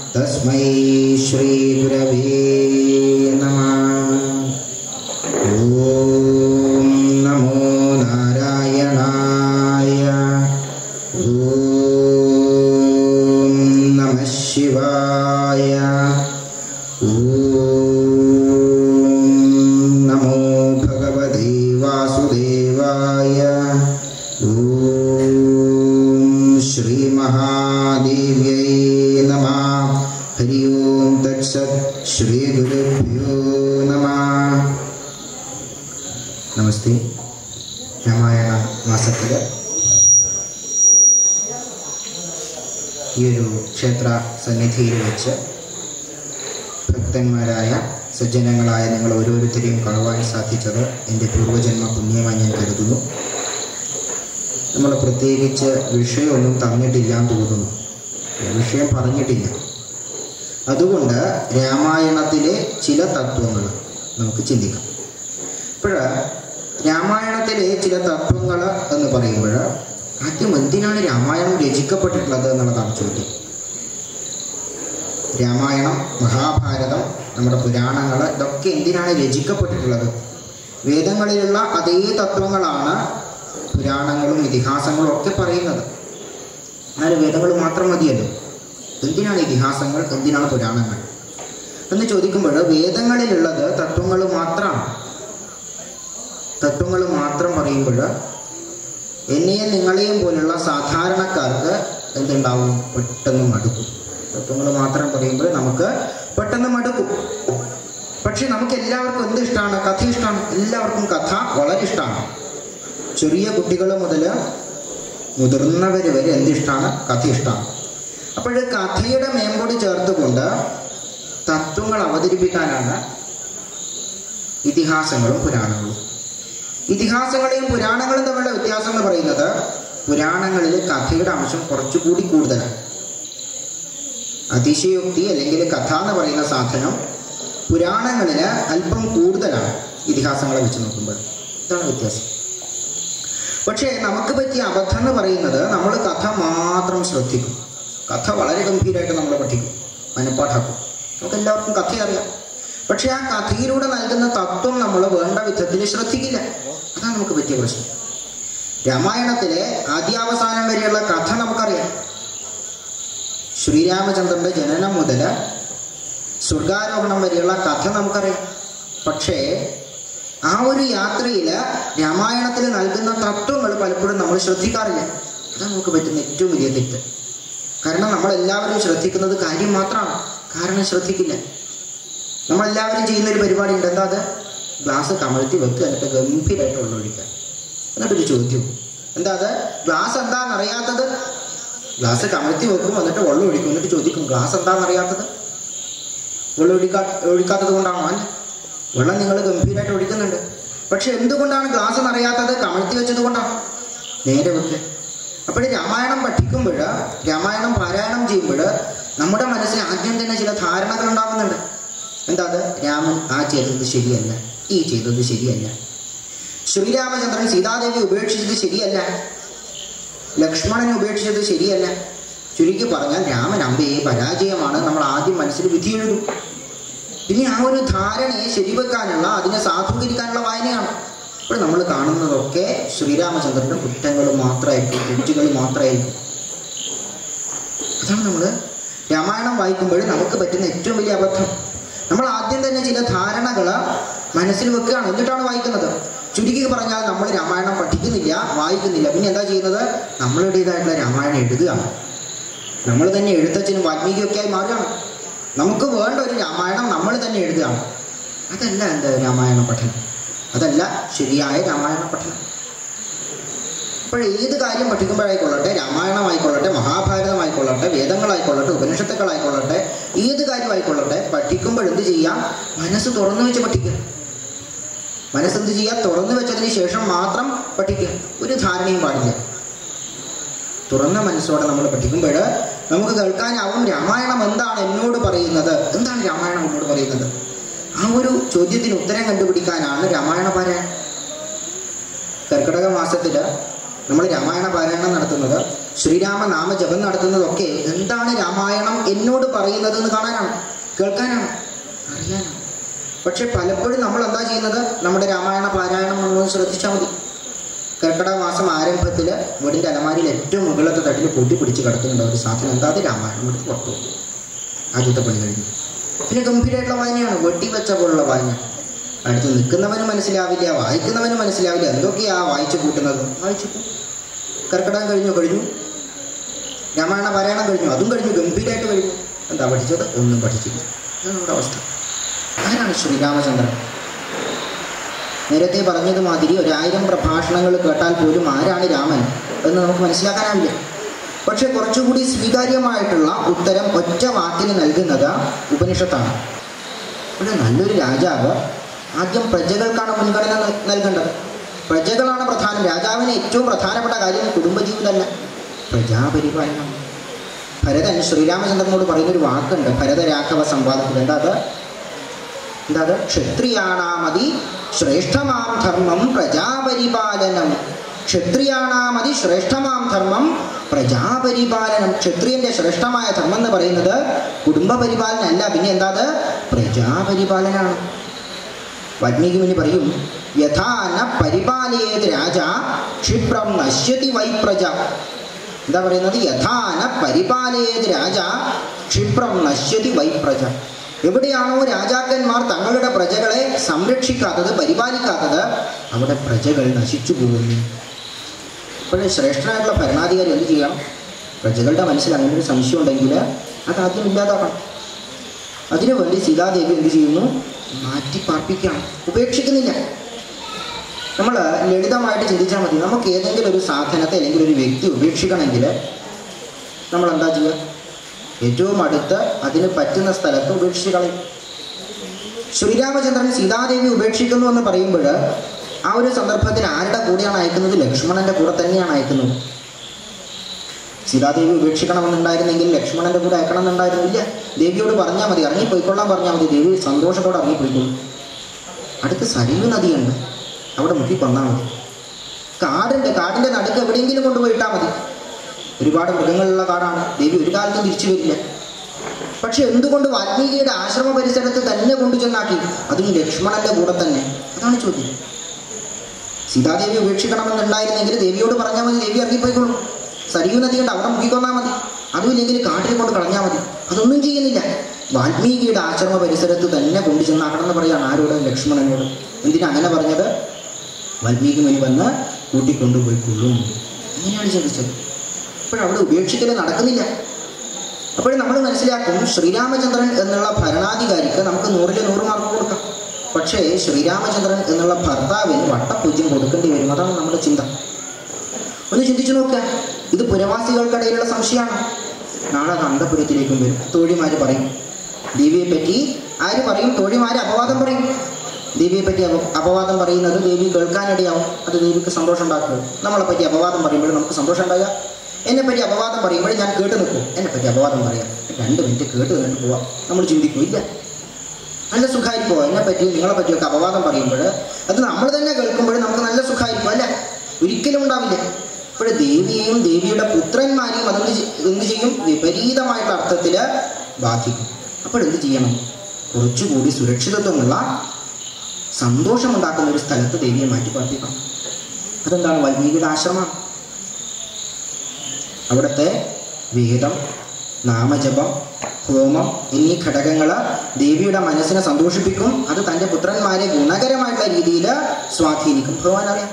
तस्मै श्रीगुरवे नमः ॐ नमो नारायणाय ॐ नमः शिवाय ॐ नमो भगवते वासुदेवाय ॐ श्रीमहादेव्यै नमः हरि ओं तत्सत् श्रीगुरुभ्यो नमः നമസ്തേ രാമായണ മാസത്തിൽ ഈ ഒരു ക്ഷേത്ര സന്നിധിയിൽ വെച്ച് ഭക്തന്മാരായ സജ്ജനങ്ങളായ നിങ്ങൾ ഓരോരുത്തരെയും കാണുവാൻ സാധിച്ചത് എൻ്റെ പൂർവ്വജന്മ പുണ്യമായി ഞാൻ കരുതുന്നു നമ്മൾ പ്രത്യേകിച്ച് വിഷയമൊന്നും തന്നിട്ടില്ല എന്ന് തോന്നുന്നു വിഷയം പറഞ്ഞിട്ടില്ല അതുകൊണ്ട് രാമായണത്തിലെ ചില തത്വങ്ങൾ നമുക്ക് ചിന്തിക്കാം ഇപ്പോൾ രാമായണത്തിലെ ചില തത്വങ്ങൾ എന്ന് പറയുമ്പോൾ ആദ്യം എന്തിനാണ് രാമായണം രചിക്കപ്പെട്ടിട്ടുള്ളത് എന്നുള്ളതാണ് ചോദ്യം രാമായണം മഹാഭാരതം നമ്മുടെ പുരാണങ്ങൾ ഇതൊക്കെ എന്തിനാണ് രചിക്കപ്പെട്ടിട്ടുള്ളത് വേദങ്ങളിലുള്ള അതേ തത്വങ്ങളാണ് പുരാണങ്ങളും ഇതിഹാസങ്ങളും ഒക്കെ പറയുന്നത് എന്നാൽ വേദങ്ങൾ മാത്രം മതിയല്ലോ എന്തിനാണ് ഇതിഹാസങ്ങൾ എന്തിനാണ് പുരാണങ്ങൾ എന്ന് ചോദിക്കുമ്പോൾ വേദങ്ങളിലുള്ളത് തത്വങ്ങൾ മാത്രമാണ് തത്വങ്ങൾ മാത്രം പറയുമ്പോൾ എന്നെയും നിങ്ങളെയും പോലുള്ള സാധാരണക്കാർക്ക് എന്തുണ്ടാവും പെട്ടെന്ന് മടുക്കും തത്വങ്ങൾ മാത്രം പറയുമ്പോൾ നമുക്ക് പെട്ടെന്ന് മടുക്കും പക്ഷെ നമുക്ക് എല്ലാവർക്കും എന്ത് ഇഷ്ടമാണ് കഥ ഇഷ്ടമാണ് എല്ലാവർക്കും കഥ വളരെ ഇഷ്ടമാണ് ചെറിയ കുട്ടികൾ മുതൽ മുതിർന്നവർ വരെ എന്ത് ഇഷ്ടമാണ് കഥ ഇഷ്ടമാണ് അപ്പോൾ കഥയുടെ മേമ്പോട് ചേർത്തുകൊണ്ട് തത്വങ്ങൾ അവതരിപ്പിക്കാനാണ് ഇതിഹാസങ്ങളും പുരാണങ്ങളും ഇതിഹാസങ്ങളെയും പുരാണങ്ങളും തമ്മിലുള്ള വ്യത്യാസം എന്ന് പറയുന്നത് പുരാണങ്ങളിൽ കഥയുടെ അംശം കുറച്ചുകൂടി കൂടുതലാണ് അതിശയോക്തി അല്ലെങ്കിൽ കഥ എന്ന് പറയുന്ന സാധനം പുരാണങ്ങളിൽ അല്പം കൂടുതലാണ് ഇതിഹാസങ്ങളെ വെച്ച് നോക്കുമ്പോൾ ഇതാണ് വ്യത്യാസം പക്ഷേ നമുക്ക് പറ്റിയ അബദ്ധം എന്ന് പറയുന്നത് നമ്മൾ കഥ മാത്രം ശ്രദ്ധിക്കും കഥ വളരെ ഗംഭീരമായിട്ട് നമ്മൾ പഠിക്കും മനപ്പാഠാക്കും നമുക്ക് എല്ലാവർക്കും കഥ അറിയാം പക്ഷെ ആ കഥയിലൂടെ നൽകുന്ന തത്വം നമ്മൾ വേണ്ട വിധത്തിൽ ശ്രദ്ധിക്കില്ല അതാണ് നമുക്ക് പറ്റിയ പ്രശ്നം രാമായണത്തിലെ ആദ്യാവസാനം വരെയുള്ള കഥ നമുക്കറിയാം ശ്രീരാമചന്ദ്രന്റെ ജനനം മുതൽ സ്വർഗാരോഹണം വരെയുള്ള കഥ നമുക്കറിയാം പക്ഷേ ആ ഒരു യാത്രയിൽ രാമായണത്തിൽ നൽകുന്ന തത്വങ്ങൾ പലപ്പോഴും നമ്മൾ ശ്രദ്ധിക്കാറില്ല അതാണ് നമുക്ക് പറ്റുന്ന ഏറ്റവും വലിയ തെറ്റ് കാരണം നമ്മളെല്ലാവരും ശ്രദ്ധിക്കുന്നത് കാര്യം മാത്രമാണ് കാരണം ശ്രദ്ധിക്കില്ല നമ്മളെല്ലാവരും ചെയ്യുന്ന ഒരു പരിപാടി ഉണ്ട് എന്താ അത് ഗ്ലാസ് കമഴ്ത്തി വെക്കുക എന്നിട്ട് ഗംഭീരമായിട്ട് വെള്ളം ഒഴിക്കുക എന്നിട്ടൊരു ചോദ്യം എന്താ അത് ഗ്ലാസ് എന്താണെന്ന് അറിയാത്തത് ഗ്ലാസ് കമഴ്ത്തി വെക്കും എന്നിട്ട് വെള്ളം ഒഴിക്കും എന്നിട്ട് ചോദിക്കും ഗ്ലാസ് എന്താണെന്ന് അറിയാത്തത് വെള്ളം ഒഴിക്കാ ഒഴിക്കാത്തത് കൊണ്ടാണോ അല്ല വെള്ളം നിങ്ങൾ ഗംഭീരമായിട്ട് ഒഴിക്കുന്നുണ്ട് പക്ഷെ എന്തുകൊണ്ടാണ് ഗ്ലാസ് നിറയാത്തത് കമഴ്ത്തി വെച്ചത് കൊണ്ടാണ് നേരെ വെക്കുക അപ്പോൾ രാമായണം പഠിക്കുമ്പോൾ രാമായണം പാരായണം ചെയ്യുമ്പോൾ നമ്മുടെ മനസ്സിൽ ആദ്യം തന്നെ ചില ധാരണകൾ ഉണ്ടാകുന്നുണ്ട് എന്താ അത് രാമൻ ആ ചെയ്തത് ശരിയല്ല ഈ ചെയ്തത് ശരിയല്ല ശ്രീരാമചന്ദ്രൻ സീതാദേവി ഉപേക്ഷിച്ചത് ശരിയല്ല ലക്ഷ്മണനെ ഉപേക്ഷിച്ചത് ശരിയല്ല ചുരുക്കി പറഞ്ഞാൽ രാമൻ അമ്പയെ പരാജയമാണ് നമ്മൾ ആദ്യം മനസ്സിൽ വിധി എഴുതും പിന്നെ ആ ഒരു ധാരണയെ ശരിവെക്കാനുള്ള അതിനെ സാധൂകരിക്കാനുള്ള വായനയാണ് ഇപ്പോൾ നമ്മൾ കാണുന്നതൊക്കെ ശ്രീരാമചന്ദ്രന്റെ കുറ്റങ്ങൾ മാത്രമായിരിക്കും തെറ്റുകൾ മാത്രമായിരിക്കും അതാണ് നമ്മൾ രാമായണം വായിക്കുമ്പോൾ നമുക്ക് പറ്റുന്ന ഏറ്റവും വലിയ അബദ്ധം നമ്മൾ ആദ്യം തന്നെ ചില ധാരണകൾ മനസ്സിൽ വെക്കുകയാണ് എന്നിട്ടാണ് വായിക്കുന്നത് ചുരുക്കി പറഞ്ഞാൽ നമ്മൾ രാമായണം പഠിക്കുന്നില്ല വായിക്കുന്നില്ല പിന്നെ എന്താ ചെയ്യുന്നത് നമ്മളുടേതായിട്ടുള്ള രാമായണം എഴുതുകയാണ് നമ്മൾ തന്നെ എഴുത്തച്ഛനും വാൽമീകിയൊക്കെ ആയി മാറുകയാണ് നമുക്ക് വേണ്ട ഒരു രാമായണം നമ്മൾ തന്നെ എഴുതുകയാണ് അതല്ല എന്താ രാമായണ പഠനം അതല്ല ശരിയായ രാമായണ പഠനം അപ്പോൾ ഏത് കാര്യം പഠിക്കുമ്പോഴായിക്കൊള്ളട്ടെ രാമായണമായിക്കൊള്ളട്ടെ മഹാഭാരതമായിക്കൊള്ളട്ടെ വേദങ്ങളായിക്കൊള്ളട്ടെ ഉപനിഷത്തുക്കളായിക്കൊള്ളട്ടെ ഏത് കാര്യമായിക്കൊള്ളട്ടെ പഠിക്കുമ്പോൾ എന്ത് ചെയ്യാം മനസ്സ് തുറന്നു വെച്ച് പഠിക്കുക മനസ്സെന്ത് ചെയ്യുക തുറന്നു വെച്ചതിന് ശേഷം മാത്രം പഠിക്കുക ഒരു ധാരണയും പാടില്ല തുറന്ന മനസ്സോടെ നമ്മൾ പഠിക്കുമ്പോൾ നമുക്ക് കേൾക്കാനാവും രാമായണം എന്താണ് എന്നോട് പറയുന്നത് എന്താണ് രാമായണം എന്നോട് പറയുന്നത് ആ ഒരു ചോദ്യത്തിന് ഉത്തരം കണ്ടുപിടിക്കാനാണ് രാമായണ പാരായണം കർക്കിടക മാസത്തിൽ നമ്മൾ രാമായണ പാരായണം നടത്തുന്നത് ശ്രീരാമ നാമജപം നടത്തുന്നതൊക്കെ എന്താണ് രാമായണം എന്നോട് പറയുന്നത് എന്ന് കാണാനാണ് കേൾക്കാനാണ് അറിയാനാണ് പക്ഷെ പലപ്പോഴും നമ്മൾ എന്താ ചെയ്യുന്നത് നമ്മുടെ രാമായണ പാരായണം നമ്മളൊന്ന് ശ്രദ്ധിച്ചാൽ മതി കർക്കിടക മാസം ആരംഭത്തിൽ വീടിൻ്റെ അലമാരിയിൽ ഏറ്റവും മുകളിലത്തെ തട്ടിൽ കൂട്ടി പിടിച്ച് കിടക്കുന്നുണ്ട് ഒരു സാധനം എന്താ അത് രാമായണം എടുത്ത് പുറത്തു പോകും ആദ്യത്തെ പണി കഴിഞ്ഞു പിന്നെ ഗംഭീരമായിട്ടുള്ള വായനയാണ് വെട്ടിവെച്ച പോലുള്ള വായന അടുത്ത് നിൽക്കുന്നവന് മനസ്സിലാവില്ല വായിക്കുന്നവന് മനസ്സിലാവില്ല എന്തൊക്കെയാ വായിച്ചു കൂട്ടുന്നത് വായിച്ചു പോകും കർക്കിടകം കഴിഞ്ഞു കഴിഞ്ഞു രാമായണ പാരായണം കഴിഞ്ഞു അതും കഴിഞ്ഞു ഗംഭീരമായിട്ട് കഴിഞ്ഞു എന്താ പഠിച്ചത് ഒന്നും പഠിച്ചില്ല അതാണ് നമ്മുടെ അവസ്ഥ ആരാണ് ശ്രീരാമചന്ദ്രൻ നേരത്തെ പറഞ്ഞതുമാതിരി ഒരായിരം പ്രഭാഷണങ്ങൾ കേട്ടാൽ പോലും ആരാണ് രാമൻ എന്ന് നമുക്ക് മനസ്സിലാക്കാനാവില്ല പക്ഷെ കുറച്ചുകൂടി സ്വീകാര്യമായിട്ടുള്ള ഉത്തരം ഒറ്റ വാക്കിന് നൽകുന്നത് ഉപനിഷത്താണ് ഇവിടെ നല്ലൊരു രാജാവ് ആദ്യം പ്രജകൾക്കാണ് മുൻഗണന നൽ- നൽകേണ്ടത് പ്രജകളാണ് പ്രധാനം രാജാവിന് ഏറ്റവും പ്രധാനപ്പെട്ട കാര്യം കുടുംബജീവിതമല്ല പ്രജാപരിപാലനം ഭരതൻ ശ്രീരാമചന്ദ്രനോട് പറയുന്നൊരു വാക്കുണ്ട് ഭരതരാഘവ സംവാദത്തിൽ എന്താ അത് എന്താ അത് ക്ഷത്രിയാണാമതി ശ്രേഷ്ഠമാം ധർമ്മം പ്രജാപരിപാലനം ക്ഷത്രിയാണാമതി ശ്രേഷ്ഠമാം ധർമ്മം പ്രജാപരിപാലനം ക്ഷത്രിയന്റെ ശ്രേഷ്ഠമായ ധർമ്മം എന്ന് പറയുന്നത് കുടുംബ പരിപാലനം അല്ല പിന്നെ എന്താ അത് പ്രജാപരിപാലനാണ് വാൽമീകി മുനി പറയും യഥാന പരിപാലയേത് രാജ ക്ഷിപ്രം നശ്യതി വൈ പ്രജ എന്താ പറയുന്നത് യഥാന പരിപാലയേത് രാജ ക്ഷിപ്രം നശ്യതി വൈ പ്രജ എവിടെയാണോ രാജാക്കന്മാർ തങ്ങളുടെ പ്രജകളെ സംരക്ഷിക്കാത്തത് പരിപാലിക്കാത്തത് അവിടെ പ്രജകൾ നശിച്ചു പോകുന്നു അപ്പോൾ ശ്രേഷ്ഠനായിട്ടുള്ള ഭരണാധികാരി എന്ത് ചെയ്യണം പ്രജകളുടെ മനസ്സിൽ അങ്ങനെ ഒരു സംശയം ഉണ്ടെങ്കിൽ അത് ആദ്യം ഇല്ലാതാക്കണം അതിനുവേണ്ടി സീതാദേവി എന്ത് ചെയ്യുന്നു മാറ്റി പാർപ്പിക്കുകയാണ് ഉപേക്ഷിക്കുന്നില്ല നമ്മൾ ലളിതമായിട്ട് ചിന്തിച്ചാൽ മതി നമുക്ക് ഏതെങ്കിലും ഒരു സാധനത്തെ അല്ലെങ്കിൽ ഒരു വ്യക്തി ഉപേക്ഷിക്കണമെങ്കിൽ നമ്മൾ എന്താ ചെയ്യുക ഏറ്റവും അടുത്ത് അതിന് പറ്റുന്ന സ്ഥലത്ത് ഉപേക്ഷിച്ച് കളയും ശ്രീരാമചന്ദ്രൻ സീതാദേവി ഉപേക്ഷിക്കുന്നു എന്ന് പറയുമ്പോൾ ആ ഒരു സന്ദർഭത്തിൽ ആരുടെ കൂടെയാണ് അയക്കുന്നത് ലക്ഷ്മണന്റെ കൂടെ തന്നെയാണ് അയക്കുന്നത് സീതാദേവി ഉപേക്ഷിക്കണമെന്നുണ്ടായിരുന്നെങ്കിൽ ലക്ഷ്മണന്റെ കൂടെ അയക്കണമെന്നുണ്ടായിരുന്നില്ല ദേവിയോട് പറഞ്ഞാൽ മതി ഇറങ്ങിപ്പോയിക്കൊള്ളാൻ പറഞ്ഞാൽ മതി ദേവി സന്തോഷത്തോടെ ഇറങ്ങിപ്പോയിക്കൊള്ളും അടുത്ത് സരയൂ നദിയുണ്ട് അവിടെ മുക്കി കൊന്നാൽ മതി കാടുണ്ട് കാടിന്റെ നടുക്ക് എവിടെയെങ്കിലും കൊണ്ടുപോയിട്ടാൽ മതി ഒരുപാട് മൃഗങ്ങളുള്ള കാടാണ് ദേവി ഒരു കാലത്തും തിരിച്ചു വരില്ല പക്ഷെ എന്തുകൊണ്ട് വാൽമീകിയുടെ ആശ്രമ പരിസരത്ത് തന്നെ കൊണ്ടു ചെന്നാക്കി അതും ലക്ഷ്മണന്റെ കൂടെ തന്നെ അതാണ് ചോദ്യം സീതാദേവി ഉപേക്ഷിക്കണമെന്നുണ്ടായിരുന്നെങ്കിൽ ദേവിയോട് പറഞ്ഞാൽ മതി ദേവി ഇറങ്ങിപ്പോയിക്കൊള്ളും സരിയു നദിയുണ്ട് അവിടെ മുക്കിക്കൊന്നാൽ മതി അതുമില്ലെങ്കിൽ കാട്ടിൽ കൊണ്ട് കളഞ്ഞാൽ മതി അതൊന്നും ചെയ്യുന്നില്ല വാൽമീകിയുടെ ആശ്രമ പരിസരത്ത് തന്നെ കൊണ്ടു ചെന്നാക്കണം എന്ന് പറയാണ് ആരോട് ലക്ഷ്മണനോട് എന്തിനാ അങ്ങനെ പറഞ്ഞത് വാൽമീകി മുനി വന്ന് കൂട്ടിക്കൊണ്ടുപോയിക്കൊള്ളും അങ്ങനെയാണ് ചിന്തിച്ചത് അപ്പോഴവിടെ ഉപേക്ഷിക്കൽ നടക്കുന്നില്ല അപ്പോഴും നമ്മൾ മനസ്സിലാക്കും ശ്രീരാമചന്ദ്രൻ എന്നുള്ള ഭരണാധികാരിക്ക് നമുക്ക് നൂറിൽ നൂറ് മാർക്ക് കൊടുക്കാം പക്ഷേ ശ്രീരാമചന്ദ്രൻ എന്നുള്ള ഭർത്താവിന് വട്ടപൂജ്യം കൊടുക്കേണ്ടി വരും അതാണ് നമ്മുടെ ചിന്ത ഒന്ന് ചിന്തിച്ചു നോക്കുക ഇത് പുരവാസികൾക്കിടയിലുള്ള സംശയമാണ് നാളെ അത് അന്തപുരത്തിലേക്കും വരും തോഴിമാര് പറയും ദേവിയെ പറ്റി ആര് പറയും തോഴിമാര് അപവാദം പറയും ദേവിയെ പറ്റി അപ അപവാദം പറയുന്നത് ദേവി കേൾക്കാനിടയാവും അത് ദേവിക്ക് സന്തോഷം ഉണ്ടാക്കുക നമ്മളെ പറ്റി അപവാദം പറയുമ്പോൾ നമുക്ക് സന്തോഷം ഉണ്ടാകുക എന്നെ പറ്റി അപവാദം പറയുമ്പോൾ ഞാൻ കേട്ട് നിൽക്കും എന്നെ പറ്റി അപവാദം പറയാം രണ്ട് മിനിറ്റ് കേട്ട് നിന്നിട്ട് പോവാം നമ്മൾ ചിന്തിക്കും ഇല്ല നല്ല സുഖമായിരിക്കുമോ എന്നെ പറ്റി നിങ്ങളെ പറ്റിയൊക്കെ അപവാദം പറയുമ്പോൾ അത് നമ്മൾ തന്നെ കേൾക്കുമ്പോൾ നമുക്ക് നല്ല സുഖമായിരിക്കും അല്ല ഒരിക്കലും ഉണ്ടാവില്ല ഇപ്പോൾ ദേവിയെയും ദേവിയുടെ പുത്രന്മാരെയും അതെന്ത് ചെ- എന്ത് ചെയ്യും വിപരീതമായിട്ടുള്ള അർത്ഥത്തിൽ ബാധിക്കും അപ്പോൾ എന്ത് ചെയ്യണം കുറച്ചുകൂടി സുരക്ഷിതത്വമുള്ള സന്തോഷമുണ്ടാക്കുന്ന ഒരു സ്ഥലത്ത് ദേവിയെ മാറ്റി പാർപ്പിക്കണം അതെന്താണ് വാൽമീകിയുടെ ആശ്രമം അവിടുത്തെ വേദം നാമജപം ഹോമം എന്നീ ഘടകങ്ങൾ ദേവിയുടെ മനസ്സിനെ സന്തോഷിപ്പിക്കും അത് തൻ്റെ പുത്രന്മാരെ ഗുണകരമായിട്ടുള്ള രീതിയിൽ സ്വാധീനിക്കും ഭഗവാൻ അറിയാം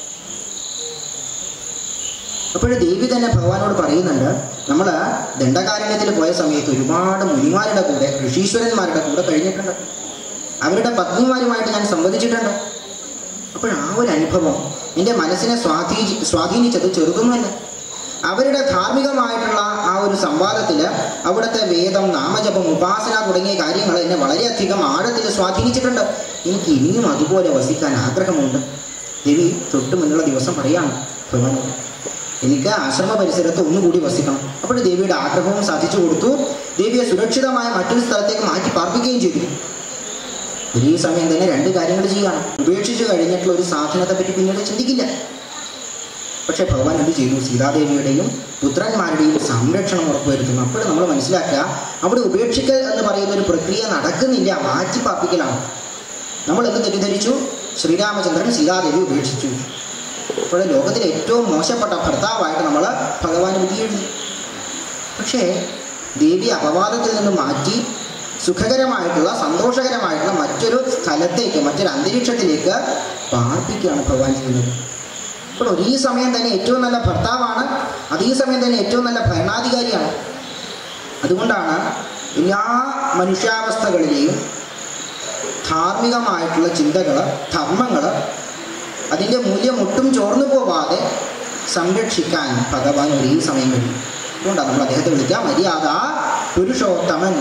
അപ്പോഴും ദേവി തന്നെ ഭഗവാനോട് പറയുന്നുണ്ട് നമ്മൾ ദണ്ഡകാരണ്യത്തിൽ പോയ സമയത്ത് ഒരുപാട് മുനിമാരുടെ കൂടെ ഋഷീശ്വരന്മാരുടെ കൂടെ കഴിഞ്ഞിട്ടുണ്ട് അവരുടെ പത്നിമാരുമായിട്ട് ഞാൻ സംവദിച്ചിട്ടുണ്ട് അപ്പോൾ ആ ഒരു അനുഭവം എൻ്റെ മനസ്സിനെ സ്വാധീ സ്വാധീനിച്ചത് ചെറുതൊന്നുമല്ല അവരുടെ ധാർമ്മികമായിട്ടുള്ള ആ ഒരു സംവാദത്തിൽ അവിടുത്തെ വേദം നാമജപം ഉപാസന തുടങ്ങിയ കാര്യങ്ങൾ എന്നെ വളരെയധികം ആഴത്തിൽ സ്വാധീനിച്ചിട്ടുണ്ട് എനിക്ക് ഇനിയും അതുപോലെ വസിക്കാൻ ആഗ്രഹമുണ്ട് ദേവി തൊട്ട് മുന്നുള്ള ദിവസം പറയാണ് ഭഗവാനോട് എനിക്ക് ആശ്രമ പരിസരത്ത് ഒന്നുകൂടി വസിക്കണം അപ്പോൾ ദേവിയുടെ ആഗ്രഹവും സാധിച്ചു കൊടുത്തു ദേവിയെ സുരക്ഷിതമായ മറ്റൊരു സ്ഥലത്തേക്ക് മാറ്റി പാർപ്പിക്കുകയും ചെയ്തു ഈ സമയം തന്നെ രണ്ട് കാര്യങ്ങൾ ചെയ്യണം ഉപേക്ഷിച്ചു കഴിഞ്ഞിട്ടുള്ള ഒരു സാധനത്തെ പറ്റി പിന്നീട് ചിന്തിക്കില്ല പക്ഷേ ഭഗവാൻ എന്ത് ചെയ്തു സീതാദേവിയുടെയും പുത്രന്മാരുടെയും സംരക്ഷണം ഉറപ്പുവരുത്തുന്നു അപ്പോൾ നമ്മൾ മനസ്സിലാക്കുക അവിടെ ഉപേക്ഷിക്കൽ എന്ന് പറയുന്ന ഒരു പ്രക്രിയ നടക്കുന്നില്ല മാറ്റിപ്പാപ്പിക്കലാണ് നമ്മൾ എന്ത് തെറ്റിദ്ധരിച്ചു ശ്രീരാമചന്ദ്രൻ സീതാദേവി ഉപേക്ഷിച്ചു അപ്പോൾ ലോകത്തിലെ ഏറ്റവും മോശപ്പെട്ട ഭർത്താവായിട്ട് നമ്മൾ ഭഗവാൻ വിധി എഴുതി പക്ഷേ ദേവി അപവാദത്തിൽ നിന്ന് മാറ്റി സുഖകരമായിട്ടുള്ള സന്തോഷകരമായിട്ടുള്ള മറ്റൊരു സ്ഥലത്തേക്ക് മറ്റൊരു അന്തരീക്ഷത്തിലേക്ക് പാർപ്പിക്കുകയാണ് ഭഗവാൻ ചെയ്യുന്നത് അപ്പോൾ ഒരേ സമയം തന്നെ ഏറ്റവും നല്ല ഭർത്താവാണ് അതേ സമയം തന്നെ ഏറ്റവും നല്ല ഭരണാധികാരിയാണ് അതുകൊണ്ടാണ് എല്ലാ മനുഷ്യാവസ്ഥകളിലെയും ധാർമ്മികമായിട്ടുള്ള ചിന്തകൾ ധർമ്മങ്ങൾ അതിൻ്റെ മൂല്യം ഒട്ടും ചോർന്നു പോവാതെ സംരക്ഷിക്കാൻ ഭഗവാൻ ഒരേ സമയം കഴിയും അതുകൊണ്ടാണ് നമ്മൾ അദ്ദേഹത്തെ വിളിക്കുക മര്യാദ പുരുഷോത്തമൻ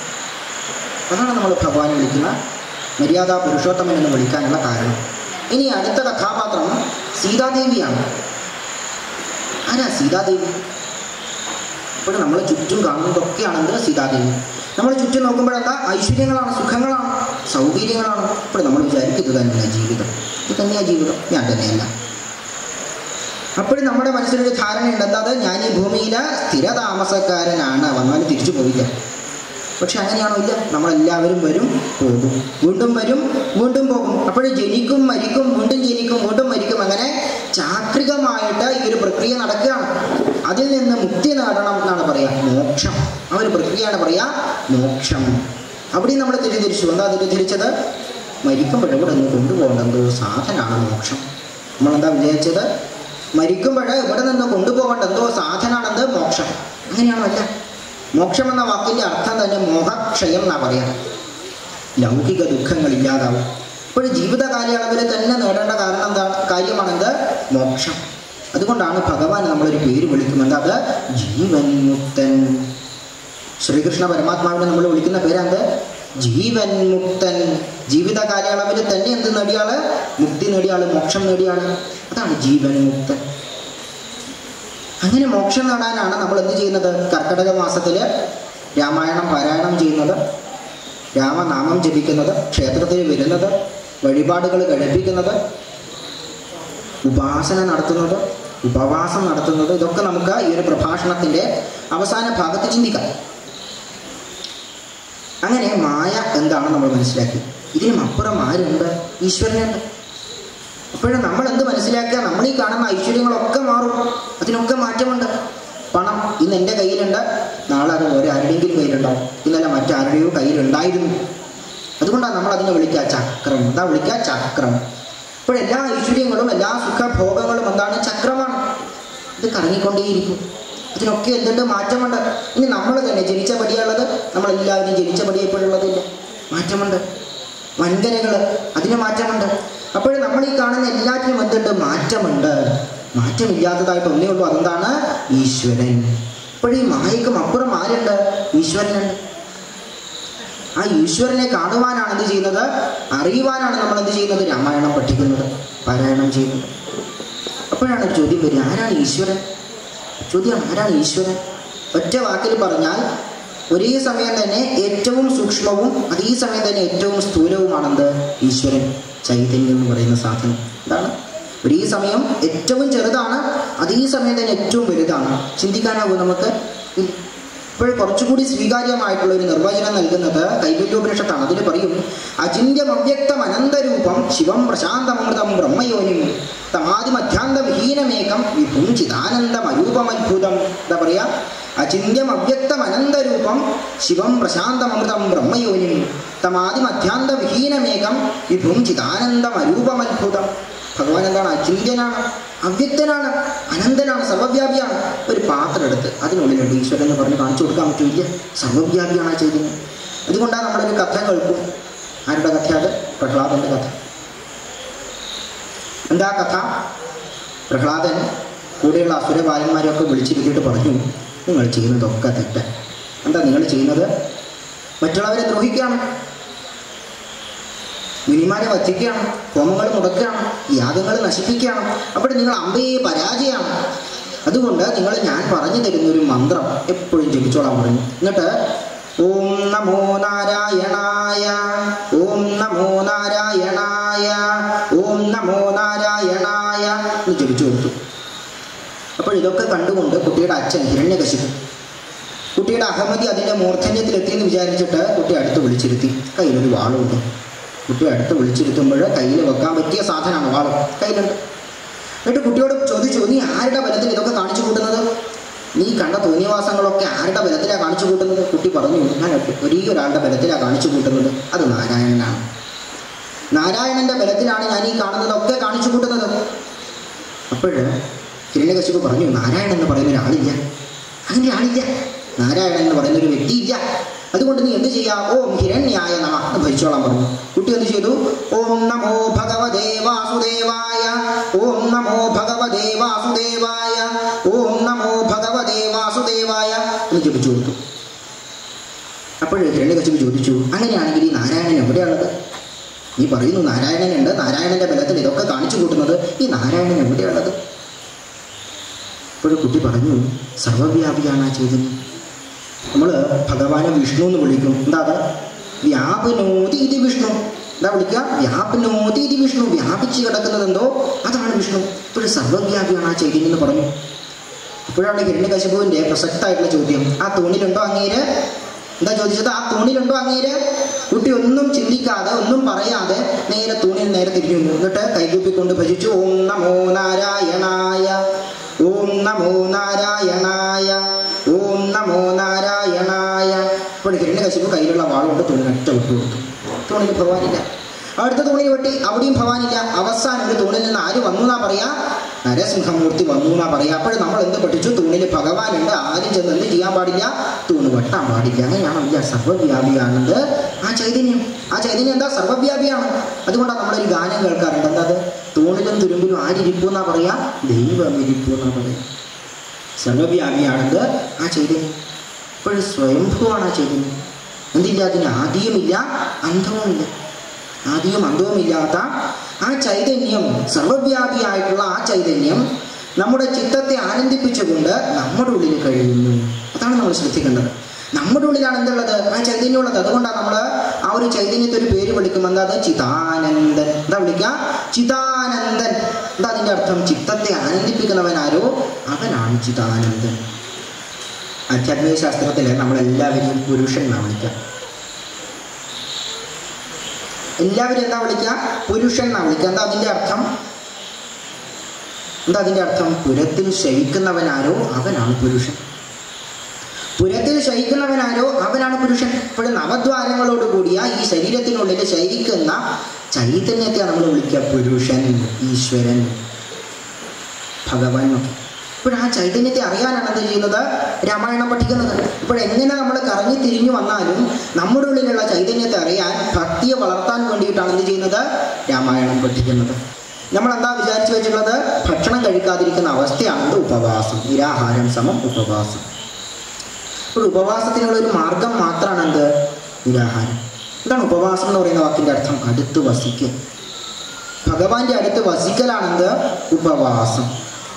അതാണ് നമ്മൾ ഭഗവാനെ വിളിക്കുന്ന മര്യാദ പുരുഷോത്തമൻ എന്ന് വിളിക്കാനുള്ള കാരണം ഇനി അടുത്ത കഥാപാത്രം സീതാദേവിയാണ് ആരാ സീതാദേവി ഇപ്പോൾ നമ്മൾ ചുറ്റും കാണുന്നതൊക്കെയാണെന്ത് സീതാദേവി നമ്മൾ ചുറ്റും നോക്കുമ്പോഴെന്താ ഐശ്വര്യങ്ങളാണ് സുഖങ്ങളാണ് സൗകര്യങ്ങളാണ് ഇപ്പോൾ നമ്മൾ വിചാരിക്കും ഇത് തന്നെയാണ് ജീവിതം ഇത് തന്നെയാണ് ജീവിതം ഞാൻ തന്നെയല്ല അപ്പോഴും നമ്മുടെ മനസ്സിലൊരു ധാരണയുണ്ട് എന്താ അത് ഞാൻ ഈ ഭൂമിയിലെ സ്ഥിരതാമസക്കാരനാണ് വന്നാലും തിരിച്ചു പോയില്ല പക്ഷെ അങ്ങനെയാണോ ഇല്ല നമ്മളെല്ലാവരും വരും പോകും വീണ്ടും വരും വീണ്ടും പോകും അപ്പോഴും ജനിക്കും മരിക്കും വീണ്ടും ജനിക്കും വീണ്ടും മരിക്കും അങ്ങനെ ചാക്രികമായിട്ട് ഈ ഒരു പ്രക്രിയ നടക്കുകയാണ് അതിൽ നിന്ന് മുക്തി നേടണം എന്നാണ് പറയുക മോക്ഷം ആ ഒരു പ്രക്രിയയാണ് പറയുക മോക്ഷം അവിടെ നമ്മൾ തെറ്റിദ്ധരിച്ചു എന്താ തെറ്റിദ്ധരിച്ചത് മരിക്കുമ്പോഴും കൂടെ ഒന്ന് കൊണ്ടുപോകേണ്ടതോ സാധനമാണ് മോക്ഷം നമ്മളെന്താ വിചാരിച്ചത് മരിക്കുമ്പോൾ ഇവിടെ നിന്ന് കൊണ്ടുപോകേണ്ട എന്തോ സാധനമാണെന്ത് മോക്ഷം അങ്ങനെയാണോ അല്ല മോക്ഷം എന്ന വാക്കിൻ്റെ അർത്ഥം തന്നെ മോഹക്ഷയം എന്നാ പറയാം ലൗകിക ദുഃഖങ്ങൾ ഇല്ലാതാവും ഇപ്പോഴും ജീവിത കാലയളവിൽ തന്നെ നേടേണ്ട കാരണം എന്താണ് കാര്യമാണെന്ത് മോക്ഷം അതുകൊണ്ടാണ് ഭഗവാൻ നമ്മളൊരു പേര് വിളിക്കുന്നത് അത് ജീവൻ മുക്തൻ ശ്രീകൃഷ്ണ പരമാത്മാവിനെ നമ്മൾ വിളിക്കുന്ന പേരെന്ത് ജീവൻ മുക്തൻ ജീവിത കാലയളവിൽ തന്നെ എന്ത് നേടിയാള് മുക്തി നേടിയാള് മോക്ഷം നേടിയാള് അതാണ് ജീവൻ മുക്തൻ അങ്ങനെ മോക്ഷം നേടാനാണ് നമ്മൾ എന്ത് ചെയ്യുന്നത് കർക്കടക മാസത്തിൽ രാമായണം പാരായണം ചെയ്യുന്നത് രാമനാമം ജപിക്കുന്നത് ക്ഷേത്രത്തിൽ വരുന്നത് വഴിപാടുകൾ കഴിപ്പിക്കുന്നത് ഉപാസന നടത്തുന്നത് ഉപവാസം നടത്തുന്നത് ഇതൊക്കെ നമുക്ക് ഈ ഒരു പ്രഭാഷണത്തിൻ്റെ അവസാന ഭാഗത്ത് ചിന്തിക്കാം അങ്ങനെ മായ എന്താണ് നമ്മൾ മനസ്സിലാക്കി ഇതിനും അപ്പുറം ആരുണ്ട് ഈശ്വരനുണ്ട് അപ്പോഴും നമ്മൾ എന്ത് മനസ്സിലാക്കുക നമ്മൾ ഈ കാണുന്ന ഐശ്വര്യങ്ങളൊക്കെ മാറും അതിനൊക്കെ മാറ്റമുണ്ട് പണം ഇന്ന് എൻ്റെ കയ്യിലുണ്ട് നാളെ അത് വേറെ ആരുടെയെങ്കിലും കയ്യിലുണ്ടാവും ഇന്നലെ മറ്റാരുടെയോ കയ്യിലുണ്ടായിരുന്നു അതുകൊണ്ടാണ് നമ്മൾ അതിനെ വിളിക്കുക ചക്രം എന്താ വിളിക്കുക ചക്രം ഇപ്പോൾ എല്ലാ ഐശ്വര്യങ്ങളും എല്ലാ സുഖഭോഗങ്ങളും എന്താണ് ചക്രമാണ് ഇത് കറങ്ങിക്കൊണ്ടേയിരിക്കും ഇതിനൊക്കെ എന്തുണ്ട് മാറ്റമുണ്ട് ഇനി നമ്മൾ തന്നെ ജനിച്ച പടിയുള്ളത് നമ്മളെല്ലാവരും ജനിച്ച പടി എപ്പോഴുള്ളതില്ല മാറ്റമുണ്ട് വൻകരകൾ അതിന് മാറ്റമുണ്ട് അപ്പോൾ നമ്മൾ ഈ കാണുന്ന എല്ലാറ്റിനും എന്തുണ്ട് മാറ്റമുണ്ട് മാറ്റമില്ലാത്തതായിട്ട് ഒന്നേ ഉള്ളൂ അതെന്താണ് ഈശ്വരൻ അപ്പോൾ ഈ മായക്കും അപ്പുറം ആരുണ്ട് ഈശ്വരനുണ്ട് ആ ഈശ്വരനെ കാണുവാനാണ് എന്ത് ചെയ്യുന്നത് അറിയുവാനാണ് നമ്മൾ എന്ത് ചെയ്യുന്നത് രാമായണം പഠിക്കുന്നത് പാരായണം ചെയ്യുന്നത് അപ്പോഴാണ് ഒരു ചോദ്യം വരിക ആരാണ് ഈശ്വരൻ ചോദ്യം ആരാണ് ഈശ്വരൻ ഒറ്റ വാക്കിൽ പറഞ്ഞാൽ ഒരേ സമയം തന്നെ ഏറ്റവും സൂക്ഷ്മവും അതേ സമയം തന്നെ ഏറ്റവും സ്ഥൂലവുമാണെന്ത് ഈശ്വരൻ ചൈതന്യം എന്ന് പറയുന്ന സാധനം എന്താണ് ഒരേ സമയം ഏറ്റവും ചെറുതാണ് അതേ സമയം തന്നെ ഏറ്റവും വലുതാണ് ചിന്തിക്കാനാവും നമുക്ക് ഇല്ല. ഇപ്പോൾ കുറച്ചുകൂടി സ്വീകാര്യമായിട്ടുള്ള ഒരു നിർവചനം നൽകുന്നത് കൈവല്യോപനിഷത്താണ് അതിൽ പറയും അചിന്യം അവ്യക്തം അനന്തരൂപം ശിവം പ്രശാന്തമൃതം ബ്രഹ്മയോനിം തമാതിമധ്യാന്ത വിഹീനമേകം വിഭും ചിദാനന്ദമരൂപമത്ഭുതം എന്താ പറയാ അചിന്യം അവ്യക്തം അനന്തരൂപം ശിവം പ്രശാന്തമൃതം ബ്രഹ്മയോനിം തമാതിമധ്യാന്ത വിഹീനമേകം വിഭും ചിദാനന്ദമരൂപമത്ഭുതം ഭഗവാൻ എന്താണ് അചിന്യനാണ് അവ്യക്തനാണ് അനന്തനാണ് സർവ്വവ്യാപിയാണ് ഒരു പാത്രം എടുത്ത് അതിനുള്ളിലുണ്ട് ഈശ്വരൻ എന്ന് പറഞ്ഞ് കാണിച്ചു കൊടുക്കാൻ പറ്റില്ല സർവ്വവ്യാപിയാണ് ആ ചൈതന്യം അതുകൊണ്ടാണ് നമ്മളൊരു കഥ കേൾക്കും ആരുടെ കഥ അത് പ്രഹ്ലാദന്റെ കഥ എന്താ കഥ പ്രഹ്ലാദൻ കൂടെയുള്ള അസുരബാലന്മാരെയൊക്കെ വിളിച്ചിരുത്തിയിട്ട് പറഞ്ഞു നിങ്ങൾ ചെയ്യുന്നതൊക്കെ തെറ്റ് എന്താ നിങ്ങൾ ചെയ്യുന്നത് മറ്റുള്ളവരെ ദ്രോഹിക്കുകയാണ് മുനിമാരെ വധിക്കുകയാണ് ഹോമങ്ങൾ മുടക്കുകയാണ് യാഗങ്ങൾ നശിപ്പിക്കുകയാണ് അപ്പോൾ നിങ്ങൾ അമ്പയെ പരാജയമാണ് അതുകൊണ്ട് നിങ്ങൾ ഞാൻ പറഞ്ഞു തരുന്ന ഒരു മന്ത്രം എപ്പോഴും ജപിച്ചോളാൻ പറഞ്ഞു എന്നിട്ട് ഓം നമോ നാരായണായ ഓം നമോ നാരായണായ ഓം നമോ നാരായണായ എന്ന് ജപിച്ചു കൊടുത്തു ഇതൊക്കെ കണ്ടുകൊണ്ട് കുട്ടിയുടെ അച്ഛൻ ഹിരണ്യകശിപു കുട്ടിയുടെ അഹമ്മതി അതിൻ്റെ മൂർധന്യത്തിലെത്തിയെന്ന് വിചാരിച്ചിട്ട് കുട്ടി അടുത്ത് വിളിച്ചിരുത്തി കയ്യിലൊരു വാളുണ്ട് കുട്ടി അടുത്ത് വിളിച്ചിരുത്തുമ്പോൾ കയ്യിൽ വെക്കാൻ പറ്റിയ സാധനമാണ് വാളും കയ്യിലുണ്ട് എന്നിട്ട് കുട്ടിയോട് ചോദിച്ചു നീ ആരുടെ ബലത്തിൽ ഇതൊക്കെ കാണിച്ചു കൂട്ടുന്നത് നീ കണ്ട തോന്നിയവാസങ്ങളൊക്കെ ആരുടെ ബലത്തിലാണ് കാണിച്ചു കൂട്ടുന്നത് കുട്ടി പറഞ്ഞു ഞാൻ ഒരേ ഒരാളുടെ ബലത്തിലാണ് കാണിച്ചു കൂട്ടുന്നത് അത് നാരായണനാണ് നാരായണന്റെ ബലത്തിലാണ് ഞാൻ ഈ കാണുന്നതൊക്കെ കാണിച്ചു കൂട്ടുന്നത് അപ്പോൾ ഹിരണ്യകശിപു പറഞ്ഞു നാരായണൻ എന്ന് പറയുന്ന ഒരാളില്ല അങ്ങനെ ആളില്ല നാരായണൻ എന്ന് പറയുന്ന ഒരു വ്യക്തിയില്ല അതുകൊണ്ട് നീ എന്ത് ചെയ്യാ ഓം ഹിരണ്യായ നമ എന്ന് ഭരിച്ചോളാൻ പറഞ്ഞു കുട്ടി എന്ത് ചെയ്തു ഓം നമോ ഭഗവതേ വാസുദേവായ ഓം നമോ ഭഗവതേ വാസുദേവായ ഓം നമോ ഭഗവതേ വാസുദേവായ എന്ന് ജപിച്ചു കൊടുത്തു അപ്പോൾ ഹിരണ്യകശിപു ചോദിച്ചു അങ്ങനെയാണെങ്കിൽ ഈ നാരായണൻ എവിടെയുള്ളത് നീ പറയുന്നു നാരായണനുണ്ട് നാരായണന്റെ ബലത്തിൽ ഇതൊക്കെ കാണിച്ചു കൂട്ടുന്നത് ഈ നാരായണൻ എവിടെയുള്ളത് ഇപ്പോഴും കുട്ടി പറഞ്ഞു സർവവ്യാപിയാണ് ആ ചൈതന്യം നമ്മൾ ഭഗവാനെ വിഷ്ണു എന്ന് വിളിക്കും എന്താ അത് വ്യാപനോതി ഇത് വിഷ്ണു എന്താ വിളിക്കുക വ്യാപനോതി ഇത് വിഷ്ണു വ്യാപിച്ച് കിടക്കുന്നത് എന്തോ അതാണ് വിഷ്ണു ഇപ്പോഴും സർവവ്യാപിയാണ് ആ ചൈതന്യം എന്ന് പറഞ്ഞു അപ്പോഴാണ് ഹിരണ്യകശിപുവിൻ്റെ പ്രസക്തമായിട്ടുള്ള ചോദ്യം ആ തൂണിലുണ്ടോ അങ്ങേര് എന്താ ചോദിച്ചത് ആ തൂണിലുണ്ടോ അങ്ങേര് കുട്ടി ഒന്നും ചിന്തിക്കാതെ ഒന്നും പറയാതെ നേരെ തൂണിൽ നേരെ തിരിഞ്ഞു നിന്നു. എന്നിട്ട് കൈകൂപ്പിക്കൊണ്ട് ഭജിച്ചു ഓം നമോ നാരായണായ ഓം നമോ നാരായണായ ഓം നമോ നാരായണായ അപ്പോൾ ഹിരണ്യകശിപു കയ്യിലുള്ള വാളുകൊണ്ട് തൂണിനൊറ്റ വിട്ടു കൊടുത്തു തൂണിൽ ഭഗവാനില്ല അടുത്ത തൂണിൽ വെട്ടി അവിടെയും ഭഗവാനില്ല അവസാനം ഒരു തൂണിൽ നിന്ന് ആര് വന്നു എന്നാ പറയാ നരസിംഹമൂർത്തി വന്നു എന്നാ പറയാ അപ്പോൾ നമ്മൾ എന്ത് പഠിച്ചു തൂണിൽ ഭഗവാനുണ്ട് ആരും ചെന്ന് എന്ത് ചെയ്യാൻ പാടില്ല തൂണ് വെട്ടാൻ പാടില്ല അങ്ങനെയാണ് വിചാര സർവ്വവ്യാപിയാണത് ആ ചൈതന്യം ആ ചൈതന്യം എന്താ സർവ്വവ്യാപിയാണ് അതുകൊണ്ടാണ് നമ്മളൊരു ഗാനം കേൾക്കാറുണ്ട് എന്താ അത് തൂണിലും തുരുമ്പിലും ആരിരിപ്പു എന്നാ പറയാ ദൈവമിരിപ്പു എന്നാ പറയാ സർവ്വവ്യാപിയാണത് ആ ചൈതന്യം ഇപ്പോഴും സ്വയംഭുവാണ് ആ ചൈതന്യം എന്തില്ല അതിന് ആദിയുമില്ല അന്തവുമില്ല ആദിയും അന്തവുമില്ലാത്ത ആ ചൈതന്യം സർവവ്യാപിയായിട്ടുള്ള ആ ചൈതന്യം നമ്മുടെ ചിത്തത്തെ ആനന്ദിപ്പിച്ചുകൊണ്ട് നമ്മുടെ ഉള്ളിൽ കഴിയുന്നു അതാണ് നമ്മൾ ശ്രദ്ധിക്കേണ്ടത് നമ്മുടെ ഉള്ളിലാണ് എന്തുള്ളത് ആ ചൈതന്യം ഉള്ളത് അതുകൊണ്ടാണ് നമ്മൾ ആ ഒരു ചൈതന്യത്തെ ഒരു പേര് വിളിക്കും എന്താ അത് ചിതാനന്ദൻ എന്താ വിളിക്കുക ചിതാനന്ദൻ എന്താ അതിൻ്റെ അർത്ഥം ചിത്തത്തെ ആനന്ദിപ്പിക്കുന്നവൻ ആരോ അവനാണ് ചിതാനന്ദൻ ആധ്യാത്മിക ശാസ്ത്രത്തിൽ നമ്മളെല്ലാവരെയും പുരുഷൻ എന്നാണ് വിളിക്കുക എല്ലാവരും എന്താ വിളിക്കുക പുരുഷൻ എന്നാ വിളിക്കുക എന്താ അതിൻ്റെ അർത്ഥം എന്താ അതിൻ്റെ അർത്ഥം പുരത്തിൽ ശയിക്കുന്നവനാരോ അവനാണ് പുരുഷൻ പുരത്തിൽ ശയിക്കുന്നവനാരോ അവനാണ് പുരുഷൻ ഇപ്പോഴും നവദ്വാരങ്ങളോട് കൂടിയ ഈ ശരീരത്തിനുള്ളിൽ ശയിക്കുന്ന ചൈതന്യത്തെ നമ്മൾ വിളിക്കുക പുരുഷൻ ഈശ്വരൻ ഭഗവാൻ എന്നൊക്കെ ഇപ്പോൾ ആ ചൈതന്യത്തെ അറിയാനാണ് എന്ത് ചെയ്യുന്നത് രാമായണം പഠിക്കുന്നത് ഇപ്പോൾ എങ്ങനെ നമ്മൾ കറങ്ങി തിരിഞ്ഞു വന്നാലും നമ്മുടെ ഉള്ളിലുള്ള ചൈതന്യത്തെ അറിയാൻ ഭക്തിയെ വളർത്താൻ വേണ്ടിയിട്ടാണ് എന്ത് ചെയ്യുന്നത് രാമായണം പഠിക്കുന്നത് നമ്മൾ എന്താ വിചാരിച്ചു വെച്ചിട്ടുള്ളത് ഭക്ഷണം കഴിക്കാതിരിക്കുന്ന അവസ്ഥയാണ് ഉപവാസം നിരാഹാരം സമം ഉപവാസം ഇപ്പോൾ ഉപവാസത്തിനുള്ള ഒരു മാർഗം മാത്രമാണ് എന്ത് നിരാഹാരം എന്താണ് ഉപവാസം എന്ന് പറയുന്ന വാക്കിൻ്റെ അർത്ഥം അടുത്ത് വസിക്കുക ഭഗവാന്റെ അടുത്ത് വസിക്കലാണെന്ത് ഉപവാസം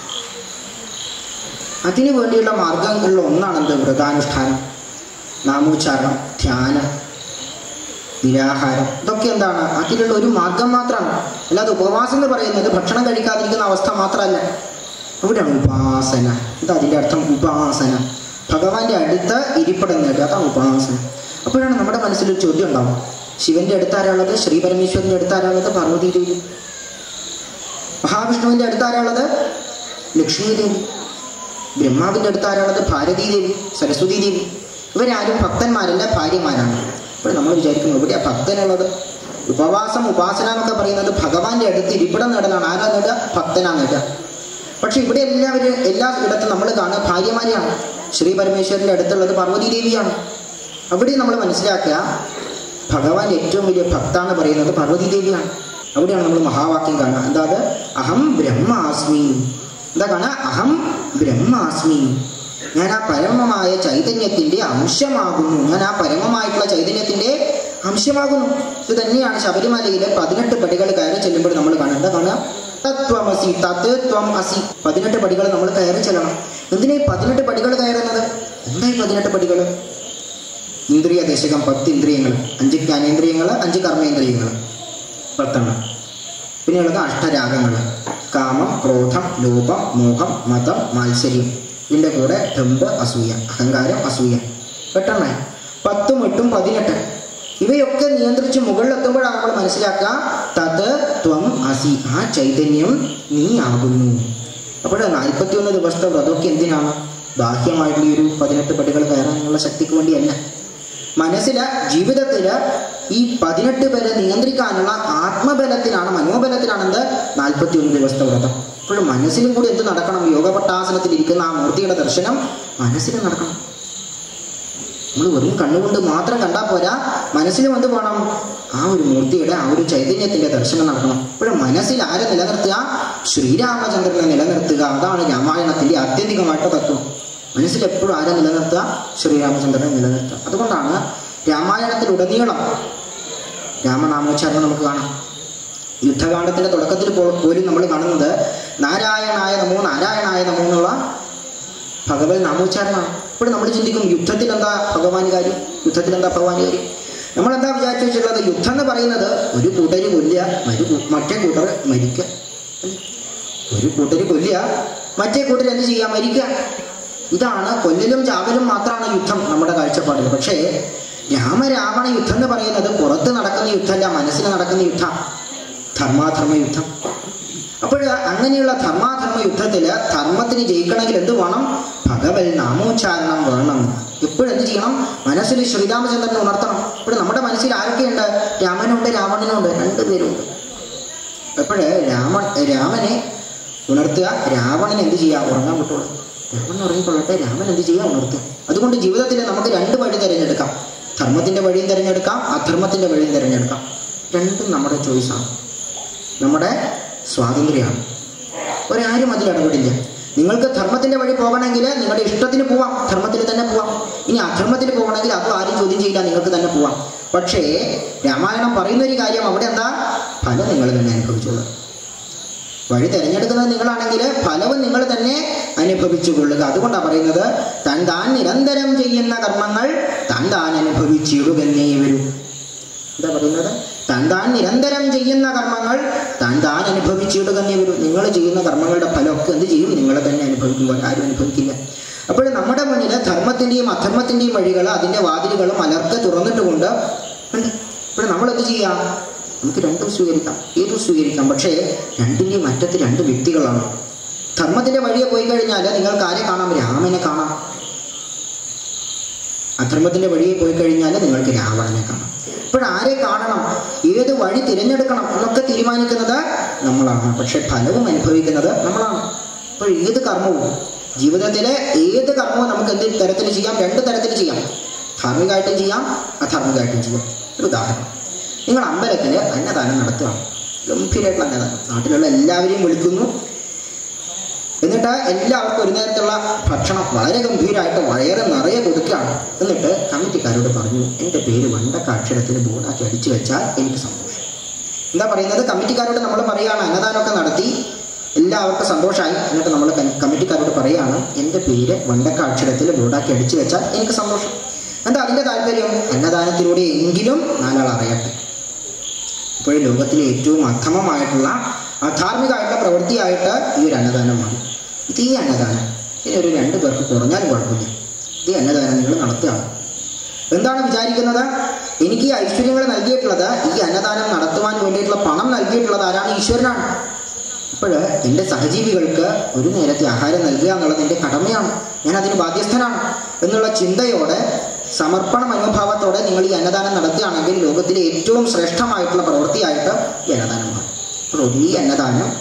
അതിനു വേണ്ടിയുള്ള മാർഗങ്ങളിൽ ഒന്നാണെന്ത് വ്രതാനുഷ്ഠാനം നാമോച്ചാരണം ധ്യാനം നിരാഹാരം ഇതൊക്കെ എന്താണ് അതിലുള്ള ഒരു മാർഗം മാത്രമാണ് അല്ലാതെ ഉപവാസം എന്ന് പറയുന്നത് ഭക്ഷണം കഴിക്കാതിരിക്കുന്ന അവസ്ഥ മാത്രമല്ല അവിടെയാണ് ഉപാസന എന്താ അതിൻ്റെ അർത്ഥം ഉപാസന ഭഗവാന്റെ അടുത്ത് ഇരിപ്പിടം നേടുക അതാണ് ഉപാസന അപ്പോഴാണ് നമ്മുടെ മനസ്സിലൊരു ചോദ്യം ഉണ്ടാവും ശിവന്റെ അടുത്ത് ആരാളുള്ളത് ശ്രീ പരമേശ്വരന്റെ അടുത്ത് ആരാളുള്ളത് പാർവതി ദേവി മഹാവിഷ്ണുവിന്റെ അടുത്ത് ആരാളുള്ളത് ലക്ഷ്മി ദേവി ബ്രഹ്മാവിന്റെ അടുത്ത് ആരാളുള്ളത് ഭാരതീ ദേവി സരസ്വതി ദേവി ഇവരാരും ഭക്തന്മാരല്ല ഭാര്യമാരാണ് അപ്പോൾ നമ്മൾ വിചാരിക്കുന്നു എവിടെയാ ഭക്തനുള്ളത് ഉപവാസം ഉപാസന എന്നൊക്കെ പറയുന്നത് ഭഗവാന്റെ അടുത്ത് ഇരിപ്പിടം നേടലാണ് ആരാ നേടുക ഭക്തനാ നേടുക പക്ഷെ ഇവിടെ എല്ലാവരും എല്ലാ ഇടത്തും നമ്മൾ കാണുക ഭാര്യമാരെയാണ് ശ്രീ പരമേശ്വരൻ്റെ അടുത്തുള്ളത് പാർവതി ദേവിയാണ് അവിടെ നമ്മൾ മനസ്സിലാക്കുക ഭഗവാൻ ഏറ്റവും വലിയ ഭക്താന്ന് പറയുന്നത് പാർവതി ദേവിയാണ് അവിടെയാണ് നമ്മൾ മഹാവാക്യം കാണുക എന്താ അത് അഹം ബ്രഹ്മാസ്മി എന്താ കാണുക അഹം ബ്രഹ്മാസ്മി ഞാൻ ആ പരമമായ ചൈതന്യത്തിന്റെ അംശമാകുന്നു ഞാൻ ആ പരമമായിട്ടുള്ള ചൈതന്യത്തിന്റെ അംശമാകുന്നു ഇത് തന്നെയാണ് ശബരിമലയിലെ പതിനെട്ട് പടികൾ കയറി ചെല്ലുമ്പോൾ നമ്മൾ കാണുക എന്താ കാണുക തത്വമസി തത് ത്വം അസി പതിനെട്ട് പടികൾ നമ്മൾ കയറി ചെല്ലണം എന്തിനാ ഈ പതിനെട്ട് പടികൾ കയറുന്നത് എന്താ ഈ പതിനെട്ട് പടികൾ ഇന്ദ്രിയ ദശകം പത്ത് ഇന്ദ്രിയങ്ങൾ അഞ്ച് ജ്ഞാനേന്ദ്രിയങ്ങൾ അഞ്ച് കർമ്മേന്ദ്രിയങ്ങൾ പത്തെണ്ണം പിന്നെ ഉള്ളത് അഷ്ടരാഗങ്ങൾ കാമം ക്രോധം ലോപം മോഹം മതം മാത്സര്യം ഇതിൻ്റെ കൂടെ ദമ്പ് അസൂയ അഹങ്കാരം അസൂയ പെട്ടെന്നായി പത്തും എട്ടും പതിനെട്ട് ഇവയൊക്കെ നിയന്ത്രിച്ച് മുകളിലെത്തുമ്പോഴാണ് നമ്മൾ മനസ്സിലാക്കുക തത് ത്വം അസി ആ ചൈതന്യം നീ ആകുന്നു അപ്പോൾ നാൽപ്പത്തിയൊന്ന് ദിവസത്തെ വ്രതമൊക്കെ എന്തിനാണ് ബാഹ്യമായിട്ടുള്ള ഈ ഒരു പതിനെട്ട് പടികൾ കയറാനുള്ള ശക്തിക്ക് വേണ്ടിയല്ല മനസ്സില് ജീവിതത്തില് ഈ പതിനെട്ട് പേരെ നിയന്ത്രിക്കാനുള്ള ആത്മബലത്തിനാണ് മനോബലത്തിനാണ് എന്ത് നാൽപ്പത്തിയൊന്ന് ദിവസത്തെ വ്രതം അപ്പോൾ മനസ്സിലും കൂടി എന്ത് നടക്കണം യോഗപട്ടാസനത്തിൽ ഇരിക്കുന്ന ആ മൂർത്തിയുടെ ദർശനം മനസ്സിൽ നടക്കണം നമ്മൾ വെറും കണ്ണുകൊണ്ട് മാത്രം കണ്ടാൽ പോരാ മനസ്സിലും എന്ത് വേണം ആ ഒരു മൂർത്തിയുടെ ആ ഒരു ചൈതന്യത്തിന്റെ ദർശനം നടക്കണം ഇപ്പോഴും മനസ്സിൽ ആരെ നിലനിർത്തുക ശ്രീരാമചന്ദ്രനെ നിലനിർത്തുക അതാണ് രാമായണത്തിന്റെ ആത്യന്തികമായിട്ട് തത്വം മനസ്സിൽ എപ്പോഴും ആരെ നിലനിർത്തുക ശ്രീരാമചന്ദ്രനെ നിലനിർത്തുക അതുകൊണ്ടാണ് രാമായണത്തിലുടനീളം രാമനാമോച്ചാരണം നമുക്ക് കാണാം യുദ്ധകാണ്ഡത്തിന്റെ തുടക്കത്തിൽ പോ- പോലും നമ്മൾ കാണുന്നത് നാരായണായ നമോ നാരായണായ നമോ എന്നുള്ള ഭഗവത് നാമോച്ചാരണമാണ് ഇപ്പോൾ നമ്മൾ ചിന്തിക്കും യുദ്ധത്തിൽ എന്താ ഭഗവാൻ കാര്യം യുദ്ധത്തിൽ എന്താ ഭഗവാൻ കാര്യം നമ്മൾ എന്താ വിചാരിച്ചു വെച്ചിട്ടുള്ളത് യുദ്ധം എന്ന് പറയുന്നത് ഒരു കൂട്ടര് കൊല്ലുക മറ്റു കൂ- മറ്റേ കൂട്ടർ മരിക്കുക അല്ലേ? ഒരു കൂട്ടര് കൊല്ലുക മറ്റേ കൂട്ടർ എന്ത് ചെയ്യുക മരിക്കുക ഇതാണ് കൊല്ലലും ചാവലും മാത്രമാണ് യുദ്ധം നമ്മുടെ കാഴ്ചപ്പാടിൽ പക്ഷേ രാമരാവണ യുദ്ധം എന്ന് പറയുന്നത് പുറത്ത് നടക്കുന്ന യുദ്ധമല്ല മനസ്സിൽ നടക്കുന്ന യുദ്ധം ധർമാധർമ്മ യുദ്ധം അപ്പോൾ അങ്ങനെയുള്ള ധർമാധർമ്മ യുദ്ധത്തില് ധർമ്മത്തിന് ജയിക്കണമെങ്കിൽ എന്ത് വേണം ഭഗവത് നാമോച്ചാരണം വേണം എപ്പോഴും എന്ത് ചെയ്യണം മനസ്സിൽ ശ്രീരാമചന്ദ്രനെ ഉണർത്തണം ഇപ്പോൾ നമ്മുടെ മനസ്സിൽ ആരൊക്കെയുണ്ട് രാമനുണ്ട് രാവണനുണ്ട് രണ്ടുപേരുണ്ട് അപ്പോഴ് രാമ രാമനെ ഉണർത്തുക രാവണൻ എന്ത് ചെയ്യുക ഉറങ്ങാൻ വിട്ടോളൂ രാവണൻ ഉറങ്ങിക്കൊള്ളട്ടെ രാമൻ എന്ത് ചെയ്യുക ഉണർത്തുക അതുകൊണ്ട് ജീവിതത്തിൽ നമുക്ക് രണ്ട് വഴി തിരഞ്ഞെടുക്കാം ധർമ്മത്തിന്റെ വഴിയും തിരഞ്ഞെടുക്കാം അധർമ്മത്തിന്റെ വഴിയും തിരഞ്ഞെടുക്കാം രണ്ടും നമ്മുടെ ചോയ്സാണ് നമ്മുടെ സ്വാതന്ത്ര്യമാണ് ഒരാരും അതിൽ ഇടപെടില്ല നിങ്ങൾക്ക് ധർമ്മത്തിന്റെ വഴി പോകണമെങ്കിൽ നിങ്ങളുടെ ഇഷ്ടത്തിന് പോവാം ധർമ്മത്തിൽ തന്നെ പോവാം ഇനി അധർമ്മത്തിൽ പോകണമെങ്കിൽ അതും ആരും ചോദ്യം ചെയ്യില്ല നിങ്ങൾക്ക് തന്നെ പോവാം പക്ഷേ രാമായണം പറയുന്ന ഒരു കാര്യം അവിടെ എന്താ ഫലം നിങ്ങൾ തന്നെ അനുഭവിച്ചോളുക വഴി തിരഞ്ഞെടുക്കുന്നത് നിങ്ങളാണെങ്കിൽ ഫലവും നിങ്ങൾ തന്നെ അനുഭവിച്ചു കൊള്ളുക അതുകൊണ്ടാണ് പറയുന്നത് താൻ താൻ നിരന്തരം ചെയ്യുന്ന കർമ്മങ്ങൾ താൻ താൻ അനുഭവിച്ചിടുകന്നേ വരൂ എന്താ പറയുന്നത് താൻ താൻ നിരന്തരം ചെയ്യുന്ന കർമ്മങ്ങൾ താൻ താൻ അനുഭവിച്ചിടുകന്നേ വരൂ നിങ്ങൾ ചെയ്യുന്ന കർമ്മങ്ങളുടെ ഫലമൊക്കെ എന്ത് ചെയ്യും നിങ്ങൾ തന്നെ അനുഭവിക്കുമ്പോൾ ആരും അനുഭവിക്കില്ല അപ്പോൾ നമ്മുടെ മുന്നിൽ ധർമ്മത്തിന്റെയും അധർമ്മത്തിന്റെയും വഴികൾ അതിന്റെ വാതിലുകളും അലർക്കെ തുറന്നിട്ടുകൊണ്ട് ഉണ്ട് ഇപ്പോൾ നമ്മൾ എന്ത് ചെയ്യാം നമുക്ക് രണ്ടും സ്വീകരിക്കാം ഏതും സ്വീകരിക്കാം പക്ഷേ രണ്ടിന്റെയും അറ്റത്ത് രണ്ട് വ്യക്തികളാണ് ധർമ്മത്തിന്റെ വഴിയെ പോയി കഴിഞ്ഞാൽ നിങ്ങൾക്ക് ആരെ കാണാം രാമനെ കാണാം അധർമ്മത്തിന്റെ വഴിയെ പോയി കഴിഞ്ഞാൽ നിങ്ങൾക്ക് രാവണനെ കാണാം ഇപ്പോൾ ആരെ കാണണം ഏത് വഴി തിരഞ്ഞെടുക്കണം എന്നൊക്കെ തീരുമാനിക്കുന്നത് നമ്മളാണ് പക്ഷെ ഫലവും അനുഭവിക്കുന്നത് നമ്മളാണ് അപ്പോൾ ഏത് കർമ്മവും ജീവിതത്തിലെ ഏത് കർമ്മവും നമുക്ക് എന്ത് തരത്തിൽ ചെയ്യാം രണ്ട് തരത്തിൽ ചെയ്യാം ധാർമ്മികമായിട്ടും ചെയ്യാം അധാർമികമായിട്ടും ചെയ്യാം ഒരു ഉദാഹരണം നിങ്ങൾ അമ്പലത്തിൽ അന്നദാനം നടത്തുകയാണ് ഗംഭീരമായിട്ടുള്ള അന്നദാനം നാട്ടിലുള്ള എല്ലാവരെയും വിളിക്കുന്നു എന്നിട്ട് എല്ലാവർക്കും ഒരു നേരത്തുള്ള ഭക്ഷണം വളരെ ഗംഭീരമായിട്ട് വയറ് നിറയെ കൊടുക്കുകയാണ് എന്നിട്ട് കമ്മിറ്റിക്കാരോട് പറഞ്ഞു എൻ്റെ പേര് വണ്ടക്ക അക്ഷരത്തിൽ ബോർഡാക്കി അടിച്ചു വെച്ചാൽ എനിക്ക് സന്തോഷം എന്താ പറയുന്നത് കമ്മിറ്റിക്കാരോട് നമ്മൾ പറയുകയാണ് അന്നദാനമൊക്കെ നടത്തി എല്ലാവർക്കും സന്തോഷമായി എന്നിട്ട് നമ്മൾ കമ്മിറ്റിക്കാരോട് പറയുകയാണ് എൻ്റെ പേര് വണ്ടക്ക അക്ഷരത്തിൽ ബോർഡാക്കി അടിച്ചു വെച്ചാൽ എനിക്ക് സന്തോഷം എന്താ അതിൻ്റെ താല്പര്യം അന്നദാനത്തിലൂടെ എങ്കിലും നാലാൾ അറിയട്ടെ ഇപ്പോൾ ലോകത്തിലെ ഏറ്റവും അധമമായിട്ടുള്ള അധാർമികമായിട്ടുള്ള പ്രവൃത്തിയായിട്ട് ഈ ഒരു അന്നദാനമാണ് ഇത് ഈ അന്നദാനം ഇനി ഒരു രണ്ട് പേർക്ക് കുറഞ്ഞാലും കുഴപ്പമില്ല ഇത് ഈ അന്നദാനം നിങ്ങൾ നടത്തുകയാണ് എന്താണ് വിചാരിക്കുന്നത് എനിക്ക് ഈ ഐശ്വര്യങ്ങൾ നൽകിയിട്ടുള്ളത് ഈ അന്നദാനം നടത്തുവാൻ വേണ്ടിയിട്ടുള്ള പണം നൽകിയിട്ടുള്ളത് ആരാണ് ഈശ്വരനാണ് അപ്പോൾ എൻ്റെ സഹജീവികൾക്ക് ഒരു നേരത്തെ ആഹാരം നൽകുക എന്നുള്ളത് എൻ്റെ കടമയാണ് ഞാൻ അതിന് ബാധ്യസ്ഥനാണ് എന്നുള്ള ചിന്തയോടെ സമർപ്പണ മനോഭാവത്തോടെ നിങ്ങൾ ഈ അന്നദാനം നടത്തുകയാണെങ്കിൽ ലോകത്തിലെ ഏറ്റവും ശ്രേഷ്ഠമായിട്ടുള്ള പ്രവൃത്തിയായിട്ട് ഈ അന്നദാനമാണ് അപ്പോൾ ഈ അന്നദാനം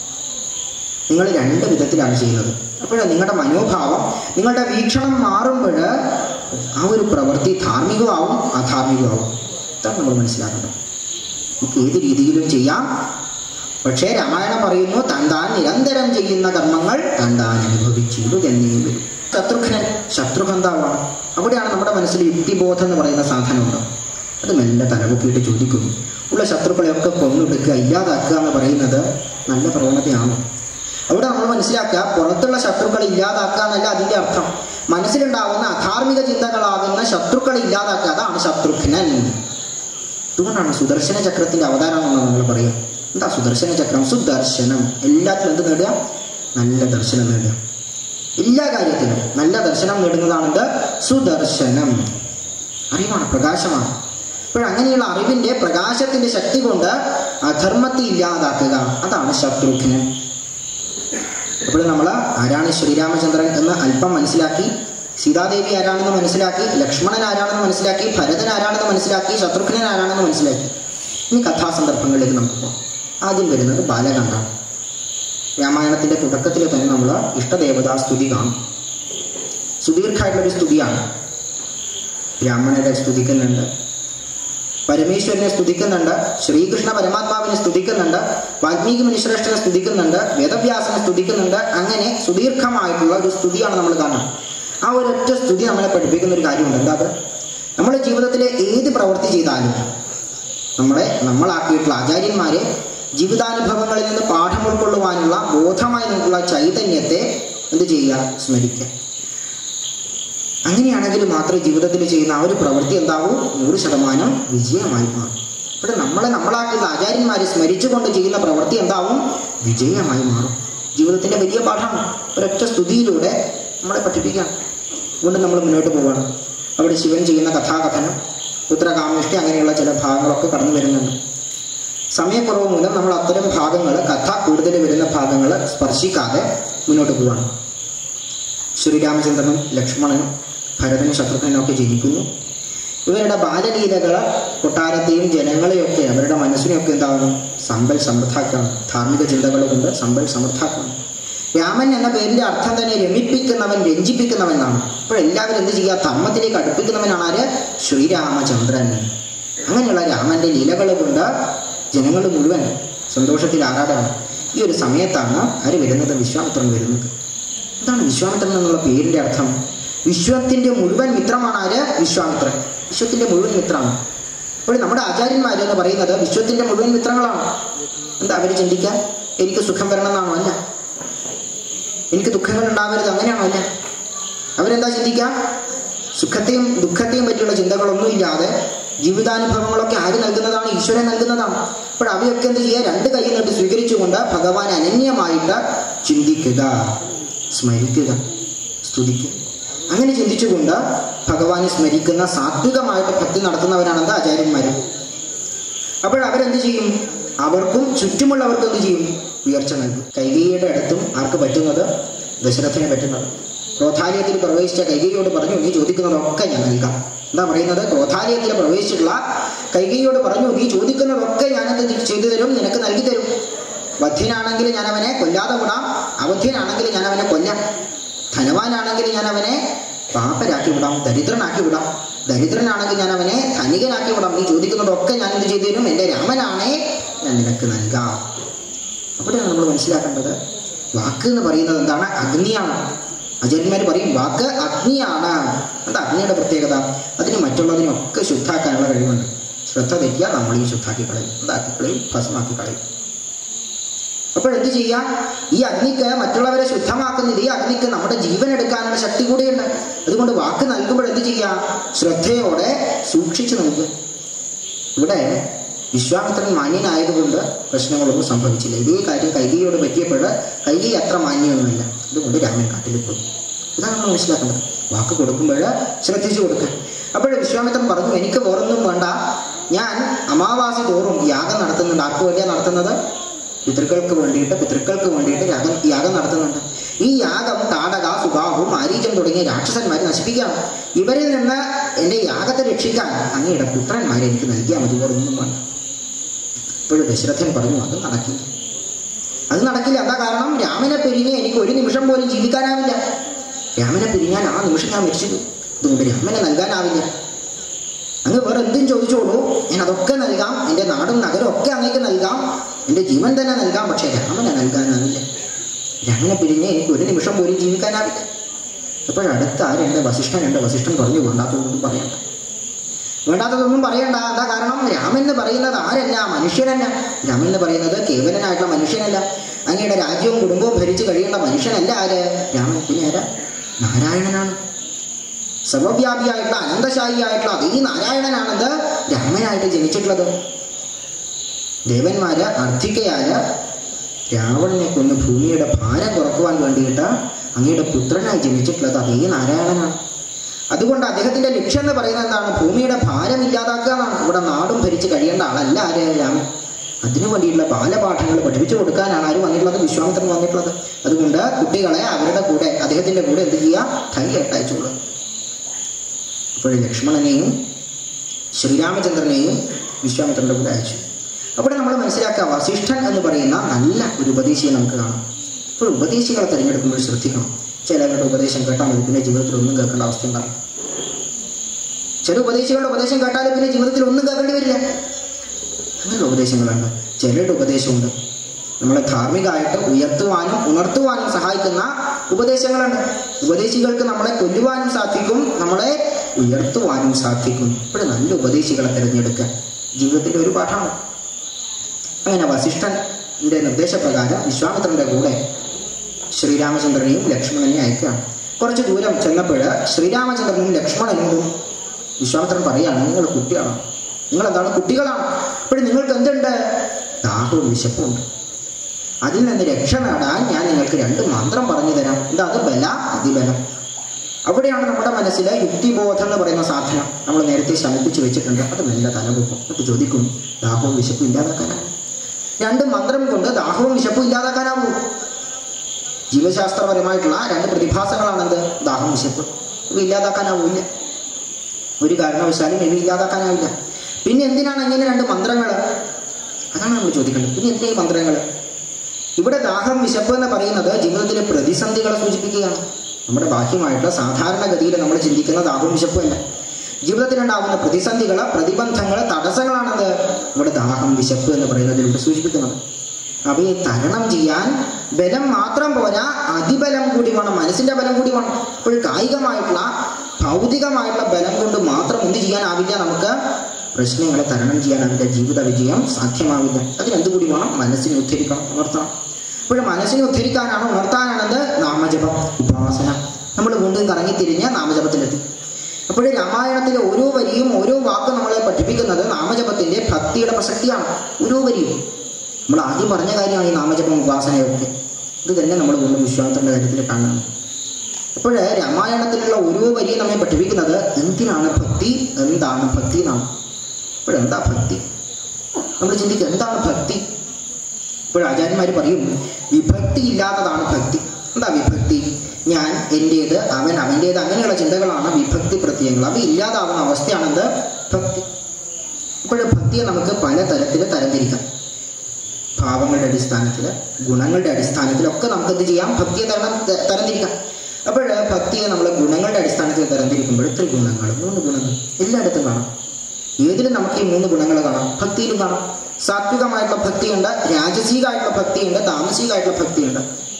നിങ്ങൾ രണ്ട് വിധത്തിലാണ് ചെയ്യുന്നത് അപ്പോൾ നിങ്ങളുടെ മനോഭാവം നിങ്ങളുടെ വീക്ഷണം മാറുമ്പോൾ ആ ഒരു പ്രവൃത്തി ധാർമ്മികമാവും അധാർമികമാവും ഇതാണ് നമ്മൾ മനസ്സിലാക്കേണ്ടത് നമുക്ക് ഏത് രീതിയിലും ചെയ്യാം പക്ഷേ രാമായണം പറയുന്നു താൻ താൻ നിരന്തരം ചെയ്യുന്ന കർമ്മങ്ങൾ താൻ താൻ അനുഭവിച്ചിടു എന്നേ വരും ശത്രുഘ്നൻ ശത്രുബന്ധാവാണ് അവിടെയാണ് നമ്മുടെ മനസ്സിൽ യുക്തിബോധം എന്ന് പറയുന്ന സാധനമുണ്ട് അത് മെല്ലെ തലമുക്കിയിട്ട് ചോദിക്കുന്നു ഉള്ള ശത്രുക്കളെയൊക്കെ കൊന്നൊടുക്കുക ഇല്ലാതാക്കുക എന്ന് പറയുന്നത് നല്ല പ്രവണതയാണ് അവിടെ നമ്മൾ മനസ്സിലാക്കുക പുറത്തുള്ള ശത്രുക്കളെ ഇല്ലാതാക്കുക എന്നല്ല അതിന്റെ അർത്ഥം മനസ്സിലുണ്ടാവുന്ന അധാർമിക ചിന്തകളാകുന്ന ശത്രുക്കളെ ഇല്ലാതാക്കുക അതാണ് ശത്രുഘ്നൻ അതുകൊണ്ടാണ് സുദർശന ചക്രത്തിന്റെ അവതാരം എന്ന് നമ്മൾ പറയുക എന്താ സുദർശന ചക്രം സുദർശനം എല്ലാത്തിലും എന്ത് നേടുക നല്ല ദർശനം നേടുക എല്ലാ കാര്യത്തിലും നല്ല ദർശനം നേടുന്നതാണ് എന്ത് സുദർശനം അറിവാണ് പ്രകാശമാണ് അപ്പോഴങ്ങനെയുള്ള അറിവിന്റെ പ്രകാശത്തിന്റെ ശക്തി കൊണ്ട് അധർമ്മത്തെ ഇല്ലാതാക്കുക അതാണ് ശത്രുഘ്നൻ അപ്പോൾ നമ്മൾ ആരാണ് ശ്രീരാമചന്ദ്രൻ എന്ന് അല്പം മനസ്സിലാക്കി സീതാദേവി ആരാണെന്ന് മനസ്സിലാക്കി ലക്ഷ്മണൻ ആരാണെന്ന് മനസ്സിലാക്കി ഭരതൻ ആരാണെന്ന് മനസ്സിലാക്കി ശത്രുഘ്നൻ ആരാണെന്ന് മനസ്സിലാക്കി ഇനി കഥാസന്ദർഭങ്ങളിലേക്ക് നമുക്ക് പോകാം ആദ്യം വരുന്നത് ബാലകാന്ഡാണ് രാമായണത്തിന്റെ തുടക്കത്തിൽ തന്നെ നമ്മൾ ഇഷ്ടദേവതാ സ്തുതി കാണും സുദീർഘമായിട്ടുള്ളൊരു സ്തുതിയാണ് ബ്രാഹ്മണരെ സ്തുതിക്കുന്നുണ്ട് പരമേശ്വരനെ സ്തുതിക്കുന്നുണ്ട് ശ്രീകൃഷ്ണ പരമാത്മാവിനെ സ്തുതിക്കുന്നുണ്ട് വാൽമീകി മുനിശ്രേഷ്ഠനെ സ്തുതിക്കുന്നുണ്ട് വേദവ്യാസനെ സ്തുതിക്കുന്നുണ്ട് അങ്ങനെ സുദീർഘമായിട്ടുള്ള ഒരു സ്തുതിയാണ് നമ്മൾ കാണുന്നത് ആ ഒരൊറ്റ സ്തുതി നമ്മളെ പഠിപ്പിക്കുന്ന ഒരു കാര്യമുണ്ട് എന്താ അത് നമ്മുടെ ജീവിതത്തിലെ ഏത് പ്രവൃത്തി ചെയ്താലും നമ്മളെ നമ്മളാക്കിയിട്ടുള്ള ആചാര്യന്മാരെ ജീവിതാനുഭവങ്ങളിൽ നിന്ന് പാഠം ഉൾക്കൊള്ളുവാനുള്ള ബോധമായി നിൽക്കുന്ന ചൈതന്യത്തെ എന്ത് ചെയ്യുക സ്മരിക്കുക അങ്ങനെയാണെങ്കിൽ മാത്രമേ ജീവിതത്തിൽ ചെയ്യുന്ന ആ ഒരു പ്രവൃത്തി എന്താവൂ നൂറ് ശതമാനം വിജയമായി മാറും ഇവിടെ നമ്മളെ നമ്മളാക്കുന്ന ആചാര്യന്മാരെ സ്മരിച്ചുകൊണ്ട് ചെയ്യുന്ന പ്രവൃത്തി എന്താവും വിജയമായി മാറും ജീവിതത്തിന്റെ വലിയ പാഠമാണ് ഒരൊറ്റ സ്തുതിയിലൂടെ നമ്മളെ പഠിപ്പിക്കാം അതുകൊണ്ട് നമ്മൾ മുന്നോട്ട് പോവുകയാണ് അവിടെ ശിവൻ ചെയ്യുന്ന കഥാകഥനം പുത്രകാമിഷ്ടി അങ്ങനെയുള്ള ചില ഭാഗങ്ങളൊക്കെ കടന്നു വരുന്നുണ്ട് സമയക്കുറവ് മൂലം നമ്മൾ അത്തരം ഭാഗങ്ങൾ കഥ കൂടുതൽ വരുന്ന ഭാഗങ്ങൾ സ്പർശിക്കാതെ മുന്നോട്ട് പോവാണ് ശ്രീരാമചന്ദ്രനും ലക്ഷ്മണനും ഭരതനും ശത്രുഘ്നനും ഒക്കെ ജനിക്കുന്നു ഇവരുടെ ബാലലീലകൾ കൊട്ടാരത്തെയും ജനങ്ങളെയൊക്കെ അവരുടെ മനസ്സിനെയൊക്കെ എന്താകും സമ്പൽ സമൃദ്ധാക്കണം ധാർമ്മിക ചിന്തകൾ കൊണ്ട് സമ്പൽ സമൃദ്ധാക്കണം രാമൻ എന്ന പേരിന്റെ അർത്ഥം തന്നെ രമിപ്പിക്കുന്നവൻ രഞ്ജിപ്പിക്കുന്നവൻ എന്നാണ് അപ്പോൾ എല്ലാവരും എന്ത് ചെയ്യുക ധർമ്മത്തിലേക്ക് അടുപ്പിക്കുന്നവനാണ് ആര് ശ്രീരാമചന്ദ്രൻ അങ്ങനെയുള്ള രാമന്റെ ലീലകൾ കൊണ്ട് ജനങ്ങൾ മുഴുവൻ സന്തോഷത്തിൽ ആറാടാണ് ഈ ഒരു സമയത്താണ് ആര് വരുന്നത് വിശ്വാമിത്രൻ വരുന്നത് എന്താണ് വിശ്വാമിത്രൻ എന്നുള്ള പേരിന്റെ അർത്ഥം വിശ്വത്തിന്റെ മുഴുവൻ മിത്രമാണ് ആര് വിശ്വാമിത്രൻ വിശ്വത്തിന്റെ മുഴുവൻ മിത്രമാണ് അപ്പോൾ നമ്മുടെ ആചാര്യന്മാർ എന്ന് പറയുന്നത് വിശ്വത്തിന്റെ മുഴുവൻ മിത്രങ്ങളാണ് എന്താ അവർ ചിന്തിക്കാൻ എനിക്ക് സുഖം വരണം എന്നാണോ അല്ല എനിക്ക് ദുഃഖങ്ങൾ ഉണ്ടാവരുത് അങ്ങനെയാണോ അല്ല അവരെന്താ ചിന്തിക്കുക സുഖത്തെയും ദുഃഖത്തെയും പറ്റിയുള്ള ചിന്തകളൊന്നും ഇല്ലാതെ ജീവിതാനുഭവങ്ങളൊക്കെ ആര് നൽകുന്നതാണ് ഈശ്വരൻ നൽകുന്നതാണ് അപ്പോൾ അവയൊക്കെ എന്ത് ചെയ്യുക രണ്ട് കൈ നീട്ടി സ്വീകരിച്ചുകൊണ്ട് ഭഗവാൻ അനന്യമായിട്ട് ചിന്തിക്കുക സ്മരിക്കുക സ്തുതിക്കുക അങ്ങനെ ചിന്തിച്ചുകൊണ്ട് ഭഗവാനെ സ്മരിക്കുന്ന സാത്വികമായിട്ട് ഭക്തി നടത്തുന്നവരാണ് എന്താ ആചാര്യന്മാർ അപ്പോൾ അവരെന്ത് ചെയ്യും അവർക്കും ചുറ്റുമുള്ളവർക്കും എന്ത് ചെയ്യും ഉയർച്ച നൽകും കൈകേയിയുടെ അടുത്തും ആർക്ക് പറ്റുന്നത് ദശരഥനെ പറ്റുന്നത് ക്രോധാലയത്തിൽ പ്രവേശിച്ച കൈകേയിയോട് പറഞ്ഞു നീ ചോദിക്കുന്നതൊക്കെ ഞാൻ നൽകാം എന്താ പറയുന്നത് ക്രോധാലയത്തിൽ പ്രവേശിച്ചിട്ടുള്ള കൈകേയിയോട് പറഞ്ഞു നീ ചോദിക്കുന്നതൊക്കെ ഞാനെന്ത് ചെയ്തു തരും നിനക്ക് നൽകി തരും വധ്യനാണെങ്കിൽ ഞാൻ അവനെ കൊല്ലാതെ വിടാം അവധ്യനാണെങ്കിൽ ഞാൻ അവനെ കൊല്ലാം ധനവാനാണെങ്കിൽ ഞാൻ അവനെ പാപ്പരാക്കി വിടാം ദരിദ്രനാക്കി വിടാം ദരിദ്രനാണെങ്കിൽ ഞാൻ അവനെ ധനികനാക്കി വിടാം നീ ചോദിക്കുന്നതൊക്കെ ഞാൻ എന്ത് ചെയ്തു തരും എൻ്റെ രാമനാണേ ഞാൻ നിനക്ക് നൽകാം അവിടെയാണ് നമ്മൾ മനസ്സിലാക്കേണ്ടത് വാക്ക് എന്ന് പറയുന്നത് എന്താണ് അഗ്നിയാണ് ആചാര്യന്മാർ പറയും വാക്ക് അഗ്നിയാണ് എന്താ അഗ്നിയുടെ പ്രത്യേകത അതിന് മറ്റുള്ളതിനൊക്കെ ശുദ്ധാക്കാനുള്ള കഴിവുണ്ട് ശ്രദ്ധ തെറ്റിയാൽ നമ്മൾ ഈ ശുദ്ധാക്കി കളയും എന്താക്കി കളയും ഭസ്മാക്കി കളയും അപ്പോൾ എന്ത് ചെയ്യാം ഈ അഗ്നിക്ക് മറ്റുള്ളവരെ ശുദ്ധമാക്കുന്നില്ല ഈ അഗ്നിക്ക് നമ്മുടെ ജീവൻ എടുക്കാനുള്ള ശക്തി കൂടിയുണ്ട് അതുകൊണ്ട് വാക്ക് നൽകുമ്പോൾ എന്ത് ചെയ്യാം ശ്രദ്ധയോടെ സൂക്ഷിച്ചു നൽകുക ഇവിടെ വിശ്വാമിത്രൻ മാന്യനായതുകൊണ്ട് പ്രശ്നങ്ങളൊന്നും സംഭവിച്ചില്ല ഇതേ കാര്യം കൈകിയോട് പറ്റിയപ്പോൾ കൈകി അത്ര മാന്യമൊന്നുമില്ല അതുകൊണ്ട് രാമൻ കാട്ടിൽ പോയി ഇതാണ് നമ്മൾ മനസ്സിലാക്കേണ്ടത് വാക്ക് കൊടുക്കുമ്പോൾ ശ്രദ്ധിച്ചു കൊടുക്കുക അപ്പോൾ വിശ്വാമിത്രൻ പറഞ്ഞു എനിക്ക് വേറൊന്നും വേണ്ട ഞാൻ അമാവാസി തോറും യാഗം നടത്തുന്നുണ്ട് ആർക്ക് വേണ്ടിയാണ് നടത്തുന്നത് പിതൃക്കൾക്ക് വേണ്ടിയിട്ട് പിതൃക്കൾക്ക് വേണ്ടിയിട്ട് യാഗം യാഗം നടത്തുന്നുണ്ട് ഈ യാഗം താടക സുബാഹു മാരീചം തുടങ്ങിയ രാക്ഷസന്മാരെ നശിപ്പിക്കുകയാണ് ഇവരിൽ നിന്ന് എൻ്റെ യാഗത്തെ രക്ഷിക്കാൻ അങ്ങയുടെ പുത്രന്മാരെ എനിക്ക് നൽകിയാൽ മതി വേറൊന്നും വേണ്ട ഇപ്പോഴും ദശരഥൻ പറഞ്ഞു അത് നടക്കില്ല അത് നടക്കില്ല എന്താ കാരണം രാമനെ പിരിഞ്ഞ് എനിക്ക് ഒരു നിമിഷം പോലും ജീവിക്കാനാവില്ല രാമനെ പിരിഞ്ഞാൽ ആ നിമിഷം ഞാൻ മരിച്ചു പോകും. അതുകൊണ്ട് രാമനെ നൽകാനാവില്ല അങ്ങ് വേറെ എന്തും ചോദിച്ചോളൂ ഞാൻ അതൊക്കെ നൽകാം എൻ്റെ നാടും നഗരം ഒക്കെ അങ്ങേക്ക് നൽകാം എൻ്റെ ജീവൻ തന്നെ നൽകാം പക്ഷേ രാമനെ നൽകാനാവില്ല രാമനെ പിരിഞ്ഞ് എനിക്ക് ഒരു നിമിഷം പോലും ജീവിക്കാനാവില്ല അപ്പോഴടുത്ത ആരുണ്ട് വസിഷ്ഠനുണ്ട് വസിഷ്ഠൻ പറഞ്ഞു വേണ്ടാത്തതൊന്നും പറയണ്ട വേണ്ടാത്തതൊന്നും പറയണ്ട എന്താ കാരണം രാമൻ എന്ന് പറയുന്നത് ആരല്ല മനുഷ്യനല്ല രാമൻ എന്ന് പറയുന്നത് കേവലനായിട്ടുള്ള മനുഷ്യനല്ല അങ്ങയുടെ രാജ്യവും കുടുംബവും ഭരിച്ചു കഴിയേണ്ട മനുഷ്യനല്ല ആര് രാമൻ പിന്നെ ആരാ നാരായണനാണ് സർവവ്യാപിയായിട്ടുള്ള അനന്തശായിയായിട്ടുള്ള അതേ നാരായണനാണത് രാമൻ പുത്രനായിട്ട് ജനിച്ചിട്ടുള്ളത് ദേവന്മാര് അർത്ഥിക്കയായ രാവണനെ കൊന്ന് ഭൂമിയുടെ ഭാരം കുറക്കുവാൻ വേണ്ടിയിട്ട് അങ്ങയുടെ പുത്രനായി ജനിച്ചിട്ടുള്ളത് അതേ നാരായണനാണ് അതുകൊണ്ട് അദ്ദേഹത്തിന്റെ ലക്ഷ്യം എന്ന് പറയുന്നത് എന്താണ് ഭൂമിയുടെ ഭാരം ഇല്ലാതാക്കുക എന്നാണ് ഇവിടെ നാടും ഭരിച്ച് കഴിയേണ്ട ആളല്ല ആര് രാമൻ അതിനു വേണ്ടിയിട്ടുള്ള ബാലപാഠങ്ങൾ പഠിപ്പിച്ചു കൊടുക്കാനാണ് ആര് വന്നിട്ടുള്ളത് വിശ്വാമിത്രൻ വന്നിട്ടുള്ളത് അതുകൊണ്ട് കുട്ടികളെ അവരുടെ കൂടെ അദ്ദേഹത്തിന്റെ കൂടെ എന്ത് ചെയ്യുക ധൈര്യമായിട്ട് അയച്ചോളുക അപ്പോൾ ലക്ഷ്മണനെയും ശ്രീരാമചന്ദ്രനെയും വിശ്വാമിത്രന്റെ കൂടെ അയച്ചു അവിടെ നമ്മൾ മനസ്സിലാക്കുക വസിഷ്ഠൻ എന്ന് പറയുന്ന നല്ല ഒരു ഉപദേശിയെ നമുക്ക് കാണാം അപ്പോൾ ഉപദേശികളെ തിരഞ്ഞെടുക്കുമ്പോൾ ശ്രദ്ധിക്കണം ചിലവരുടെ ഉപദേശം കേട്ടാൽ മതി പിന്നെ ജീവിതത്തിൽ ഒന്നും കേൾക്കേണ്ട അവസ്ഥ ഉണ്ടാകും ചില ഉപദേശികളുടെ ഉപദേശം കേട്ടാലും പിന്നെ ജീവിതത്തിൽ ഒന്നും കേൾക്കേണ്ടി വരില്ല അങ്ങനെയുള്ള ഉപദേശങ്ങളുണ്ട് ചിലരുടെ ഉപദേശമുണ്ട് നമ്മളെ ധാർമ്മികമായിട്ട് ഉയർത്തുവാനും ഉണർത്തുവാനും സഹായിക്കുന്ന ഉപദേശങ്ങളുണ്ട് ഉപദേശികൾക്ക് നമ്മളെ കൊല്ലുവാനും സാധിക്കും നമ്മളെ ഉയർത്തുവാനും സാധിക്കും ഇവിടെ നല്ല ഉപദേശികളെ തിരഞ്ഞെടുക്കുക ജീവിതത്തിൻ്റെ ഒരു പാഠമാണ് അങ്ങനെ വസിഷ്ഠൻ്റെ നിർദ്ദേശപ്രകാരം വിശ്വാമിത്രന്റെ കൂടെ ശ്രീരാമചന്ദ്രനെയും ലക്ഷ്മണനെയും അയക്കുകയാണ് കുറച്ച് ദൂരം ചെന്നപ്പോൾ ശ്രീരാമചന്ദ്രനും ലക്ഷ്മണനും വിശ്വാമിത്രൻ പറയാണ് നിങ്ങൾ കുട്ടികളാണ് നിങ്ങൾ എന്താണ് കുട്ടികളാണ് അപ്പോൾ നിങ്ങൾക്ക് എന്തുണ്ട് ദാഹവും വിശപ്പുണ്ട് അതിൽ നിന്ന് രക്ഷ നേടാൻ ഞാൻ നിങ്ങൾക്ക് രണ്ട് മന്ത്രം പറഞ്ഞു തരാം എന്താ അത് ബല അതിബലം അവിടെയാണ് നമ്മുടെ മനസ്സിൽ യുക്തിബോധം എന്ന് പറയുന്ന സാധനം നമ്മൾ നേരത്തെ ശമിപ്പിച്ച് വെച്ചിട്ടുണ്ട് അത് മെല്ലെ തലപൊക്കും എന്നിട്ട് ചോദിക്കും ദാഹവും വിശപ്പും ഇല്ലാതാക്കാനാണ് രണ്ട് മന്ത്രം കൊണ്ട് ദാഹവും വിശപ്പും ഇല്ലാതാക്കാനാവൂ ജീവശാസ്ത്രപരമായിട്ടുള്ള രണ്ട് പ്രതിഭാസങ്ങളാണെന്ത് ദാഹം വിശപ്പ് ഇവ ഇല്ലാതാക്കാനാവില്ല ഒരു കാരണവശാലും ഇവ ഇല്ലാതാക്കാനാവില്ല പിന്നെ എന്തിനാണ് ഇങ്ങനെ രണ്ട് മന്ത്രങ്ങൾ അതാണ് നമ്മൾ ചോദിക്കേണ്ടത് പിന്നെ എന്തിനാ ഈ മന്ത്രങ്ങൾ ഇവിടെ ദാഹം വിശപ്പ് എന്ന് പറയുന്നത് ജീവിതത്തിലെ പ്രതിസന്ധികളെ സൂചിപ്പിക്കുകയാണ് നമ്മുടെ ബാഹ്യമായിട്ടുള്ള സാധാരണഗതിയിൽ നമ്മൾ ചിന്തിക്കുന്ന ദാഹവും വിശപ്പുമല്ല ജീവിതത്തിലുണ്ടാകുന്ന പ്രതിസന്ധികൾ പ്രതിബന്ധങ്ങൾ തടസ്സങ്ങളാണത് ഇവിടെ ദാഹം വിശപ്പ് എന്ന് പറയുന്നതിലൂടെ സൂചിപ്പിക്കുന്നത് അവയെ തരണം ചെയ്യാൻ ബലം മാത്രം പോരാ അതിബലം കൂടി വേണം മനസ്സിന്റെ ബലം കൂടി വേണം അപ്പോൾ കായികമായിട്ടുള്ള ഭൗതികമായിട്ടുള്ള ബലം കൊണ്ട് മാത്രം എന്ത് ചെയ്യാനാവില്ല നമുക്ക് പ്രശ്നങ്ങളെ തരണം ചെയ്യാനാവില്ല ജീവിത വിജയം സാധ്യമാവില്ല അതിനെന്ത് കൂടി വേണം മനസ്സിനെ ഉദ്ധരിക്കണം ഉണർത്തണം അപ്പോൾ മനസ്സിനെ ഉദ്ധരിക്കാനാണ് ഉണർത്താനാണെന്ത് നാമജപം ഉപാസന നമ്മൾ വീണ്ടും കറങ്ങിത്തിരിഞ്ഞ് നാമജപത്തിലെത്തി അപ്പോൾ രാമായണത്തിലെ ഓരോ വരിയും ഓരോ വാക്കും നമ്മളെ പഠിപ്പിക്കുന്നത് നാമജപത്തിന്റെ ഭക്തിയുടെ പ്രസക്തിയാണ് ഓരോ വരിയും നമ്മൾ ആദ്യം പറഞ്ഞ കാര്യമാണ് ഈ നാമജപം ഉപാസനയൊക്കെ ഇത് തന്നെ നമ്മൾ വീണ്ടും വിശ്വാസത്തിന്റെ കാര്യത്തിൽ കാണുന്നത് അപ്പോൾ രാമായണത്തിലുള്ള ഓരോ വരിയും നമ്മെ പഠിപ്പിക്കുന്നത് എന്തിനാണ് ഭക്തി എന്താണ് ഭക്തി എന്നാണ് ഇപ്പോഴെന്താ ഭക്തി നമ്മൾ ചിന്തിക്കുക എന്താണ് ഭക്തി ഇപ്പോൾ ആചാര്യന്മാർ പറയും വിഭക്തി ഇല്ലാത്തതാണ് ഭക്തി എന്താ വിഭക്തി ഞാൻ എൻ്റേത് അവൻ അവൻ്റേത് അങ്ങനെയുള്ള ചിന്തകളാണ് വിഭക്തി പ്രത്യയങ്ങൾ അവ ഇല്ലാതാവുന്ന അവസ്ഥയാണെന്ത് ഭക്തി ഇപ്പോൾ ഭക്തിയെ നമുക്ക് പല തരത്തിൽ തരംതിരിക്കാം ഭാവങ്ങളുടെ അടിസ്ഥാനത്തിൽ ഗുണങ്ങളുടെ അടിസ്ഥാനത്തിലൊക്കെ നമുക്ക് എന്ത് ചെയ്യാം ഭക്തിയെ തരണം തരംതിരിക്കാം അപ്പോൾ ഭക്തിയെ നമ്മൾ ഗുണങ്ങളുടെ അടിസ്ഥാനത്തിൽ തരംതിരിക്കുമ്പോൾ ഇത്ര ഗുണങ്ങൾ മൂന്ന് ഗുണങ്ങൾ എല്ലായിടത്തും കാണാം ഏതിലും നമുക്ക് ഈ മൂന്ന് ഗുണങ്ങൾ കാണാം ഭക്തിയിലും കാണാം സാത്വികമായിട്ടുള്ള ഭക്തിയുണ്ട് രാജസീകമായിട്ടുള്ള ഭക്തിയുണ്ട് താമസികമായിട്ടുള്ള ഭക്തിയുണ്ട്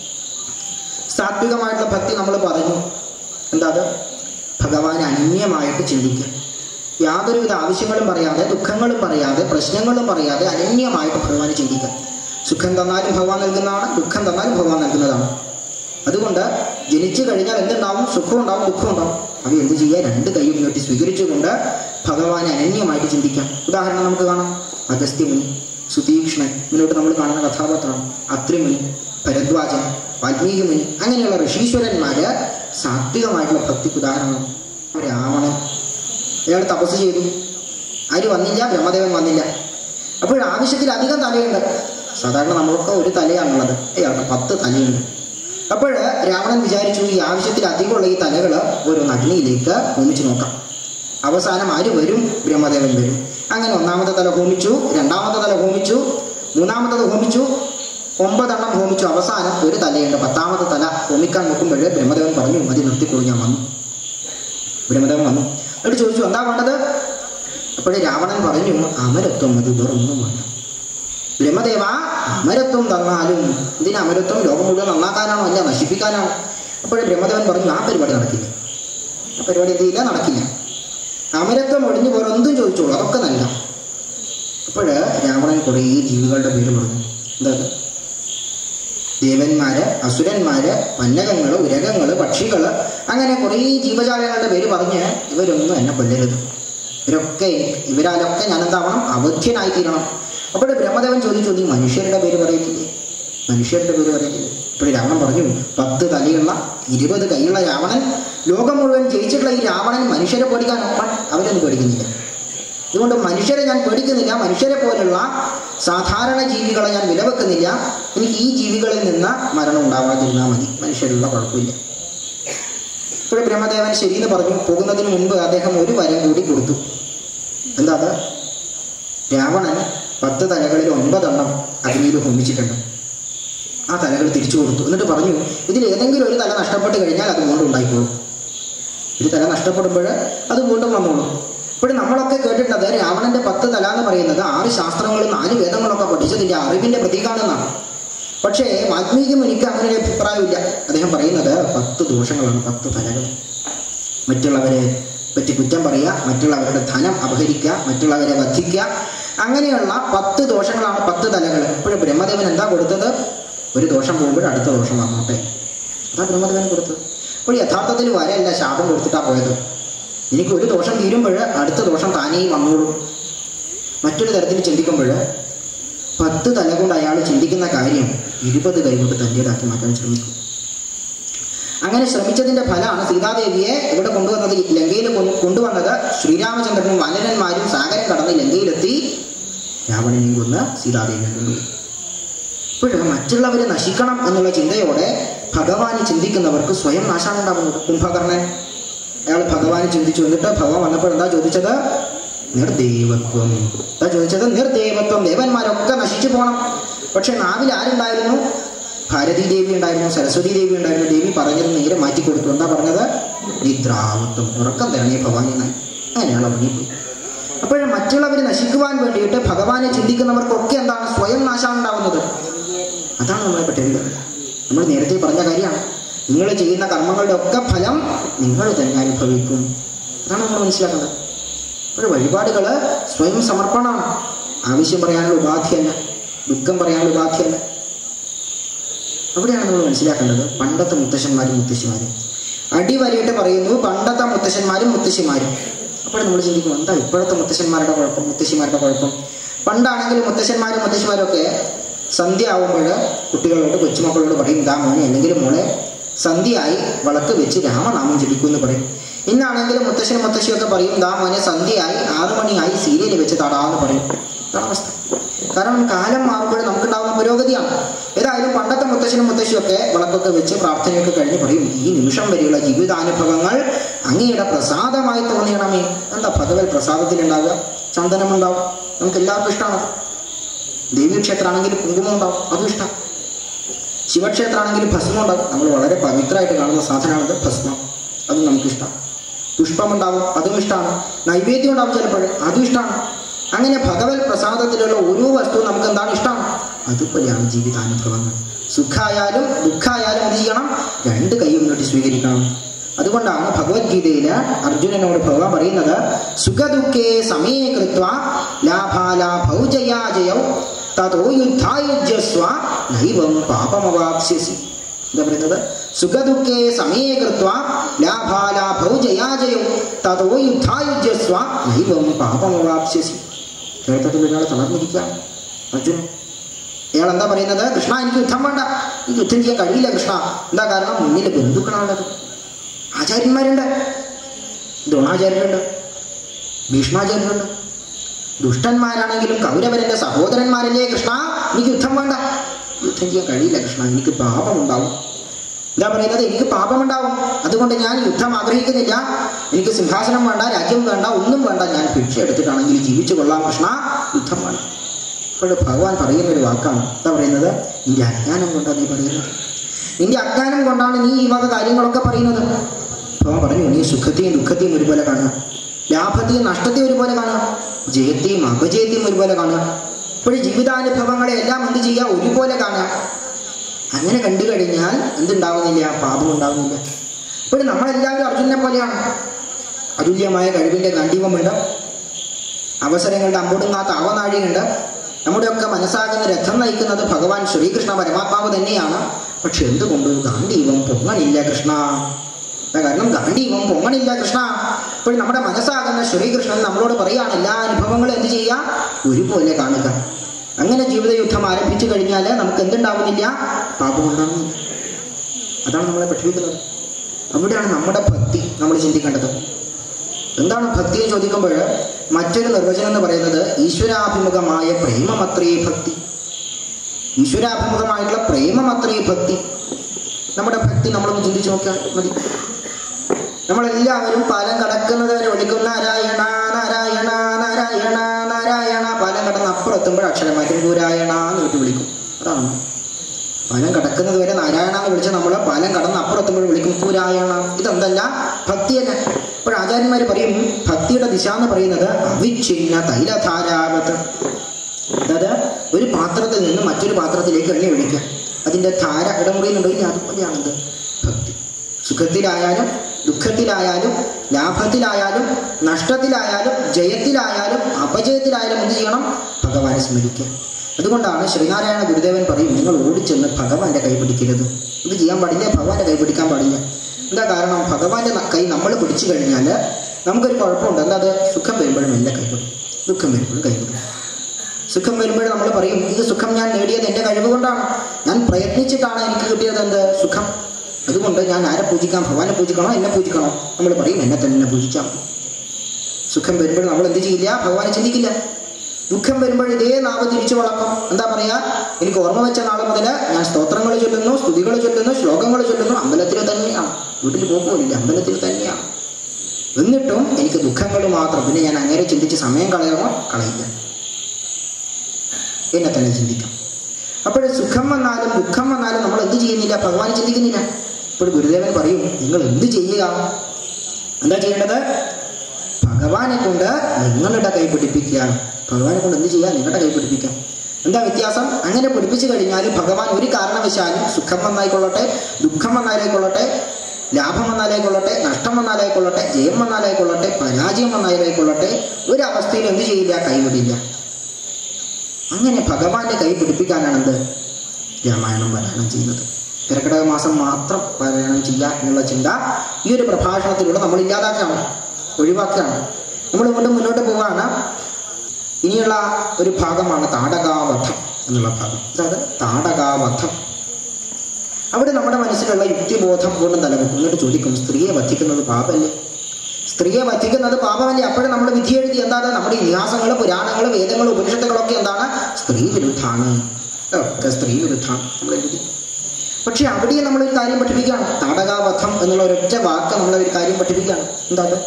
സാത്വികമായിട്ടുള്ള ഭക്തി നമ്മൾ പറഞ്ഞു എന്താ അത് ഭഗവാൻ അന്യമായിട്ട് ചിന്തിക്കുക യാതൊരുവിധ ആവശ്യങ്ങളും പറയാതെ ദുഃഖങ്ങളും പറയാതെ പ്രശ്നങ്ങളും പറയാതെ അനന്യമായിട്ട് ഭഗവാനെ ചിന്തിക്കുക സുഖം തന്നാലും ഭഗവാൻ നൽകുന്നതാണ് ദുഃഖം തന്നാലും ഭഗവാൻ നൽകുന്നതാണ് അതുകൊണ്ട് ജനിച്ചു കഴിഞ്ഞാൽ എന്തുണ്ടാവും സുഖം ഉണ്ടാവും ദുഃഖം ഉണ്ടാവും അവ എന്ത് ചെയ്യുക രണ്ട് കൈയും നീട്ടി സ്വീകരിച്ചുകൊണ്ട് ഭഗവാനെ അനന്യമായിട്ട് ചിന്തിക്കാം ഉദാഹരണം നമുക്ക് കാണാം അഗസ്ത്യമുനി സുതീക്ഷ്ണൻ മുന്നോട്ട് നമ്മൾ കാണുന്ന കഥാപാത്രമാണ് അത്രിമുനി ഭരദ്വാജൻ വാൽമീകി മുനി അങ്ങനെയുള്ള ഋഷീശ്വരന്മാര് സാത്വികമായിട്ടുള്ള ഭക്തിക്ക് ഉദാഹരണമാണ് രാവണൻ അയാൾ തപസ് ചെയ്തു ആര് വന്നില്ല ബ്രഹ്മദേവൻ വന്നില്ല അപ്പോൾ ആവശ്യത്തിൽ അധികം തലയുണ്ട് സാധാരണ നമ്മൾക്ക് ഒരു തലയാണുള്ളത് അയാൾക്ക് പത്ത് തലയുണ്ട് അപ്പോൾ രാവണൻ വിചാരിച്ചു ഈ ആവശ്യത്തിൽ അധികമുള്ള ഈ തലകൾ ഒരു അഗ്നിയിലേക്ക് ഹോമിച്ചു നോക്കാം അവസാനം ആര് വരും ബ്രഹ്മദേവൻ വരും അങ്ങനെ ഒന്നാമത്തെ തല ഹോമിച്ചു രണ്ടാമത്തെ തല ഹോമിച്ചു മൂന്നാമത്തത് ഹോമിച്ചു ഒമ്പതെണ്ണം ഹോമിച്ചു അവസാനം ഒരു തലയുണ്ട് പത്താമത്തെ തല ഹോമിക്കാൻ നോക്കുമ്പോൾ ബ്രഹ്മദേവൻ പറഞ്ഞു മതി നിർത്തിക്കൊള്ളു ഞാൻ വന്നു ബ്രഹ്മദേവൻ വന്നു എന്നിട്ട് ചോദിച്ചു എന്താ വേണ്ടത് അപ്പോഴേ രാവണൻ പറഞ്ഞു അമരത്വം മതി വേറൊന്നും വേണ്ട ബ്രഹ്മദേവ അമരത്വം തന്നാലും ഇതിന് അമരത്വം ലോകം മുഴുവൻ നന്നാക്കാനാണോ അല്ല നശിപ്പിക്കാനാണോ അപ്പോഴേ ബ്രഹ്മദേവൻ പറഞ്ഞു ആ പരിപാടി നടക്കില്ല ആ പരിപാടി എന്ത് ചെയ്യില്ല നടക്കില്ല അമരത്വം ഒഴിഞ്ഞു പോലെ എന്തും ചോദിച്ചോളൂ അതൊക്കെ നല്ല അപ്പോൾ രാവണൻ കുറേ ജീവികളുടെ പേര് പറഞ്ഞു എന്താ അത്? ദേവന്മാര് അസുരന്മാര് വന്നകങ്ങള് ഉരകങ്ങള് പക്ഷികള് അങ്ങനെ കുറേ ജീവജാലങ്ങളുടെ പേര് പറഞ്ഞ് ഇവരൊന്നും എന്നെ കൊല്ലരുത് ഇവരൊക്കെ ഇവരാലൊക്കെ ഞാൻ എന്താവണം അവധ്യനായി തീരണം അപ്പോൾ ബ്രഹ്മദേവൻ ചോദിച്ചു നീ മനുഷ്യരുടെ പേര് പറയുന്നില്ലേ മനുഷ്യരുടെ പേര് പറയുന്നില്ലേ ഇപ്പോൾ രാവണൻ പറഞ്ഞു പത്ത് തലയുള്ള ഇരുപത് കൈയുള്ള രാവണൻ ലോകം മുഴുവൻ ജയിച്ചിട്ടുള്ള ഈ രാവണൻ മനുഷ്യരെ പേടിക്കാൻ അവരൊന്നും പേടിക്കുന്നില്ല അതുകൊണ്ട് മനുഷ്യരെ ഞാൻ പേടിക്കുന്നില്ല മനുഷ്യരെ പോലുള്ള സാധാരണ ജീവികളെ ഞാൻ വിലവെക്കുന്നില്ല എനിക്ക് ഈ ജീവികളിൽ നിന്ന് മരണം ഉണ്ടാവാതിരുന്നാൽ മതി മനുഷ്യരുള്ള കുഴപ്പമില്ല ഇപ്പോൾ ബ്രഹ്മദേവൻ ശരിയെന്ന് പറഞ്ഞു പോകുന്നതിന് മുൻപ് അദ്ദേഹം ഒരു വരം കൂടി കൊടുത്തു എന്താ അത് രാവണൻ പത്ത് തലകളിൽ ഒൻപതെണ്ണം അഗ്നിയിൽ ഹോമിച്ചിട്ടുണ്ട് ആ തലകൾ തിരിച്ചു കൊടുത്തു എന്നിട്ട് പറഞ്ഞു ഇതിൽ ഏതെങ്കിലും ഒരു തല നഷ്ടപ്പെട്ട് കഴിഞ്ഞാൽ അത് വീണ്ടും ഉണ്ടായിക്കോളും ഒരു തല നഷ്ടപ്പെടുമ്പോൾ അത് വീണ്ടും വന്നോളും ഇപ്പോഴും നമ്മളൊക്കെ കേട്ടിട്ടുള്ളത് രാവണന്റെ പത്ത് തല എന്ന് പറയുന്നത് ആറ് ശാസ്ത്രങ്ങളും നാല് വേദങ്ങളൊക്കെ പഠിച്ചതിന്റെ അറിവിന്റെ പ്രതീകാണെന്നാണ് പക്ഷേ വാൽമീകി മുനിക്ക് അങ്ങനെ ഒരു അഭിപ്രായമില്ല അദ്ദേഹം പറയുന്നത് പത്ത് ദോഷങ്ങളാണ് പത്ത് തലകൾ മറ്റുള്ളവരെ പറ്റി കുറ്റം പറയുക മറ്റുള്ളവരുടെ ധനം അപഹരിക്കുക മറ്റുള്ളവരെ വധിക്കുക അങ്ങനെയുള്ള പത്ത് ദോഷങ്ങളാണ് പത്ത് തലകൾ ഇപ്പോഴും ബ്രഹ്മദേവൻ എന്താ കൊടുത്തത് ഒരു ദോഷം പോകുമ്പോൾ അടുത്ത ദോഷം വന്നോട്ടെ അതാ ബ്രഹ്മദേവൻ കൊടുത്തത് അപ്പോൾ യഥാർത്ഥത്തിൽ വരല്ല ശാപം കൊടുത്തിട്ടാണ് പോയത് എനിക്ക് ഒരു ദോഷം തീരുമ്പോൾ അടുത്ത ദോഷം താനേ വന്നോളും മറ്റൊരു തരത്തിൽ ചിന്തിക്കുമ്പോൾ പത്ത് തല കൊണ്ട് അയാൾ ചിന്തിക്കുന്ന കാര്യം ഇരുപത് കൈ കൊണ്ട് തൻ്റേതാക്കി മാറ്റാൻ ശ്രമിക്കും അങ്ങനെ ശ്രമിച്ചതിന്റെ ഫലമാണ് സീതാദേവിയെ ഇവിടെ കൊണ്ടുവന്നത് ലങ്കയിൽ കൊ- കൊണ്ടുവന്നത് ശ്രീരാമചന്ദ്രനും വാനരന്മാരും സാഗരം കടന്ന് ലങ്കയിലെത്തി രാവണനെയും കൊന്ന് സീതാദേവിയെ കൊണ്ടുപോയി ഇപ്പോഴും മറ്റുള്ളവരെ നശിക്കണം എന്നുള്ള ചിന്തയോടെ ഭഗവാനെ ചിന്തിക്കുന്നവർക്ക് സ്വയം നാശമാണ് ഉണ്ടാകുന്നത് കുംഭകർണൻ അയാൾ ഭഗവാനെ ചിന്തിച്ചു എന്നിട്ട് ഭഗവാൻ വന്നപ്പോൾ എന്താ ചോദിച്ചത് നിർദേവത്വം എന്താ ചോദിച്ചത് നിർദേവത്വം ദേവന്മാരൊക്കെ നശിച്ചു പോകണം പക്ഷെ നാവിൽ ആരുണ്ടായിരുന്നു ഭാരതീ ദേവി ഉണ്ടായിരുന്നു സരസ്വതി ദേവി ഉണ്ടായിരുന്നു ദേവി പറഞ്ഞത് നേരെ മാറ്റി കൊടുത്തു എന്താ പറഞ്ഞത് നിദ്രാവത്വം ഉറക്കം തരണേ ഭവാനി എന്നായി അങ്ങനെയാണ് ഉറങ്ങിപ്പോയി അപ്പോഴും മറ്റുള്ളവർ നശിക്കുവാൻ വേണ്ടിയിട്ട് ഭഗവാനെ ചിന്തിക്കുന്നവർക്കൊക്കെ എന്താണ് സ്വയം നാശമാണ് ഉണ്ടാവുന്നത് അതാണ് നമ്മളെ പറ്റേണ്ടത് നമ്മൾ നേരത്തെ പറഞ്ഞ കാര്യമാണ് നിങ്ങൾ ചെയ്യുന്ന കർമ്മങ്ങളുടെ ഒക്കെ ഫലം നിങ്ങൾ തന്നെ അനുഭവിക്കും അതാണ് നമ്മൾ മനസ്സിലാക്കേണ്ടത് ഒരു വഴിപാടുകൾ സ്വയം സമർപ്പണമാണ് ആവശ്യം പറയാനുള്ള ഉപാധിയല്ല ദുഃഖം പറയാനുള്ള ഉപാധിയല്ല അവിടെയാണ് നമ്മൾ മനസ്സിലാക്കേണ്ടത് പണ്ടത്തെ മുത്തശ്ശന്മാരും മുത്തശ്ശിമാരും അടിവരയിട്ട് പറയുന്നു പണ്ടത്തെ മുത്തശ്ശന്മാരും മുത്തശ്ശിമാരും അപ്പോൾ നമ്മൾ ചിന്തിക്കും എന്താ ഇപ്പോഴത്തെ മുത്തശ്ശന്മാരുടെ കുഴപ്പം മുത്തശ്ശിമാരുടെ കുഴപ്പം പണ്ടാണെങ്കിൽ മുത്തശ്ശന്മാരും മുത്തശ്ശിമാരും ഒക്കെ സന്ധ്യ ആവുമ്പോൾ കുട്ടികളോട് കൊച്ചുമക്കളോട് പറയും ഇതാ മോനെ അല്ലെങ്കിൽ മോളെ സന്ധ്യയായി വിളക്ക് വെച്ച് രാമനാമം ജപിക്കുമെന്ന് പറയും ഇന്നാണെങ്കിൽ മുത്തശ്ശനും മുത്തശ്ശിയൊക്കെ പറയും ഇതാ മോനെ സന്ധ്യയായി ആറു മണിയായി സീരിയൽ വെച്ച് തടാന്ന് പറയും ഇതാണ് അവസ്ഥ കാരണം കാലം മാറുമ്പോൾ നമുക്കുണ്ടാകുന്ന പുരോഗതിയാണ് ഏതായാലും പണ്ടത്തെ മുത്തശ്ശനും മുത്തശ്ശിയൊക്കെ വിളക്കൊക്കെ വെച്ച് പ്രാർത്ഥനയൊക്കെ കഴിഞ്ഞ് പറയും ഈ നിമിഷം വരെയുള്ള ജീവിതാനുഭവങ്ങൾ അങ്ങയുടെ പ്രസാദമായി തോന്നിയണമേ എന്താ ഭഗവത് പ്രസാദത്തിലുണ്ടാവുക ചന്ദനമുണ്ടാവും നമുക്ക് എല്ലാവർക്കും ഇഷ്ടമാണ് ദേവീക്ഷേത്രമാണെങ്കിൽ കുങ്കുമം ഉണ്ടാവും അതും ഇഷ്ടം ശിവക്ഷേത്രമാണെങ്കിൽ ഭസ്മം ഉണ്ടാവും നമ്മൾ വളരെ പവിത്രമായിട്ട് കാണുന്ന സാധനമാണത് ഭസ്മം അതും നമുക്കിഷ്ടം പുഷ്പമുണ്ടാവും അതും ഇഷ്ടമാണ് നൈവേദ്യം ഉണ്ടാവും ചിലപ്പോൾ അതും ഇഷ്ടമാണ് അങ്ങനെ ഭഗവത് പ്രസാദത്തിലുള്ള ഓരോ വസ്തുവും നമുക്ക് എന്താണ് ഇഷ്ടമാണ് അതുപോലെയാണ് ജീവിതാനുഭവങ്ങൾ സുഖായാലും ദുഃഖായാലും എന്ത് ചെയ്യണം രണ്ട് കൈയും നീട്ടി സ്വീകരിക്കണം അതുകൊണ്ടാണ് ഭഗവത്ഗീതയിൽ അർജുനനോട് ഭഗവാൻ പറയുന്നത് സുഖദുഃഖേ സമയേ കൃത്വ ലാഭാലാഭൗ ജയാജയൗ തതോ യുദ്ധായുജ്യസ്വ നൈവം പാപമവാപ്സ്യസി എന്താ പറയുന്നത് സുഖദുഃഖേ സമയേ കൃത്വ ലാഭാലാഭൗ ജയാജയൗ തതോ യുദ്ധായുജ്യസ്വ നൈവം പാപമവാപ്സ്യസി കേരളത്തിൽ ഒരാൾ തളർന്നിരിക്കുകയാണ് അർജുനൻ അയാൾ എന്താ പറയുന്നത് കൃഷ്ണ എനിക്ക് യുദ്ധം വേണ്ട എനിക്ക് യുദ്ധം ചെയ്യാൻ കഴിയില്ല കൃഷ്ണ എന്താ കാരണം മുന്നിൽ ബന്ധുക്കളാണുള്ളത് ആചാര്യന്മാരുണ്ട് ദ്രോണാചാര്യരുണ്ട് ഭീഷ്മാചാര്യരുണ്ട് ദുഷ്ടന്മാരാണെങ്കിലും കൗരവരന്റെ സഹോദരന്മാരല്ലേ കൃഷ്ണ എനിക്ക് യുദ്ധം വേണ്ട യുദ്ധം ചെയ്യാൻ കഴിയില്ല കൃഷ്ണ എനിക്ക് പാപമുണ്ടാവും എന്താ പറയുന്നത് എനിക്ക് പാപമുണ്ടാവും അതുകൊണ്ട് ഞാൻ യുദ്ധം ആഗ്രഹിക്കുന്നില്ല എനിക്ക് സിംഹാസനം വേണ്ട രാജ്യം വേണ്ട ഒന്നും വേണ്ട ഞാൻ ഭിക്ഷ എടുത്തിട്ടാണെങ്കിൽ ജീവിച്ചു കൊള്ളാം കൃഷ്ണ യുദ്ധം വേണം അപ്പോൾ ഭഗവാൻ പറയുന്ന ഒരു വാക്കാണ് എന്താ പറയുന്നത് നിന്റെ അജ്ഞാനം കൊണ്ടാണ് നീ പറയുന്നത് നിന്റെ അജ്ഞാനം കൊണ്ടാണ് നീ ഈ വക കാര്യങ്ങളൊക്കെ പറയുന്നത് ഭഗവാൻ പറഞ്ഞു നീ സുഖത്തെയും ദുഃഖത്തെയും ഒരുപോലെ കാണുക ലാഭത്തെയും നഷ്ടത്തെയും ഒരുപോലെ കാണുക ജയത്തെയും അപജയത്തെയും ഒരുപോലെ കാണുക ഇപ്പോഴും ജീവിതാനുഭവങ്ങളെ എല്ലാം എന്ത് ചെയ്യുക ഒരുപോലെ കാണുക അങ്ങനെ കണ്ടു കഴിഞ്ഞാൽ എന്തുണ്ടാവുന്നില്ല പാപം ഉണ്ടാവുന്നില്ല ഇപ്പോഴും നമ്മളെല്ലാവരും അർജുനെ പോലെയാണ് അതുല്യമായ കഴിവിൻ്റെ ഗാന്ധീവമുണ്ട് അവസരങ്ങളുടെ അമ്പൊടുങ്ങാത്ത ആവനാഴിയുണ്ട് നമ്മുടെയൊക്കെ മനസ്സാകുന്ന രഥം നയിക്കുന്നത് ഭഗവാൻ ശ്രീകൃഷ്ണ പരമാത്മാവ് തന്നെയാണ് പക്ഷെ എന്തുകൊണ്ട് ഗാന്ധീവം പൊങ്ങണില്ല കൃഷ്ണ എന്താ കാരണം ഗാന്ധീവം പൊങ്ങണില്ല കൃഷ്ണ അപ്പോൾ നമ്മുടെ മനസ്സാകുന്ന ശ്രീകൃഷ്ണൻ നമ്മളോട് പറയാണ് എല്ലാ അനുഭവങ്ങളും എന്ത് ചെയ്യുക ഒരുപോലെ കാണുക അങ്ങനെ ജീവിത യുദ്ധം ആരംഭിച്ചു കഴിഞ്ഞാൽ നമുക്ക് എന്തുണ്ടാവുന്നില്ല പാപം ഉണ്ടാവുന്നില്ല അതാണ് നമ്മളെ പഠിപ്പിക്കുന്നത് അവിടെയാണ് നമ്മുടെ ഭക്തി നമ്മൾ ചിന്തിക്കേണ്ടത് എന്താണ് ഭക്തി എന്ന് ചോദിക്കുമ്പോൾ മറ്റൊരു നിർവചനം എന്ന് പറയുന്നത് ഈശ്വരാഭിമുഖമായ പ്രേമമത്രേ ഭക്തി ഈശ്വരാഭിമുഖമായിട്ടുള്ള പ്രേമമത്രേ ഭക്തി നമ്മുടെ ഭക്തി നമ്മളൊന്ന് ചിന്തിച്ചു നോക്കിയാൽ മതി നമ്മളെല്ലാവരും പാലം കടക്കുന്നത് വരെ വിളിക്കും നാരായണ നാരായണ നാരായണ നാരായണ പാലം കടന്ന് അപ്പുറത്തുമ്പോൾ അക്ഷരം മാറ്റും ഗുരായണ എന്ന് വിട്ട് വിളിക്കും അതാണ് നമ്മൾ. പാലം കടക്കുന്നത് വരെ നാരായണ എന്ന് വിളിച്ച് നമ്മൾ പാലം കടന്ന് അപ്പുറത്തുമ്പോൾ വിളിക്കും പൂരായണ ഇതെന്തല്ല ഭക്തിയല്ല ഇപ്പോൾ ആചാര്യന്മാർ പറയും ഭക്തിയുടെ ദിശ എന്ന് പറയുന്നത് അവിഛിന്ന തൈലധാരാവത്ത് അതായത് ഒരു പാത്രത്തിൽ നിന്ന് മറ്റൊരു പാത്രത്തിലേക്ക് എണ്ണി ഒഴിക്കുക അതിൻ്റെ ധാര ഇടമുറിയുന്നുണ്ടോ ഇല്ല അതുപോലെയാണിത് ഭക്തി സുഖത്തിലായാലും ദുഃഖത്തിലായാലും ലാഭത്തിലായാലും നഷ്ടത്തിലായാലും ജയത്തിലായാലും അപജയത്തിലായാലും എന്ത് ചെയ്യണം ഭഗവാനെ സ്മരിക്കുക അതുകൊണ്ടാണ് ശ്രീനാരായണ ഗുരുദേവൻ പറയും നിങ്ങൾ ഓടിച്ചെന്ന് ഭഗവാന്റെ കൈ പിടിക്കരുത് ഇത് ചെയ്യാൻ പാടില്ല ഭഗവാന്റെ കൈ പിടിക്കാൻ പാടില്ല എന്താ കാരണം ഭഗവാന്റെ ന- കൈ നമ്മൾ പിടിച്ചു കഴിഞ്ഞാൽ നമുക്കൊരു കുഴപ്പമുണ്ട് എന്താ അത് സുഖം വരുമ്പോഴും എല്ലാം കൈപിടും ദുഃഖം വരുമ്പോഴും കൈപിടും സുഖം വരുമ്പോൾ നമ്മൾ പറയും ഈ സുഖം ഞാൻ നേടിയത് എൻ്റെ കഴിവ് കൊണ്ടാണ് ഞാൻ പ്രയത്നിച്ചിട്ടാണ് എനിക്ക് കിട്ടിയത് എന്ത് സുഖം അതുകൊണ്ട് ഞാൻ ആരെ പൂജിക്കാം ഭഗവാനെ പൂജിക്കണോ എന്നെ പൂജിക്കണോ നമ്മൾ പറയും എന്നെ തന്നെ പൂജിച്ചാൽ മതി സുഖം വരുമ്പോൾ നമ്മൾ എന്ത് ചെയ്യില്ല ഭഗവാനെ ചിന്തിക്കില്ല ദുഃഖം വരുമ്പോൾ ഇതേ നാവ് തിരിച്ചു വളർത്തും എന്താ പറയാ എനിക്ക് ഓർമ്മ വെച്ച നാൾ മുതൽ ഞാൻ സ്തോത്രങ്ങൾ ചൊല്ലുന്നു സ്തുതികൾ ചൊല്ലുന്നു ശ്ലോകങ്ങൾ ചൊല്ലുന്നു അമ്പലത്തിൽ തന്നെയാണ് വീട്ടിൽ പോകുന്നില്ല അമ്പലത്തിൽ തന്നെയാണ് എന്നിട്ടും എനിക്ക് ദുഃഖങ്ങൾ മാത്രം പിന്നെ ഞാൻ അങ്ങനെ ചിന്തിച്ച് സമയം കളയണോ കളയില്ല എന്നെ തന്നെ ചിന്തിക്കാം അപ്പോൾ സുഖം വന്നാലും ദുഃഖം വന്നാലും നമ്മൾ എന്ത് ചെയ്യുന്നില്ല ഭഗവാൻ ചിന്തിക്കുന്നില്ല ഇപ്പോൾ ഗുരുദേവൻ പറയും നിങ്ങൾ എന്ത് ചെയ്യുക എന്താ ചെയ്യേണ്ടത് ഭഗവാനെ കൊണ്ട് നിങ്ങളുടെ കൈ പിടിപ്പിക്കുക ഭഗവാനെ കൊണ്ട് എന്ത് ചെയ്യുക നിങ്ങളുടെ കൈ പിടിപ്പിക്കാം എന്താ വ്യത്യാസം അങ്ങനെ പിടിപ്പിച്ചു കഴിഞ്ഞാൽ ഭഗവാൻ ഒരു കാരണവശാലും സുഖം വന്നായിക്കൊള്ളട്ടെ ദുഃഖം വന്നാലായിക്കൊള്ളട്ടെ ലാഭം വന്നാലായിക്കൊള്ളട്ടെ നഷ്ടം വന്നാലായിക്കൊള്ളട്ടെ ജയം വന്നാലായിക്കൊള്ളട്ടെ പരാജയം വന്നാലായിക്കൊള്ളട്ടെ ഒരു അവസ്ഥയിൽ എന്ത് ചെയ്യില്ല കൈവിടില്ല അങ്ങനെ ഭഗവാന്റെ കൈ പിടിപ്പിക്കാനാണ് എന്ത് രാമായണം പാരായണം ചെയ്യുന്നത് കർക്കിടക മാസം മാത്രം പാരായണം ചെയ്യുക എന്നുള്ള ചിന്ത ഈ ഒരു പ്രഭാഷണത്തിലൂടെ നമ്മൾ ഇല്ലാതാക്കുകയാണ് ഒഴിവാക്കുകയാണ് നമ്മൾ കൊണ്ട് മുന്നോട്ട് പോവുകയാണ് ഇനിയുള്ള ഒരു ഭാഗമാണ് താടകാവധം എന്നുള്ള ഭാഗം അതായത് താടകാവധം അവിടെ നമ്മുടെ മനസ്സിലുള്ള യുക്തിബോധം കൊണ്ട് നിലനിൽക്കും എന്നിട്ട് ചോദിക്കും സ്ത്രീയെ വധിക്കുന്നത് പാപമല്ലേ സ്ത്രീയെ വധിക്കുന്നത് പാപമല്ലേ അപ്പോഴും നമ്മൾ വിധി എഴുതി എന്താണ് നമ്മുടെ ഇതിഹാസങ്ങൾ പുരാണങ്ങൾ വേദങ്ങൾ ഉപനിഷത്തുകളൊക്കെ എന്താണ് സ്ത്രീ വിരുദ്ധാണ് ഒക്കെ സ്ത്രീ വിരുദ്ധാണ് നമ്മൾ എഴുതി പക്ഷെ അവിടെ നമ്മളൊരു കാര്യം പഠിപ്പിക്കുകയാണ് താടകാവധം എന്നുള്ള ഒരൊറ്റ വാക്ക് നമ്മളൊരു കാര്യം പഠിപ്പിക്കുകയാണ് എന്താ അത്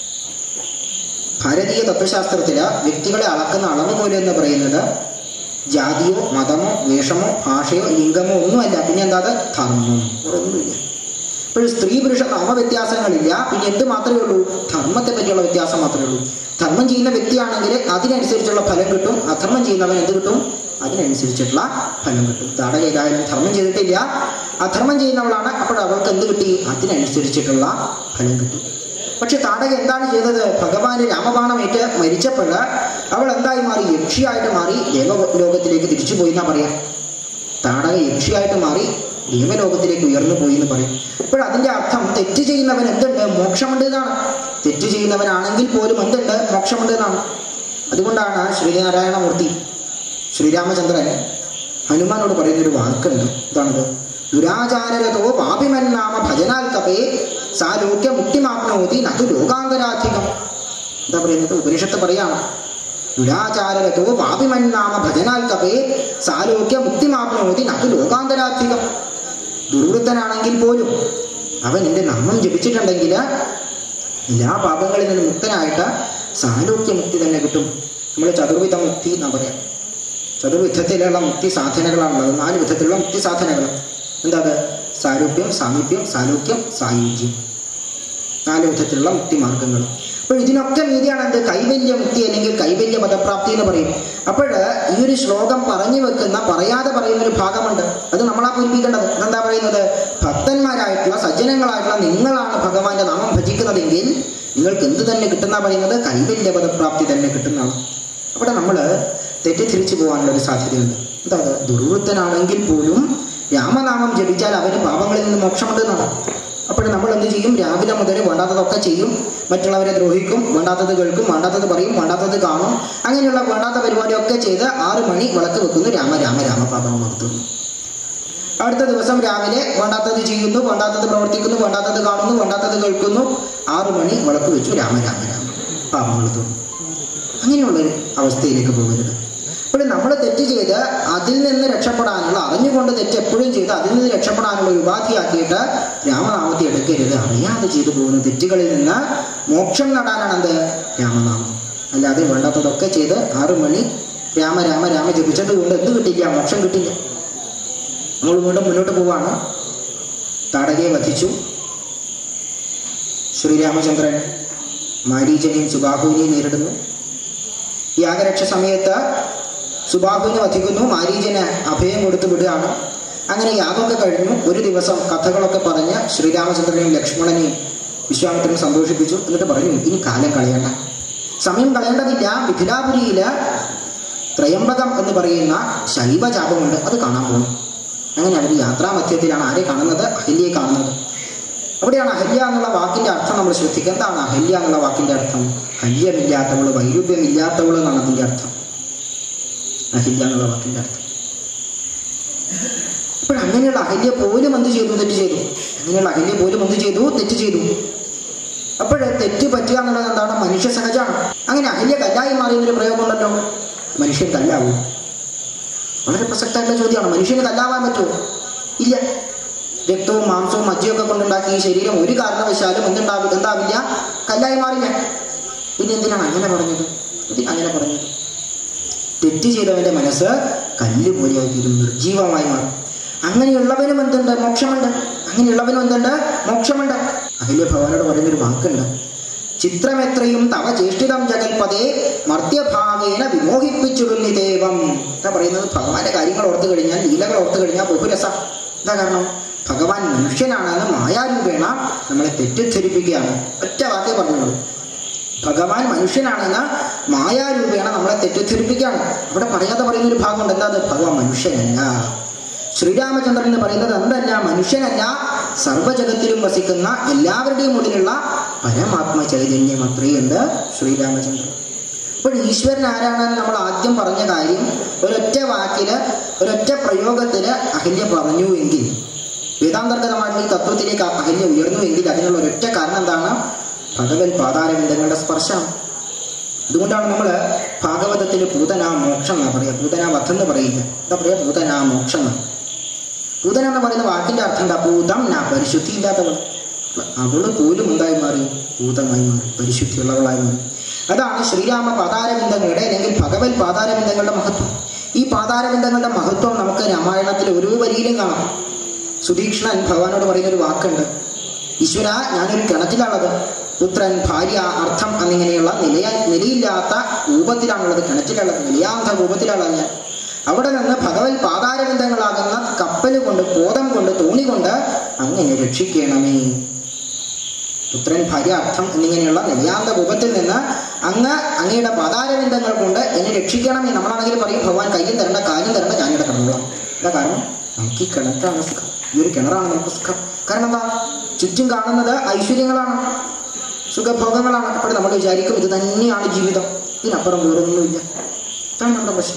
ഭാരതീയ തത്വശാസ്ത്രത്തില് വ്യക്തികളെ അളക്കുന്ന അളവ് പോലെ എന്ന് പറയുന്നത് ജാതിയോ മതമോ വേഷമോ ഭാഷയോ ലിംഗമോ ഒന്നുമല്ല പിന്നെ എന്താ അത് ധർമ്മം വേറെ ഒന്നുമില്ല ഇപ്പോൾ സ്ത്രീ പുരുഷ നാമവ്യത്യാസങ്ങളില്ല പിന്നെ എന്ത് മാത്രമേ ഉള്ളൂ ധർമ്മത്തെ പറ്റിയുള്ള വ്യത്യാസം മാത്രമേ ഉള്ളൂ ധർമ്മം ചെയ്യുന്ന വ്യക്തിയാണെങ്കിൽ അതിനനുസരിച്ചുള്ള ഫലം കിട്ടും അധർമ്മം ചെയ്യുന്നവൻ എന്ത് കിട്ടും അതിനനുസരിച്ചിട്ടുള്ള ഫലം കിട്ടും താടക ഏതായാലും ധർമ്മം ചെയ്തിട്ടില്ല അധർമ്മം ചെയ്യുന്നവളാണ് അപ്പോൾ അവൾക്ക് എന്ത് കിട്ടി അതിനനുസരിച്ചിട്ടുള്ള ഫലം കിട്ടും പക്ഷെ താടക എന്താണ് ചെയ്തത് ഭഗവാന് രാമബാണമേറ്റ് മരിച്ചപ്പോൾ അവൾ എന്തായി മാറി യക്ഷിയായിട്ട് മാറി ദേവലോകത്തിലേക്ക് തിരിച്ചു പോയി എന്നാ പറയാം താടക യക്ഷിയായിട്ട് മാറി ദേവലോകത്തിലേക്ക് ഉയർന്നു പോയി എന്ന് പറയും അപ്പോൾ അതിന്റെ അർത്ഥം തെറ്റ് ചെയ്യുന്നവൻ എന്തുണ്ട് മോക്ഷമുണ്ട് എന്നാണ് തെറ്റ് ചെയ്യുന്നവനാണെങ്കിൽ പോലും എന്തുണ്ട് മോക്ഷമുണ്ട് എന്നാണ് അതുകൊണ്ടാണ് ശ്രീനാരായണമൂർത്തി ശ്രീരാമചന്ദ്രൻ ഹനുമാനോട് പറയുന്നൊരു വാക്കുണ്ട് എന്താണത് ദുരാചാരരതോ പാപിമൻ നാമ ഭജനാൽ കപേ സാലോക്യ മുക്തിമാപ്നോതി നതു ലോകാന്തരാധികം എന്താ പറയുന്നത് ഉപനിഷത്ത് പറയാണ് ദുരാചാരരതോ പാപിമൻ നാമ ഭജനാൽ കപേ സാലോക്യ മുക്തിമാപ്നോതി നതു ലോകാന്തരാധികം ദുർവൃത്തനാണെങ്കിൽ പോലും അവൻ എൻ്റെ നാമം ജപിച്ചിട്ടുണ്ടെങ്കിൽ എല്ലാ പാപങ്ങളിൽ നിന്ന് മുക്തനായിട്ട് സാലോക്യ മുക്തി തന്നെ കിട്ടും നമ്മൾ ചതുർവിധ മുക്തി എന്നാ പറയാം ചതുർവിധത്തിലുള്ള മുക്തി സാധനകളാണുള്ളത് നാല് വിധത്തിലുള്ള മുക്തി സാധനകൾ എന്താ അത് സാരൂപ്യം സാമീപ്യം സാലോക്യം സായുജ്യം നാല് വിധത്തിലുള്ള മുക്തി മാർഗങ്ങൾ അപ്പോൾ ഇതിനൊക്കെ മീതിയാണ് എന്ത് കൈവല്യ മുക്തി അല്ലെങ്കിൽ കൈവല്യ പദപ്രാപ്തി എന്ന് പറയും അപ്പോൾ ഈ ഒരു ശ്ലോകം പറഞ്ഞു വെക്കുന്ന പറയാതെ പറയുന്ന ഒരു ഭാഗമുണ്ട് അത് നമ്മളാ പൂരിപ്പിക്കേണ്ടത് എന്താ പറയുന്നത് ഭക്തന്മാരായിട്ടുള്ള സജ്ജനങ്ങളായിട്ടുള്ള നിങ്ങളാണ് ഭഗവാന്റെ നാമം ഭജിക്കുന്നതെങ്കിൽ നിങ്ങൾക്ക് എന്ത് തന്നെ കിട്ടുന്ന പറയുന്നത് കൈവല്യ പദപ്രാപ്തി തന്നെ കിട്ടുന്നതാണ് അവിടെ നമ്മൾ തെറ്റിദ്ധരിച്ചു പോകാനുള്ള ഒരു സാധ്യതയുണ്ട് എന്താ അത് ദുർവൃത്തനാണെങ്കിൽ പോലും രാമനാമം ജപിച്ചാൽ അവന് പാപങ്ങളിൽ നിന്ന് മോക്ഷമുണ്ട് എന്നാണ് അപ്പോൾ നമ്മൾ എന്ത് ചെയ്യും രാവിലെ മുതൽ വേണ്ടാത്തതൊക്കെ ചെയ്യും മറ്റുള്ളവരെ ദ്രോഹിക്കും വേണ്ടാത്തത് കേൾക്കും വേണ്ടാത്തത് പറയും വേണ്ടാത്തത് കാണും അങ്ങനെയുള്ള വേണ്ടാത്ത പരിപാടിയൊക്കെ ചെയ്ത് ആറ് മണി വിളക്ക് വെക്കുന്നു രാമ രാമ രാമ പാപം നടത്തുന്നു അടുത്ത ദിവസം രാവിലെ വേണ്ടാത്തത് ചെയ്യുന്നു വേണ്ടാത്തത് പ്രവർത്തിക്കുന്നു വേണ്ടാത്തത് കാണുന്നു വേണ്ടാത്തത് കേൾക്കുന്നു ആറു മണി വിളക്ക് വെച്ചു രാമ രാമ രാമ പാപങ്ങൾ തോന്നും അങ്ങനെയുള്ളൊരു അവസ്ഥയിലേക്ക് പോകരുത് അപ്പോൾ നമ്മൾ തെറ്റ് ചെയ്ത് അതിൽ നിന്ന് രക്ഷപ്പെടാനുള്ള അറിഞ്ഞുകൊണ്ട് തെറ്റ് എപ്പോഴും ചെയ്ത് അതിൽ നിന്ന് രക്ഷപ്പെടാനുള്ള ഒരു ഉപാധിയാക്കിയിട്ട് രാമനാമത്തെ എടുക്കരുത് അറിയാതെ ചെയ്തു പോകുന്ന തെറ്റുകളിൽ നിന്ന് മോക്ഷം നേടാനാണ് എന്ത് രാമനാമം അല്ലാതെ വേണ്ടാത്തതൊക്കെ ചെയ്ത് ആറു മണി രാമ രാമ രാമ ജപിച്ചത് കൊണ്ട് എന്ത് കിട്ടില്ല മോക്ഷം കിട്ടില്ല നമ്മൾ വീണ്ടും മുന്നോട്ട് പോവാണ് താടകയെ വധിച്ചു ശ്രീരാമചന്ദ്രൻ മാരീചനെയും സുബാഹുവിനെയും നേരിടുന്നു യാഗരക്ഷ സമയത്ത് സുബാഹുവിനെ വധിക്കുന്നു മാരീചന് അഭയം കൊടുത്തു വിടുകയാണ് അങ്ങനെ യാഗമൊക്കെ കഴിഞ്ഞു ഒരു ദിവസം കഥകളൊക്കെ പറഞ്ഞ് ശ്രീരാമചന്ദ്രനെയും ലക്ഷ്മണനെയും വിശ്വാമിത്രനും സന്തോഷിപ്പിച്ചു എന്നിട്ട് പറഞ്ഞു ഇനി കാലം കളയണ്ട സമയം കളയേണ്ടതില്ല മിഥിലാപുരിയില് ത്രയംബകം എന്ന് പറയുന്ന ശൈവജാപമുണ്ട് അത് കാണാൻ പോകും അങ്ങനെ അവർ യാത്രാമധ്യത്തിലാണ് ആരെ കാണുന്നത് അഹല്യയെ കാണുന്നത് അവിടെയാണ് അഹല്യ എന്നുള്ള വാക്കിന്റെ അർത്ഥം നമ്മൾ ശ്രദ്ധിക്കുക എന്താണ് അഹല്യ എന്നുള്ള വാക്കിന്റെ അർത്ഥം ഹല്യമില്ലാത്തവള് വൈരുദ്ധ്യമില്ലാത്തവള് എന്നാണ് അതിന്റെ അർത്ഥം അഹല്യ എന്നുള്ള വാക്കിന്റെ അർത്ഥം അപ്പോൾ അങ്ങനെയുള്ള അഹല്യ പോലും എന്ത് ചെയ്തു തെറ്റ് ചെയ്തു അങ്ങനെയുള്ള അഹല്യ പോലും എന്ത് ചെയ്തു തെറ്റ് ചെയ്തു അപ്പോൾ തെറ്റ് പറ്റുക എന്നുള്ളത് എന്താണ് മനുഷ്യ സഹജമാണ് അങ്ങനെ അഹല്യ കല്ലായി മാറിയെന്നൊരു പ്രയോഗമുണ്ടല്ലോ മനുഷ്യൻ കല്ലാവും വളരെ പ്രസക്തമായിട്ടുള്ള ചോദ്യമാണ് മനുഷ്യന് കല്ലാവാൻ പറ്റുമോ ഇല്ല രക്തവും മാംസവും മജ്ജയൊക്കെ കൊണ്ടുണ്ടാക്കിയ ഈ ശരീരം ഒരു കാരണവശാലും എന്തുണ്ടാവില്ല എന്താവില്ല കല്ലായി മാറില്ല പിന്നെ എന്തിനാണ് അങ്ങനെ പറഞ്ഞത് എന്തിനാ അങ്ങനെ പറഞ്ഞത് തെറ്റ് ചെയ്തവന്റെ മനസ്സ് കല്ല് പോലെയായി തീരും നിർജീവമായി മാറും അങ്ങനെയുള്ളവനും എന്തുണ്ട് മോക്ഷമുണ്ട് അങ്ങനെയുള്ളവനും എന്തുണ്ട് മോക്ഷമുണ്ട് അഖില ഭഗവാനോട് പറയുന്നൊരു വാക്കുണ്ട് ചിത്രമെത്രയും തവ ചേഷ്ടിതം ജഗൽപതേ മർത്യഭാവേന വിമോഹിപ്പിച്ചിടുന്നി ദേവം എന്താ പറയുന്നത് ഭഗവാന്റെ കാര്യങ്ങൾ ഓർത്തു കഴിഞ്ഞാൽ ലീലകൾ ഓർത്തു കഴിഞ്ഞാൽ ബഹുരസ എന്താ കാരണം ഭഗവാൻ മനുഷ്യനാണെന്ന് മായാരൂപേണ നമ്മളെ തെറ്റിദ്ധരിപ്പിക്കുകയാണ് ഒറ്റ വാക്കേ പറഞ്ഞോളൂ ഭഗവാൻ മനുഷ്യനാണെന്ന് മായാരൂപേണ നമ്മളെ തെറ്റിദ്ധരിപ്പിക്കുകയാണ് അവിടെ പറയാതെ പറയുന്ന ഒരു ഭാഗമുണ്ട് എന്താ അത് ഭഗവാൻ മനുഷ്യനല്ല ശ്രീരാമചന്ദ്രൻ എന്ന് പറയുന്നത് എന്തല്ല മനുഷ്യനല്ല സർവ്വജഗത്തിലും വസിക്കുന്ന എല്ലാവരുടെയും ഉള്ളിലുള്ള പരമാത്മ ചൈതന്യം അത്രയുണ്ട് ശ്രീരാമചന്ദ്രൻ അപ്പോൾ ഈശ്വരൻ ആരാണെന്ന് നമ്മൾ ആദ്യം പറഞ്ഞ കാര്യം ഒരൊറ്റ വാക്കില് ഒരൊറ്റ പ്രയോഗത്തില് അഹല്യ പറഞ്ഞു എങ്കിൽ വേദാന്തർഗതമായിട്ടുള്ള ഈ തത്വത്തിലേക്ക് അഹല്യ ഉയർന്നു എങ്കിൽ അതിനുള്ള ഒരൊറ്റ കാരണം എന്താണ് ഭഗവത് പാതാരവിന്ദങ്ങളുടെ സ്പർശം അതുകൊണ്ടാണ് നമ്മൾ ഭാഗവതത്തിൽ പൂതനാ മോക്ഷം എന്നാ പറയുക പൂതനാ വധം എന്ന് പറയില്ല എന്താ പറയുക പൂതനാ മോക്ഷം എന്ന് പൂതന എന്ന് പറയുന്ന വാക്കിന്റെ അർത്ഥം എന്താ പൂതം നാ പരിശുദ്ധി ഇല്ലാത്തവൾ അവള് പോലും എന്തായി മാറി ഭൂതമായി മാറി പരിശുദ്ധിയുള്ളവളായി മാറി അതാണ് ശ്രീരാമ പാതാരവിന്ദങ്ങളുടെ അല്ലെങ്കിൽ ഭഗവത് പാതാരവിന്ദങ്ങളുടെ മഹത്വം ഈ പാതാരവിന്ദങ്ങളുടെ മഹത്വം നമുക്ക് രാമായണത്തിൽ ഓരോ വരിയിലും കാണാം സുധീക്ഷ്ണൻ ഭഗവാനോട് പറയുന്ന ഒരു വാക്കുണ്ട് ഈശ്വര ഞാനൊരു കിണറ്റിലാണുള്ളത് പുത്രൻ ഭാര്യ അർത്ഥം എന്നിങ്ങനെയുള്ള നിലയ നിലയില്ലാത്ത രൂപത്തിലാണുള്ളത് കിണറ്റിലുള്ളത് നിലയാന്ത രൂപത്തിലാണ് ഞാൻ അവിടെ നിന്ന് ഭഗവത് പാതാരവിന്ദങ്ങളാകുന്ന കപ്പൽ കൊണ്ട് ബോധം കൊണ്ട് തോണി കൊണ്ട് അങ്ങനെ രക്ഷിക്കണമേ പുത്രൻ ഭാര്യ അർത്ഥം എന്നിങ്ങനെയുള്ള നിലയാന്ത രൂപത്തിൽ നിന്ന് അങ്ങ് അങ്ങയുടെ പാതാരവിന്ദങ്ങൾ കൊണ്ട് എന്നെ രക്ഷിക്കണമേ നമ്മളാണെങ്കിൽ പറയും ഭഗവാൻ കയ്യും തരണ്ട കാലും തരണ്ട ഞാനിവിടെ കിടന്നോളാം എന്താ കാരണം നമുക്ക് ഈ കിണറ്റാണ് സുഖം ഈ ഒരു കിണറാണ് നമുക്ക് സുഖം കാരണം എന്താ ചുറ്റും കാണുന്നത് ഐശ്വര്യങ്ങളാണ് സുഖഭോഗങ്ങളാണ് അപ്പോൾ നമ്മൾ വിചാരിക്കും ഇത് തന്നെയാണ് ജീവിതം ഇതിനപ്പുറം വേറൊന്നുമില്ല ഇതാണ് നമ്മുടെ പ്രശ്നം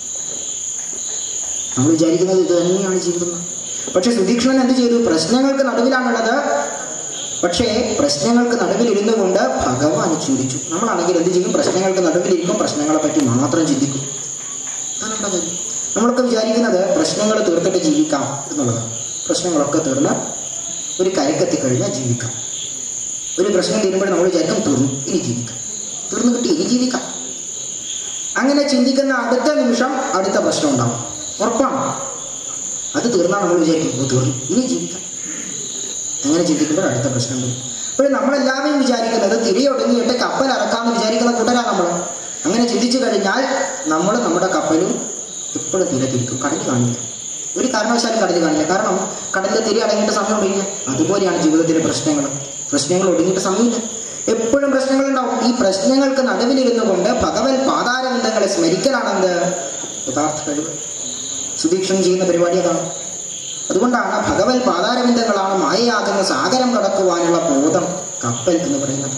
നമ്മൾ വിചാരിക്കുന്നത് ഇത് തന്നെയാണ് ജീവിതം എന്ന്. പക്ഷെ സുധീക്ഷണൻ എന്ത് ചെയ്തു പ്രശ്നങ്ങൾക്ക് നടുവിലാണുള്ളത് പക്ഷേ പ്രശ്നങ്ങൾക്ക് നടുവിലിരുന്നു കൊണ്ട് ഭഗവാൻ ചിന്തിച്ചു നമ്മളാണെങ്കിൽ എന്ത് ചെയ്യും പ്രശ്നങ്ങൾക്ക് നടുവിലിരിക്കും പ്രശ്നങ്ങളെ പറ്റി മാത്രം ചിന്തിക്കും അതാണ് നമ്മുടെ കാര്യം നമ്മളൊക്കെ വിചാരിക്കുന്നത് പ്രശ്നങ്ങൾ തീർത്തിട്ട് ജീവിക്കാം എന്നുള്ളതാണ് പ്രശ്നങ്ങളൊക്കെ തീർന്ന് ഒരു കരക്കെത്തി കഴിഞ്ഞാൽ ജീവിക്കാം ഒരു പ്രശ്നം തീരുമ്പോൾ നമ്മൾ വിചാരിക്കും തീർന്നു ഇനി ജീവിക്കാം തീർന്നു കിട്ടി ഇനി ജീവിക്കാം അങ്ങനെ ചിന്തിക്കുന്ന അടുത്ത നിമിഷം അടുത്ത പ്രശ്നം ഉണ്ടാവും ഉറപ്പാണ് അത് തീർന്നാൽ നമ്മൾ വിചാരിക്കും ഓ തീർന്നു ഇനി ജീവിക്കാം അങ്ങനെ ചിന്തിക്കുമ്പോൾ അടുത്ത പ്രശ്നം വരും അപ്പോൾ നമ്മളെല്ലാവരും വിചാരിക്കുന്നത് തിരിയൊടുങ്ങിയിട്ട് കപ്പൽ ഇറക്കാമെന്ന് വിചാരിക്കുന്ന കൂട്ടരാ നമ്മൾ അങ്ങനെ ചിന്തിച്ചു കഴിഞ്ഞാൽ നമ്മൾ നമ്മുടെ കപ്പലും എപ്പോഴും തീരത്തിരിക്കും കടലിൽ കാണില്ല ഒരു കാരണവശാലും കടലിൽ കാണില്ല കാരണം കടലിൽ തിരി അടങ്ങിയിട്ട് സമയമില്ല അതുപോലെയാണ് ജീവിതത്തിലെ പ്രശ്നങ്ങൾ പ്രശ്നങ്ങൾ ഒടുങ്ങിയിട്ട് സമയമില്ല എപ്പോഴും പ്രശ്നങ്ങൾ ഉണ്ടാവും ഈ പ്രശ്നങ്ങൾക്ക് നടുവിലിരുന്നു കൊണ്ട് ഭഗവത് പാതാരവിന്ദങ്ങളെ സ്മരിക്കലാണെന്ത് യഥാർത്ഥ കഴിവ് സുദീക്ഷണം ചെയ്യുന്ന പരിപാടി അതാണ് അതുകൊണ്ടാണ് ഭഗവത് പാതാരവിന്ദങ്ങളാണ് മായയാകുന്ന സാഗരം കടക്കുവാനുള്ള ബോധം കപ്പൽ എന്ന് പറയുന്നത്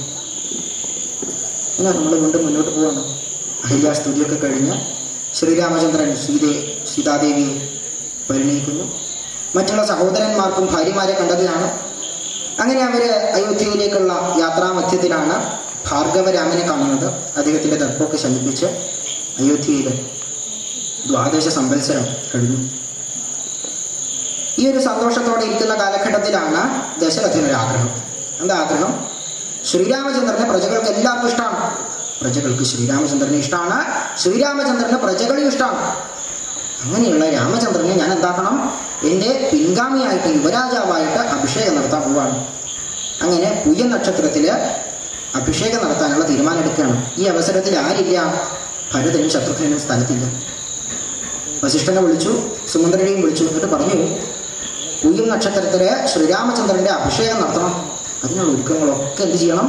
എന്നാൽ നമ്മൾ വീണ്ടും മുന്നോട്ട് പോവാണ് അഹില്യാസ്തുതിയൊക്കെ കഴിഞ്ഞ് ശ്രീരാമചന്ദ്രൻ സീതയെ സീതാദേവിയെ പരിണയിക്കുന്നു മറ്റുള്ള സഹോദരന്മാർക്കും ഭാര്യമാരെ കണ്ടതിനാണ് അങ്ങനെ അവർ അയോധ്യയിലേക്കുള്ള യാത്രാമധ്യത്തിലാണ് ഭാർഗവരാമനെ കാണുന്നത് അദ്ദേഹത്തിൻ്റെ ദർഭമൊക്കെ ശമിപ്പിച്ച് അയോധ്യയിൽ ദ്വാദശ സംവത്സരം കഴിഞ്ഞു ഈ ഒരു സന്തോഷത്തോടെ ഇരിക്കുന്ന കാലഘട്ടത്തിലാണ് ദശരഥനൊരു ആഗ്രഹം എന്താ ആഗ്രഹം ശ്രീരാമചന്ദ്രനെ പ്രജകൾക്ക് എല്ലാവർക്കും ഇഷ്ടമാണ് പ്രജകൾക്ക് ശ്രീരാമചന്ദ്രനെ ഇഷ്ടമാണ് ശ്രീരാമചന്ദ്രന് പ്രജകളെയും ഇഷ്ടമാണ് അങ്ങനെയുള്ള രാമചന്ദ്രനെ ഞാൻ എന്താക്കണം എൻ്റെ പിൻഗാമിയായിട്ട് യുവരാജാവായിട്ട് അഭിഷേകം നടത്താൻ പോവാണ് അങ്ങനെ പുയ്യ നക്ഷത്രത്തിൽ അഭിഷേകം നടത്താനുള്ള തീരുമാനം എടുക്കുകയാണ് ഈ അവസരത്തിൽ ആരില്ല ഭരതനും ശത്രുഘ്നും സ്ഥലത്തില്ല വസിഷ്ഠനെ വിളിച്ചു സുമന്ത്രനെയും വിളിച്ചു എന്നിട്ട് പറഞ്ഞു പുയ്യം നക്ഷത്രത്തില് ശ്രീരാമചന്ദ്രന്റെ അഭിഷേകം നടത്തണം അതിനുള്ള ഒരുക്കങ്ങളൊക്കെ എന്ത് ചെയ്യണം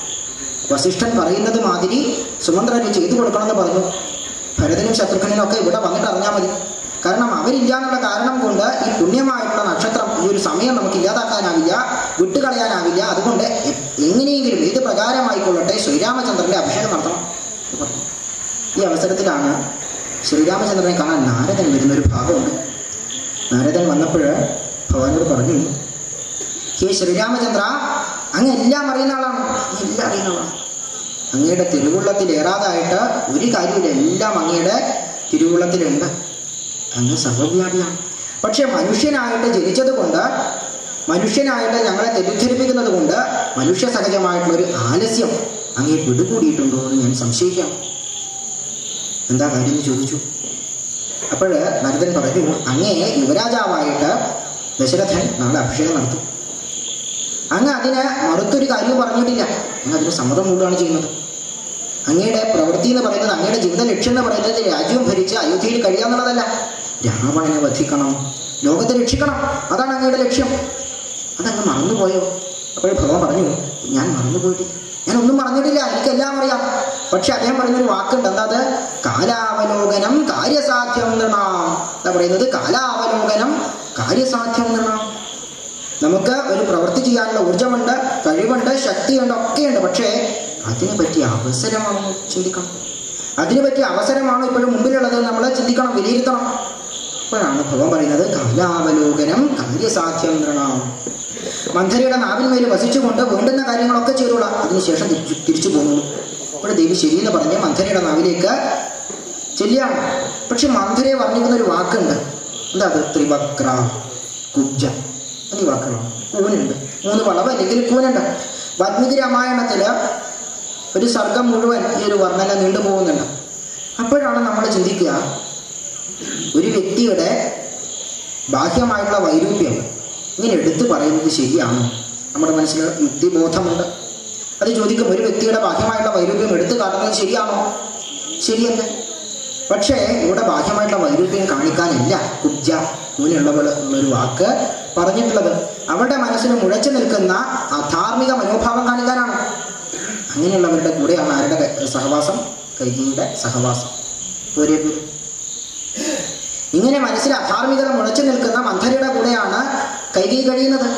വസിഷ്ഠൻ പറയുന്നത് മാതിരി സുമന്ത്രന് ചെയ്തു കൊടുക്കണമെന്ന് പറഞ്ഞു ഭരതനും ശത്രുഘ്നും ഒക്കെ ഇവിടെ വന്നിട്ട് അറിഞ്ഞാൽ മതി കാരണം അവരില്ല എന്നുള്ള കാരണം കൊണ്ട് ഈ പുണ്യമായിട്ടുള്ള നക്ഷത്രം ഈ ഒരു സമയം നമുക്ക് ഇല്ലാതാക്കാനാവില്ല വിട്ടുകളയാനാവില്ല അതുകൊണ്ട് എ- എങ്ങനെയെങ്കിലും ഏത് പ്രകാരമായിക്കൊള്ളട്ടെ ശ്രീരാമചന്ദ്രന്റെ അഭിഷേകം നടത്തണം എന്ന് പറഞ്ഞു ഈ അവസരത്തിലാണ് ശ്രീരാമചന്ദ്രനെ കാണാൻ നാരദൻ വരുന്നൊരു ഭാഗമുണ്ട് നാരദൻ വന്നപ്പോൾ ഭഗവാനോട് പറഞ്ഞു ഹേ ശ്രീരാമചന്ദ്ര അങ്ങ് എല്ലാം അറിയുന്ന ആളാണ് അങ്ങ് എല്ലാം അറിയുന്ന ആളാണ് അങ്ങയുടെ തിരുവുള്ളത്തിൽ ഏറാതായിട്ട് ഒരു കാര്യമില്ല എല്ലാം അങ്ങയുടെ തിരുവുള്ളത്തിലുണ്ട് അങ്ങ് സർവവ്യാപിയാണ് പക്ഷെ മനുഷ്യനായിട്ട് ജനിച്ചത് കൊണ്ട് മനുഷ്യനായിട്ട് ഞങ്ങളെ തെറ്റിദ്ധരിപ്പിക്കുന്നത് കൊണ്ട് മനുഷ്യ സഹജമായിട്ടുള്ള ഒരു ആലസ്യം അങ്ങേ പിടികൂടിയിട്ടുണ്ടോ എന്ന് ഞാൻ സംശയിക്കാം എന്താ കാര്യം എന്ന് ചോദിച്ചു അപ്പോൾ നരദൻ പറഞ്ഞു അങ്ങേ യുവരാജാവായിട്ട് ദശരഥൻ നാളെ അഭിഷേകം നടത്തും അങ്ങ് അതിന് മറുത്തൊരു കാര്യം പറഞ്ഞിട്ടില്ല അങ്ങ് അതിന് സമ്മതം മൂടുകയാണ് ചെയ്യുന്നത് അങ്ങയുടെ പ്രവൃത്തി എന്ന് പറയുന്നത് അങ്ങയുടെ ജീവിത ലക്ഷ്യം എന്ന് പറയുന്നത് രാജ്യവും ഭരിച്ച് അയോധ്യയിൽ കഴിയാന്നുള്ളതല്ല രാവണനെ വധിക്കണം ലോകത്തെ രക്ഷിക്കണം അതാണ് അങ്ങയുടെ ലക്ഷ്യം അതങ്ങ് മറന്നുപോയോ അപ്പോൾ ഭഗവാൻ പറഞ്ഞു ഞാൻ മറന്നുപോയിട്ടില്ല ഞാൻ ഒന്നും മറന്നിട്ടില്ല എനിക്കെല്ലാം അറിയാം പക്ഷെ അദ്ദേഹം പറയുന്നൊരു വാക്കുണ്ട് എന്താ അത് കാലാവലോകനം കാര്യസാധ്യം നൃണാം എന്താ പറയുന്നത് കാലാവലോകനം കാര്യസാധ്യം നൃണാം നമുക്ക് ഒരു പ്രവൃത്തി ചെയ്യാനുള്ള ഊർജമുണ്ട് കഴിവുണ്ട് ശക്തിയുണ്ട് ഒക്കെയുണ്ട് പക്ഷേ അതിനെ പറ്റിയ അവസരമാണോ ചിന്തിക്കണം അതിനെ പറ്റിയ അവസരമാണോ ഇപ്പോഴും മുമ്പിലുള്ളത് നമ്മൾ ചിന്തിക്കണം വിലയിരുത്തണം അപ്പോഴാണ് ഭഗവാൻ പറയുന്നത് കാലാവലോകനം കാര്യസാധ്യം നൃണാം മന്ധരയുടെ നാവിന്മേൽ വസിച്ചുകൊണ്ട് വേണ്ടുന്ന കാര്യങ്ങളൊക്കെ ചെയ്തോളാം അതിനുശേഷം തിരിച്ചു തിരിച്ചു പോകുന്നു അപ്പോൾ ദേവി ശരിയെന്ന് പറഞ്ഞ് മന്ധരയുടെ നാവിലേക്ക് ചെല്ലിയാണ് പക്ഷെ മന്ധരയെ വർണ്ണിക്കുന്ന ഒരു വാക്കുണ്ട് എന്താ അത് ത്രിവക്ര കുബ്ജ എന്നീ വാക്കുകളാണ് കൂനുണ്ട് മൂന്ന് വളവ് അല്ലെങ്കിൽ കൂനുണ്ട് വാൽമീകി രാമായണത്തില് ഒരു സർഗം മുഴുവൻ ഈ ഒരു വർണ്ണന നീണ്ടുപോകുന്നുണ്ട് അപ്പോഴാണ് നമ്മൾ ചിന്തിക്കുക ഒരു വ്യക്തിയുടെ ബാഹ്യമായിട്ടുള്ള വൈരൂപ്യം ഇങ്ങനെ എടുത്തു പറയുന്നത് ശരിയാണോ നമ്മുടെ മനസ്സിൽ യുക്തിബോധമുണ്ട് അത് ചോദിക്കും ഒരു വ്യക്തിയുടെ ബാഹ്യമായിട്ടുള്ള വൈരൂപ്യം എടുത്തു കാട്ടുന്നത് ശരിയാണോ ശരിയല്ല പക്ഷേ ഇവിടെ ബാഹ്യമായിട്ടുള്ള വൈരൂപ്യം കാണിക്കാനില്ല കുബ്ജ ഇങ്ങനെയുള്ളവൾ എന്നൊരു വാക്ക് പറഞ്ഞിട്ടുള്ളത് അവരുടെ മനസ്സിന് മുഴച്ചു നിൽക്കുന്ന അധാർമിക മനോഭാവം കാണിക്കാനാണ് അങ്ങനെയുള്ളവരുടെ കൂടെയാണ് ആരുടെ ക- സഹവാസം കൈകിയുടെ സഹവാസം ഒരേ പേര് ഇങ്ങനെ മനസ്സിൽ അധാർമികത മുഴച്ചു നിൽക്കുന്ന മന്ധരയുടെ കൂടെയാണ് കൈകൈ കഴിയുന്നത്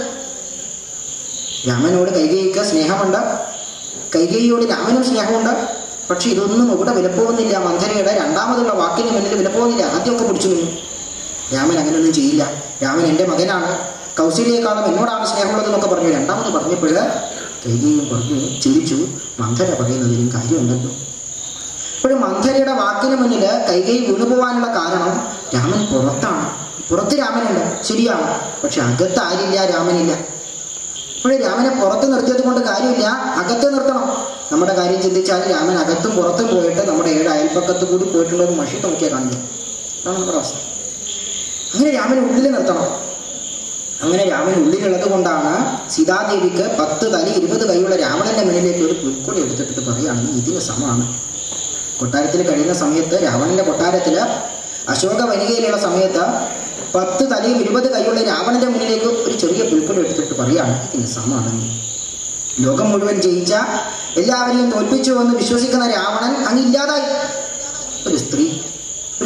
രാമനോട് കൈകൈക്ക് സ്നേഹമുണ്ട് കൈകൈയോട് രാമനും സ്നേഹമുണ്ട് പക്ഷെ ഇതൊന്നും ഇവിടെ വിലപ്പോകുന്നില്ല മന്ധരയുടെ രണ്ടാമതുള്ള വാക്കിന് മുന്നിൽ വിലപ്പോകുന്നില്ല ആദ്യമൊക്കെ പിടിച്ചു നിന്നു രാമൻ അങ്ങനെയൊന്നും ചെയ്യില്ല രാമൻ എൻ്റെ മകനാണ് കൗശല്യേക്കാളും എന്നോടാണ് സ്നേഹമുള്ളതെന്നൊക്കെ പറഞ്ഞു രണ്ടാമത് പറഞ്ഞപ്പോൾ കൈകയും പറഞ്ഞു ചിന്തിച്ചു മന്ധര പറയുന്നതിലും കാര്യമുണ്ടല്ലോ ഇപ്പോഴും മന്ധരയുടെ വാക്കിന് മുന്നിൽ കൈകൈ വീണുപോകാനുള്ള കാരണം രാമൻ പുറത്താണ് പുറത്ത് രാമനുണ്ട് ശരിയാണ് പക്ഷെ അകത്ത് ആരില്ല രാമനില്ല ഇപ്പോഴും രാമനെ പുറത്ത് നിർത്തിയത് കൊണ്ട് കാര്യമില്ല അകത്ത് നിർത്തണം നമ്മുടെ കാര്യം ചിന്തിച്ചാൽ രാമൻ അകത്തും പുറത്തും പോയിട്ട് നമ്മുടെ ഏഴ് അയൽപ്പക്കത്ത് കൂടി പോയിട്ടുള്ളത് മഷി നോക്കിയാൽ കാണില്ല അതാണ് നമ്മുടെ അവസ്ഥ അങ്ങനെ രാമൻ ഉള്ളിൽ നിർത്തണം അങ്ങനെ രാമൻ ഉള്ളിലുള്ളത് കൊണ്ടാണ് സീതാദേവിക്ക് പത്ത് തലി ഇരുപത് കൈയുള്ള രാവണന്റെ മുന്നിലേക്ക് ഒരു പുൽക്കൊടി എടുത്തിട്ട് പറയുകയാണ് "നീ ഇതിന് സമമാണ് കൊട്ടാരത്തിൽ കഴിയുന്ന സമയത്ത് രാവണന്റെ കൊട്ടാരത്തിൽ അശോക വനികയിലുള്ള സമയത്ത് പത്ത് തലയും ഇരുപത് കൈയുള്ള രാവണന്റെ മുന്നിലേക്ക് ഒരു ചെറിയ പുൽക്കൊടി എടുത്തിട്ട് പറയാണ് ഇതിന് സമമാണ് നീ." ലോകം മുഴുവൻ ജയിച്ച എല്ലാവരെയും തോൽപ്പിച്ചു എന്ന് വിശ്വസിക്കുന്ന രാവണൻ അങ്ങ് ഇല്ലാതായി ഒരു സ്ത്രീ ഒരു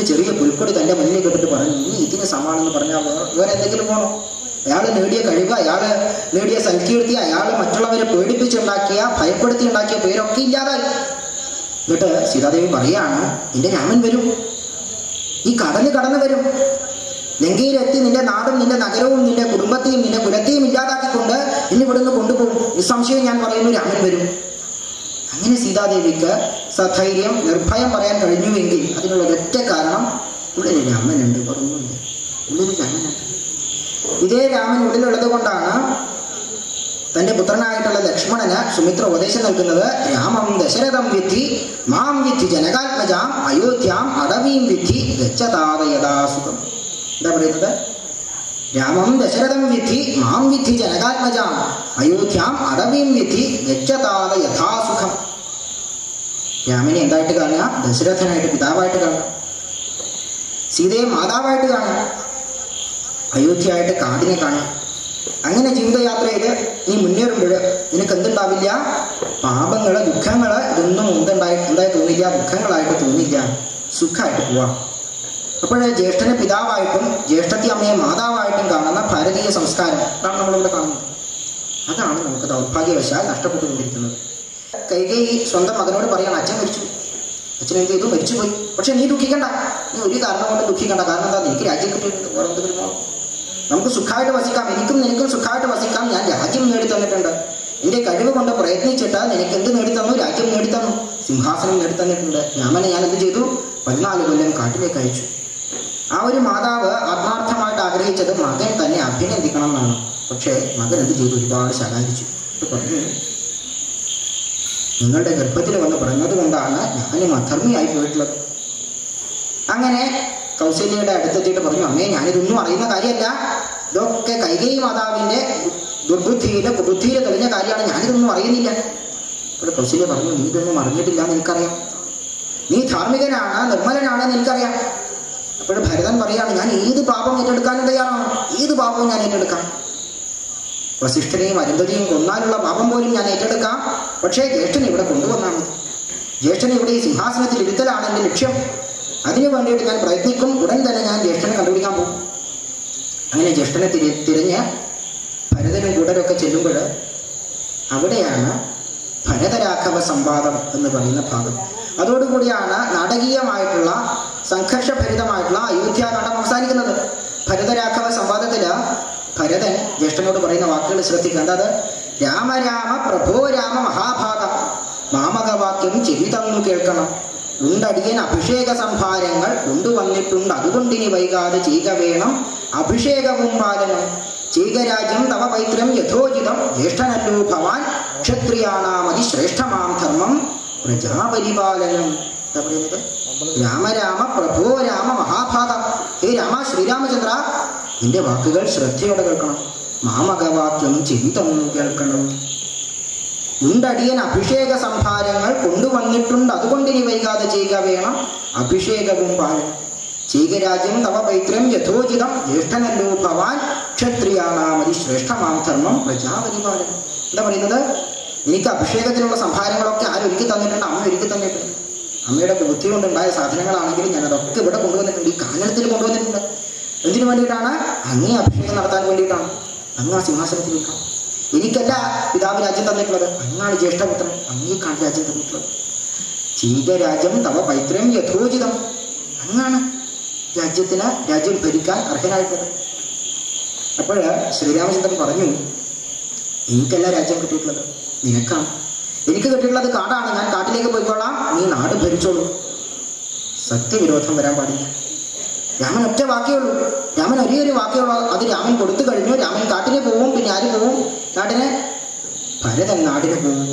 ഒരു ചെറിയ പുൽക്കൊടി തന്റെ മുന്നിൽ കേട്ടിട്ട് പറഞ്ഞു നീ ഇതിന് സമാണെന്ന് പറഞ്ഞാൽ വേ- വേറെ എന്തെങ്കിലും പോണോ അയാൾ നേടിയ കഴിവ് അയാൾ നേടിയ സൽകീർത്തി അയാൾ മറ്റുള്ളവരെ പേടിപ്പിച്ചുണ്ടാക്കിയ ഭയപ്പെടുത്തി ഉണ്ടാക്കിയ പേരൊക്കെ ഇല്ലാതായി എന്നിട്ട് സീതാദേവി പറയാണ് നിന്റെ രാമൻ വരും ഈ കടല് കടന്നു വരും ലങ്കയിലെത്തി നിന്റെ നാടും നിന്റെ നഗരവും നിന്റെ കുടുംബത്തെയും നിന്റെ കുലത്തെയും ഇല്ലാതാക്കിക്കൊണ്ട് ഇനി ഇവിടുന്ന് കൊണ്ടുപോകും നിസ്സംശയം ഞാൻ പറയുന്നു രാമൻ വരും അങ്ങനെ സീതാദേവിക്ക് സധൈര്യം നിർഭയം പറയാൻ കഴിഞ്ഞുവെങ്കിൽ അതിനുള്ള ഒരൊറ്റ കാരണം ഉള്ളിൽ രാമനുണ്ട് പറഞ്ഞുണ്ട് ഉള്ളിൽ രാമനുണ്ട് ഇതേ രാമൻ ഉള്ളിലുള്ളത് കൊണ്ടാണ് തന്റെ പുത്രനായിട്ടുള്ള ലക്ഷ്മണന് സുമിത്ര ഉപദേശം നൽകുന്നത് രാമം ദശരഥം വിദ്ധി മാം വിദ്ധി ജനകാത്മജാം അയോധ്യാം അടവീം വിദ്ധി ഗച്ഛതാത യഥാസുഖം എന്താ പറയുന്നത് രാമം ദശരഥം വിദ്ധി മാം വിദ്ധി ജനകാത്മജാം അയോധ്യാം അടവീം വിദ്ധി ഗച്ഛതാത യഥാസുഖം രാമനെ എന്തായിട്ട് കാണുക ദശരഥനായിട്ട് പിതാവായിട്ട് കാണുക സീതയെ മാതാവായിട്ട് കാണുക അയോധ്യയായിട്ട് കാടിനെ കാണുക അങ്ങനെ ജീവിതയാത്രയിൽ നീ മുന്നേറുമ്പോൾ നിനക്ക് എന്തുണ്ടാവില്ല പാപങ്ങള് ദുഃഖങ്ങള് ഇതൊന്നും എന്തുണ്ടായി എന്തായി തോന്നില്ല ദുഃഖങ്ങളായിട്ട് തോന്നില്ല സുഖമായിട്ട് പോവാം അപ്പോഴേ ജ്യേഷ്ഠനെ പിതാവായിട്ടും ജ്യേഷ്ഠത്തി അമ്മയെ മാതാവായിട്ടും കാണുന്ന ഭാരതീയ സംസ്കാരം അതാണ് നമ്മളിവിടെ കാണുന്നത് അതാണ് നമുക്ക് ദൗർഭാഗ്യവശാൽ നഷ്ടപ്പെട്ടുകൊണ്ടിരിക്കുന്നത് കൈകൈ സ്വന്തം മകനോട് പറയാണ് അച്ഛൻ മരിച്ചു അച്ഛൻ എന്ത് ചെയ്തു മരിച്ചുപോയി പക്ഷെ നീ ദുഃഖിക്കണ്ട നീ ഒരു കാരണം കൊണ്ട് ദുഃഖിക്കണ്ട കാരണം എന്താ എനിക്ക് രാജ്യം കിട്ടിയിട്ടുണ്ട് വേറെ എന്തെങ്കിലും വേണോ? നമുക്ക് സുഖമായിട്ട് വസിക്കാം എനിക്കും നിനക്കും സുഖമായിട്ട് വസിക്കാം ഞാൻ രാജ്യം നേടി തന്നിട്ടുണ്ട് എന്റെ കഴിവ് കൊണ്ട് പ്രയത്നിച്ചിട്ട് നിനക്ക് എന്ത് നേടിത്തന്നു രാജ്യം നേടിത്തന്നു സിംഹാസനം നേടിത്തന്നിട്ടുണ്ട് രാമനെ ഞാൻ എന്ത് ചെയ്തു പതിനാല് കൊല്ലം കാട്ടിലേക്ക് അയച്ചു ആ ഒരു മാതാവ് ആത്മാർത്ഥമായിട്ട് ആഗ്രഹിച്ചത് മകൻ തന്നെ അഭിനന്ദിക്കണം എന്നാണ് പക്ഷേ മകൻ എന്ത് ചെയ്തു ഒരുപാട് ശകാരിച്ചു എന്നിട്ട് പറഞ്ഞു നിങ്ങളുടെ ഗർഭത്തിൽ വന്ന് പറഞ്ഞത് കൊണ്ടാണ് ഞാനും അധർമ്മിയായി പോയിട്ടുള്ളത് അങ്ങനെ കൗസല്യയുടെ അടുത്തെത്തിയിട്ട് പറഞ്ഞു അമ്മേ ഞാനിതൊന്നും അറിയുന്ന കാര്യമല്ല ഇതൊക്കെ കൈകൈ മാതാവിന്റെ ദുർബുദ്ധിയില് ബുദ്ധിയിൽ തെളിഞ്ഞ കാര്യമാണ് ഞാനിതൊന്നും അറിയുന്നില്ല അപ്പോൾ കൗസല്യ പറഞ്ഞു നീ ഇതൊന്നും അറിഞ്ഞിട്ടില്ല എന്ന് എനിക്കറിയാം നീ ധാർമ്മികനാണ് നിർമ്മലനാണെന്ന് എനിക്കറിയാം അപ്പോൾ ഭരതൻ പറയാണ് ഞാൻ ഏത് പാപം ഏറ്റെടുക്കാനും തയ്യാറാണ് ഏത് പാപവും ഞാൻ ഏറ്റെടുക്കാം വസിഷ്ഠനെയും അരുന്ധതിയും കൊന്നാലുള്ള പാപം പോലും ഞാൻ ഏറ്റെടുക്കാം പക്ഷേ ജ്യേഷ്ഠനെ ഇവിടെ കൊണ്ടുവന്നാൽ മതി ജ്യേഷ്ഠനെ ഇവിടെ ഈ സിംഹാസനത്തിൽ ഇരുത്തലാണ് എൻ്റെ ലക്ഷ്യം അതിനു വേണ്ടിയിട്ട് ഞാൻ പ്രയത്നിക്കും ഉടൻ തന്നെ ഞാൻ ജ്യേഷ്ഠനെ കണ്ടുപിടിക്കാൻ പോകും അങ്ങനെ ജ്യേഷ്ഠനെ തിരി തിരിഞ്ഞ് ഭരതനും കൂടരൊക്കെ ചെല്ലുമ്പോൾ അവിടെയാണ് ഭരതരാഘവ സംവാദം എന്ന് പറയുന്ന ഭാഗം അതോടുകൂടിയാണ് നാടകീയമായിട്ടുള്ള സംഘർഷഭരിതമായിട്ടുള്ള അയോധ്യാകാന്ഡം അവസാനിക്കുന്നത് ഭരതരാഘവ സംവാദത്തില് ഭരതൻ ജ്യേഷ്ഠനോട് പറയുന്ന വാക്കുകൾ ശ്രദ്ധിക്കുക എന്താത് രാമ രാമ പ്രഭോ രാമ മഹാഭാഗം മാമകവാക്യം ചെവി തന്നു കേൾക്കണം ഉണ്ടടിയൻ അഭിഷേക സംഭാരങ്ങൾ കൊണ്ടുവന്നിട്ടുണ്ട് അതുകൊണ്ടിനി വൈകാതെ ചെയ്യുക വേണം അഭിഷേകവും പാലനം ചീകരാജ്യം തവ പൈത്രം യഥോചിതം ജ്യേഷ്ഠനല്ലോ ഭവാൻ ക്ഷത്രിയാണാമതി ശ്രേഷ്ഠമാം ധർമ്മം പ്രജാപരിപാലനം എന്താ പറയുന്നത് രാമ രാമ പ്രഭോ രാമ മഹാഭാഗ ഹേ രാമ ശ്രീരാമചന്ദ്ര നിന്റെ വാക്കുകൾ ശ്രദ്ധയോടെ കേൾക്കണം മാമകവാക്യം ചിന്തം കേൾക്കണം ഉണ്ടടിയൻ അഭിഷേക സംഭാരങ്ങൾ കൊണ്ടുവന്നിട്ടുണ്ട് അതുകൊണ്ട് ഇനി വൈകാതെ ചെയ്യുക വേണം അഭിഷേകവും പാലനം ചീകരാജ്യം തവ പൈത്രം യഥോചിതം ജ്യേഷ്ഠനല്ലോ ഭവാൻ ക്ഷത്രിയാണാമതി ശ്രേഷ്ഠമാം ധർമ്മം പ്രജാപരിപാലനം എന്താ പറയുന്നത് എനിക്ക് അഭിഷേകത്തിനുള്ള സംഭാരങ്ങളൊക്കെ ആരൊരുക്കി തന്നിട്ടുണ്ട് അമ്മ ഒരുക്കി തന്നിട്ടുണ്ട് അമ്മയുടെ ബുദ്ധി കൊണ്ടുണ്ടായ സാധനങ്ങളാണെങ്കിലും ഞാൻ അതൊക്കെ ഇവിടെ കൊണ്ടുവന്നിട്ടുണ്ട് ഈ കാനനത്തിൽ കൊണ്ടുവന്നിട്ടുണ്ട് എന്തിനു വേണ്ടിയിട്ടാണ് അങ്ങേ അഭിഷേകം നടത്താൻ വേണ്ടിയിട്ടാണ് അങ്ങ് ആ സിംഹാസനത്തിൽ നിൽക്കണം എനിക്കല്ല പിതാവ് രാജ്യം തന്നിട്ടുള്ളത് അങ്ങാണ് ജ്യേഷ്ഠപുത്രൻ അങ്ങേക്കാണ് രാജ്യം തന്നിട്ടുള്ളത് ചീകരാജ്യം തവ പൈത്രം യഥോചിതം അങ്ങാണ് രാജ്യത്തിന് രാജ്യം ഭരിക്കാൻ അർഹനായിട്ടുള്ളത് അപ്പോൾ ശ്രീരാമചന്ദ്രൻ പറഞ്ഞു എനിക്കല്ല രാജ്യം കിട്ടിയിട്ടുള്ളത് നിനക്കാണ് എനിക്ക് കിട്ടിയിട്ടുള്ളത് കാടാണ് ഞാൻ കാട്ടിലേക്ക് പോയിക്കോളാം നീ നാട് ഭരിച്ചോളൂ സത്യവിരോധം വരാൻ പാടില്ല രാമൻ ഒറ്റ വാക്കേ ഉള്ളൂ രാമൻ ഒരേ ഒരു വാക്കേ ഉള്ളൂ അത് രാമൻ കൊടുത്തു കഴിഞ്ഞു രാമൻ കാട്ടിന് പോവും പിന്നെ ആര് പോവും നാടിന് ഭരതൻ നാടിന് പോവും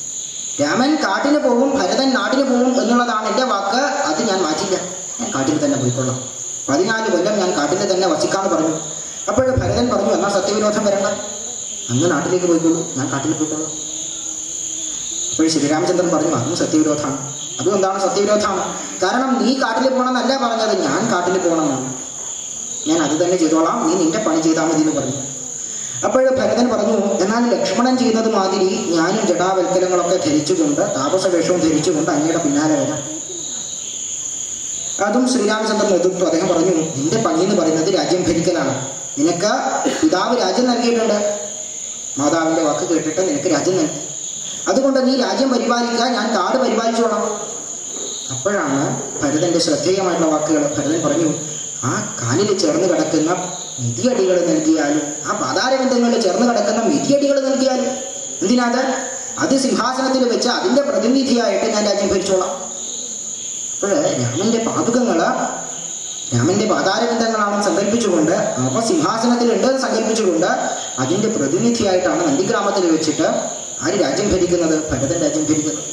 രാമൻ കാട്ടിന് പോവും ഭരതൻ നാടിന് പോവും എന്നുള്ളതാണ് എൻ്റെ വാക്ക് അത് ഞാൻ മാറ്റില്ല ഞാൻ കാട്ടിൽ തന്നെ പോയിക്കൊള്ളാം പതിനാല് കൊല്ലം ഞാൻ കാട്ടിൽ തന്നെ വസിക്കാന്ന് പറഞ്ഞു അപ്പോൾ ഭരതൻ പറഞ്ഞു എന്നാൽ സത്യവിരോധം വരണ്ട അങ്ങ് നാട്ടിലേക്ക് പോയിക്കോളൂ ഞാൻ കാട്ടിൽ പോയിക്കോളാം അപ്പോൾ ശ്രീരാമചന്ദ്രൻ പറഞ്ഞു അതും സത്യവിരോധമാണ് അതും എന്താണ് സത്യവിരോധമാണ് കാരണം നീ കാട്ടിൽ പോകണമെന്നല്ല പറഞ്ഞത് ഞാൻ കാട്ടിൽ പോകണമെന്നാണ് ഞാൻ അത് തന്നെ ചെയ്തോളാം നീ നിന്റെ പണി ചെയ്താൽ മതി എന്ന് പറഞ്ഞു അപ്പോൾ ഭരതൻ പറഞ്ഞു എന്നാൽ ലക്ഷ്മണൻ ചെയ്യുന്നത് മാതിരി ഞാനും ജടാവൽക്കലങ്ങളൊക്കെ ധരിച്ചുകൊണ്ട് താപസവേഷവും ധരിച്ചുകൊണ്ട് അങ്ങയുടെ പിന്നാലെ വരാം അതും ശ്രീരാമചന്ദ്രൻ എതിർത്തു അദ്ദേഹം പറഞ്ഞു നിന്റെ പണി എന്ന് പറയുന്നത് രാജ്യം ഭരിക്കലാണ് നിനക്ക് പിതാവ് രാജ്യം നൽകിയിട്ടുണ്ട് മാതാവിന്റെ വാക്ക് കേട്ടിട്ട് നിനക്ക് രാജ്യം നൽകി അതുകൊണ്ട് നീ രാജ്യം പരിപാലിക്കുക ഞാൻ കാട് പരിപാലിച്ചോളാം അപ്പോഴാണ് ഭരതന്റെ ശ്രദ്ധേയമായിട്ടുള്ള വാക്കുകൾ ഭരതൻ പറഞ്ഞു ആ കാലിൽ ചേർന്ന് കിടക്കുന്ന മിതിയടികൾ നൽകിയാലും ആ പാതാരബന്ധങ്ങളിൽ ചേർന്ന് കിടക്കുന്ന മിതിയടികൾ നൽകിയാലും എന്തിനാത് അത് സിംഹാസനത്തിൽ വെച്ച് അതിന്റെ പ്രതിനിധിയായിട്ട് ഞാൻ രാജ്യം ഭരിച്ചോളാം അപ്പോൾ രാമന്റെ പാതുകങ്ങള് രാമന്റെ പാതാരബന്ധങ്ങളാണെന്ന് സങ്കല്പിച്ചുകൊണ്ട് അവ സിംഹാസനത്തിലുണ്ട് എന്ന് സങ്കല്പിച്ചുകൊണ്ട് അതിന്റെ പ്രതിനിധിയായിട്ടാണ് നന്ദിഗ്രാമത്തിൽ വെച്ചിട്ട് ആര് രാജ്യം ഭരിക്കുന്നത് ഭരതൻ രാജ്യം ഭരിക്കുന്നത്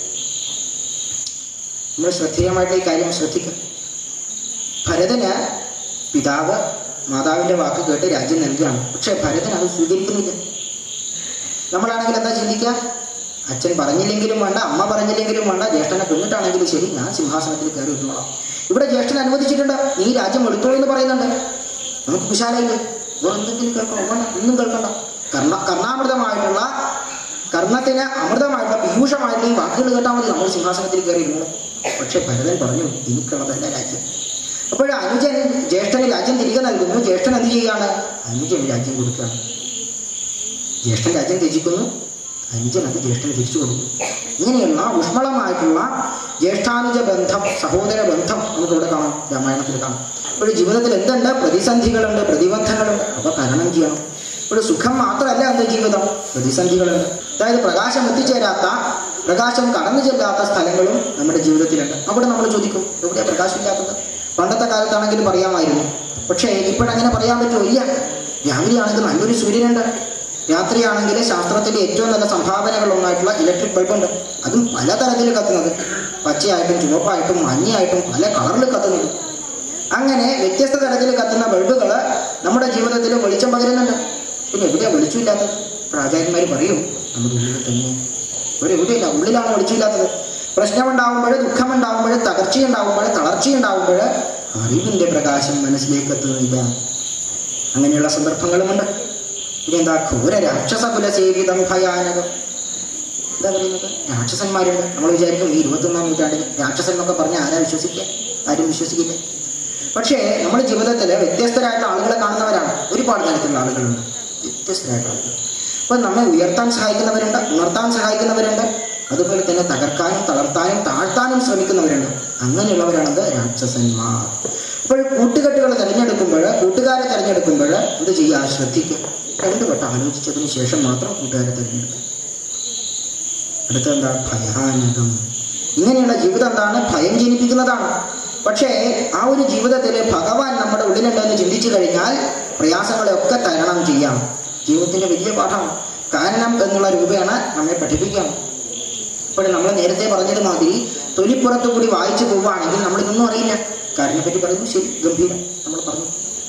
നമ്മൾ ശ്രദ്ധേയമായിട്ട് ഈ കാര്യം ശ്രദ്ധിക്കുക ഭരതന് പിതാവ് മാതാവിന്റെ വാക്ക് കേട്ട് രാജ്യം നൽകുകയാണ് പക്ഷെ ഭരതൻ അത് സ്വീകരിക്കുന്നില്ല നമ്മളാണെങ്കിൽ എന്താ ചിന്തിക്കുക അച്ഛൻ പറഞ്ഞില്ലെങ്കിലും വേണ്ട അമ്മ പറഞ്ഞില്ലെങ്കിലും വേണ്ട ജ്യേഷ്ഠനെ കൊന്നിട്ടാണെങ്കിലും ശരി ഞാൻ സിംഹാസനത്തിൽ കയറി ഇരുന്നോളാം ഇവിടെ ജ്യേഷ്ഠൻ അനുവദിച്ചിട്ടുണ്ട് നീ രാജ്യം എടുത്തോളൂ എന്ന് പറയുന്നുണ്ട് നമുക്ക് വിശാലയില്ലേ വേറെ എന്തെങ്കിലും കേൾക്കണോ വേണ്ട ഒന്നും കേൾക്കണ്ട കർണ കർണാമൃതമായിട്ടുള്ള കർണത്തിന് അമൃതമായിട്ടുള്ള പീയൂഷമായിട്ടുള്ള ഈ വാക്കുകൾ കേട്ടാൽ മതി നമ്മൾ സിംഹാസനത്തിൽ കയറി ഇരുന്നു പക്ഷെ ഭരതൻ പറഞ്ഞു എനിക്കുള്ളതല്ല രാജ്യം അപ്പോൾ അനുജൻ ജ്യേഷ്ഠന് രാജ്യം തിരികെ നൽകുന്നു ജ്യേഷ്ഠൻ എന്ത് ചെയ്യുകയാണ് അനുജൻ രാജ്യം കൊടുക്കുകയാണ് ജ്യേഷ്ഠൻ രാജ്യം ത്യജിക്കുന്നു അനുജൻ അത് ജ്യേഷ്ഠന് തിരിച്ചു കൊടുക്കുന്നു ഇങ്ങനെയുള്ള ഊഷ്മളമായിട്ടുള്ള ജ്യേഷ്ഠാനുജ ബന്ധം സഹോദര ബന്ധം നമുക്ക് ഇവിടെ കാണാം രാമായണത്തിൽ കാണാം ഇപ്പോൾ ജീവിതത്തിൽ എന്തുണ്ട് പ്രതിസന്ധികളുണ്ട് പ്രതിബന്ധങ്ങളുണ്ട് അവ തരണം ചെയ്യണം ഇപ്പോൾ സുഖം മാത്രമല്ല എന്ത് ജീവിതം പ്രതിസന്ധികളുണ്ട് അതായത് പ്രകാശം എത്തിച്ചേരാത്ത പ്രകാശം കടന്നു ചെല്ലാത്ത സ്ഥലങ്ങളും നമ്മുടെ ജീവിതത്തിലുണ്ട് അവിടെ നമ്മൾ ചോദിക്കും എവിടെയാണ് പ്രകാശമില്ലാത്തത് പണ്ടത്തെ കാലത്താണെങ്കിൽ പറയാമായിരുന്നു പക്ഷേ ഇപ്പോഴങ്ങനെ പറയാൻ പറ്റുമോ ഇല്ല രാവിലെ ആണെങ്കിൽ നല്ലൊരു സൂര്യനുണ്ട് രാത്രിയാണെങ്കിൽ ശാസ്ത്രത്തിലെ ഏറ്റവും നല്ല സംഭാവനകൾ ഒന്നായിട്ടുള്ള ഇലക്ട്രിക് ബൾബുണ്ട് അതും പലതരത്തിൽ കത്തുന്നത് പച്ചയായിട്ടും ചുവപ്പായിട്ടും മഞ്ഞയായിട്ടും പല കളറിൽ കത്തുന്നത് അങ്ങനെ വ്യത്യസ്ത തരത്തിൽ കത്തുന്ന ബൾബുകൾ നമ്മുടെ ജീവിതത്തിൽ വെളിച്ചം പകരുന്നുണ്ട് പിന്നെ എവിടെയാണ് വെളിച്ചമില്ലാത്തത് ഇപ്പോൾ ആചാര്യന്മാർ പറയും നമ്മുടെ ഉള്ളിൽ തന്നെ ഒരു എവിടെയില്ല ഉള്ളിലാണ് വെളിച്ചമില്ലാത്തത് പ്രശ്നമുണ്ടാവുമ്പോൾ ദുഃഖമുണ്ടാവുമ്പോൾ തകർച്ചയുണ്ടാവുമ്പോൾ തളർച്ചയുണ്ടാവുമ്പോൾ അറിവിന്റെ പ്രകാശം മനസ്സിലേക്ക് എത്തുന്നില്ല അങ്ങനെയുള്ള സന്ദർഭങ്ങളുമുണ്ട് ഇതെന്താ ഘോര രാക്ഷസ കുലസേവിതം ഭയാനകം എന്താ പറയുന്നത് രാക്ഷസന്മാരുണ്ട് നമ്മൾ വിചാരിക്കും ഈ ഇരുപത്തൊന്നാം നൂറ്റാണ്ടിൽ രാക്ഷസൻ എന്നൊക്കെ പറഞ്ഞാൽ ആരാ വിശ്വസിക്കുക ആരും വിശ്വസിക്കില്ല പക്ഷേ നമ്മുടെ ജീവിതത്തിൽ വ്യത്യസ്തരായിട്ടുള്ള ആളുകളെ കാണുന്നവരാണ് ഒരുപാട് തരത്തിലുള്ള ആളുകളുണ്ട് വ്യത്യസ്തരായിട്ടുള്ള ആളുകൾ അപ്പം നമ്മെ ഉയർത്താൻ സഹായിക്കുന്നവരുണ്ട് ഉണർത്താൻ സഹായിക്കുന്നവരുണ്ട് അതുപോലെ തന്നെ തകർക്കാനും തളർത്താനും താഴ്ത്താനും ശ്രമിക്കുന്നവരുണ്ട് അങ്ങനെയുള്ളവരാണത് രാക്ഷസന്മാർ അപ്പോൾ കൂട്ടുകെട്ടുകൾ തിരഞ്ഞെടുക്കുമ്പോൾ കൂട്ടുകാരെ തിരഞ്ഞെടുക്കുമ്പോൾ എന്ത് ചെയ്യുക ശ്രദ്ധിക്കുക രണ്ടു വട്ടം ആലോചിച്ചതിന് ശേഷം മാത്രം കൂട്ടുകാരെ തിരഞ്ഞെടുക്കുക അടുത്ത എന്താ ഭയാനകം ഇങ്ങനെയുള്ള ജീവിതം എന്താണ് ഭയം ജനിപ്പിക്കുന്നതാണ് പക്ഷേ ആ ഒരു ജീവിതത്തിൽ ഭഗവാൻ നമ്മുടെ ഉള്ളിലുണ്ടെന്ന് ചിന്തിച്ചു കഴിഞ്ഞാൽ പ്രയാസങ്ങളെയൊക്കെ തരണം ചെയ്യാം ജീവിതത്തിന്റെ വലിയ പാഠമാണ് കാരണം എന്നുള്ള രൂപയാണ് നമ്മെ പഠിപ്പിക്കാം ഇപ്പോൾ നമ്മൾ നേരത്തെ പറഞ്ഞത് മാതിരി തൊലിപ്പുറത്തു കൂടി വായിച്ചു പോവുകയാണെങ്കിൽ നമ്മളിതൊന്നും അറിയില്ല കാരനെ പറ്റി പറയുന്നു ശരി ഗംഭീരം നമ്മൾ പറഞ്ഞു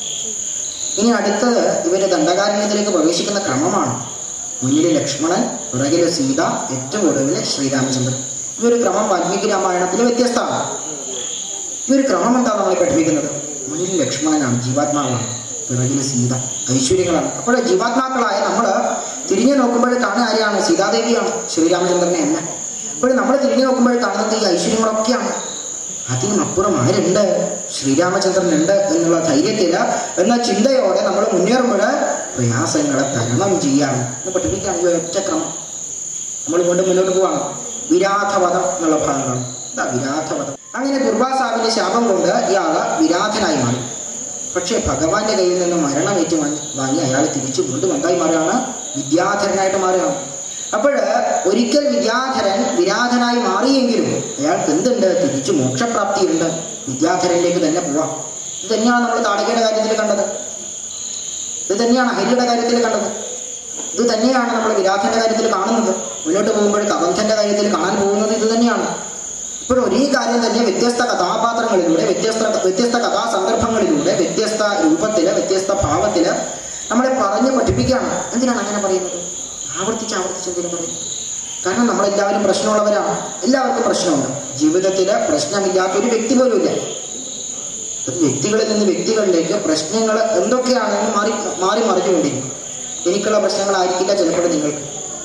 ഇനി അടുത്തത് ഇവര് ദണ്ഡകാരണ്യത്തിലേക്ക് പ്രവേശിക്കുന്ന ക്രമമാണ് മുന്നിൽ ലക്ഷ്മണൻ പുറകിൽ സീത ഏറ്റവും ഒടുവിൽ ശ്രീരാമചന്ദ്രൻ ഈ ഒരു ക്രമം വാൽമീകി രാമായണത്തിൽ വ്യത്യസ്തമാണ് ഈ ഒരു ക്രമം എന്താ നമ്മളെ പഠിപ്പിക്കുന്നത് മുന്നിൽ ലക്ഷ്മണനാണ് ജീവാത്മാവാണ് പിറകിൽ സീത ഐശ്വര്യങ്ങളാണ് അപ്പോൾ ജീവാത്മാക്കളായ നമ്മൾ തിരിഞ്ഞു നോക്കുമ്പോൾ കാണുന്ന ആരെയാണ് സീതാദേവിയാണ് ശ്രീരാമചന്ദ്രനെ അല്ല അപ്പോൾ നമ്മൾ തിരിഞ്ഞു നോക്കുമ്പോൾ കാണുന്നത് ഈ ഐശ്വര്യങ്ങളൊക്കെയാണ് അതിനുമപ്പുറം ആരുണ്ട് ശ്രീരാമചന്ദ്രനുണ്ട് എന്നുള്ള ധൈര്യത്തിൽ എന്ന ചിന്തയോടെ നമ്മൾ മുന്നേറുമ്പോൾ പ്രയാസങ്ങളെ തരണം ചെയ്യാം എന്ന് പഠിപ്പിക്കുകയാണ് ഈ ഒറ്റ ക്രമം നമ്മൾ വീണ്ടും മുന്നോട്ട് പോവാണ് വിരാധവധം എന്നുള്ള ഭാഗങ്ങളാണ് ഇതാ വിരാധവധം അങ്ങനെ ദുർവാസാവിന്റെ ശാപം കൊണ്ട് ഇയാള് വിരാധനായി മാറി പക്ഷേ ഭഗവാന്റെ കയ്യിൽ നിന്ന് മരണമേറ്റ് വാങ്ങി വാങ്ങി അയാൾ തിരിച്ചു വീണ്ടും എന്തായി മാറുകയാണ് വിദ്യാധരനായിട്ട് മാറുകയാണ് അപ്പോൾ ഒരിക്കൽ വിദ്യാധരൻ വിരാധനായി മാറിയെങ്കിലും അയാൾക്ക് എന്തുണ്ട് തിരിച്ചു മോക്ഷപ്രാപ്തിയുണ്ട് വിദ്യാധരനിലേക്ക് തന്നെ പോവാം ഇത് തന്നെയാണ് നമ്മൾ താടകയുടെ കാര്യത്തിൽ കണ്ടത് ഇത് തന്നെയാണ് ഹരിയുടെ കാര്യത്തിൽ കണ്ടത് ഇത് തന്നെയാണ് നമ്മൾ വിരാധന്റെ കാര്യത്തിൽ കാണുന്നത് മുന്നോട്ട് പോകുമ്പോൾ കബന്ധന്റെ കാര്യത്തിൽ കാണാൻ പോകുന്നത് ഇത് തന്നെയാണ് ഇപ്പോൾ ഒരേ കാര്യം തന്നെ വ്യത്യസ്ത കഥാപാത്രങ്ങളിലൂടെ വ്യത്യസ്ത വ്യത്യസ്ത കഥാസന്ദർഭങ്ങളിലൂടെ വ്യത്യസ്ത രൂപത്തില് വ്യത്യസ്ത ഭാവത്തില് നമ്മളെ പറഞ്ഞ് പഠിപ്പിക്കുകയാണ് എന്തിനാണ് അങ്ങനെ പറയുന്നത് ആവർത്തിച്ച് ആവർത്തിച്ച് എന്തിനു പറയും കാരണം നമ്മളെല്ലാവരും പ്രശ്നമുള്ളവരാണ് എല്ലാവർക്കും പ്രശ്നമുണ്ട് ജീവിതത്തിൽ പ്രശ്നമില്ലാത്ത ഒരു വ്യക്തി പോലും ഇല്ല അത് വ്യക്തികളിൽ നിന്ന് വ്യക്തികളിലേക്ക് പ്രശ്നങ്ങൾ എന്തൊക്കെയാണെന്ന് മാറി മാറി മറിഞ്ഞുകൊണ്ടിരിക്കും എനിക്കുള്ള പ്രശ്നങ്ങളായിരിക്കില്ല ചിലപ്പോൾ നിങ്ങൾക്ക്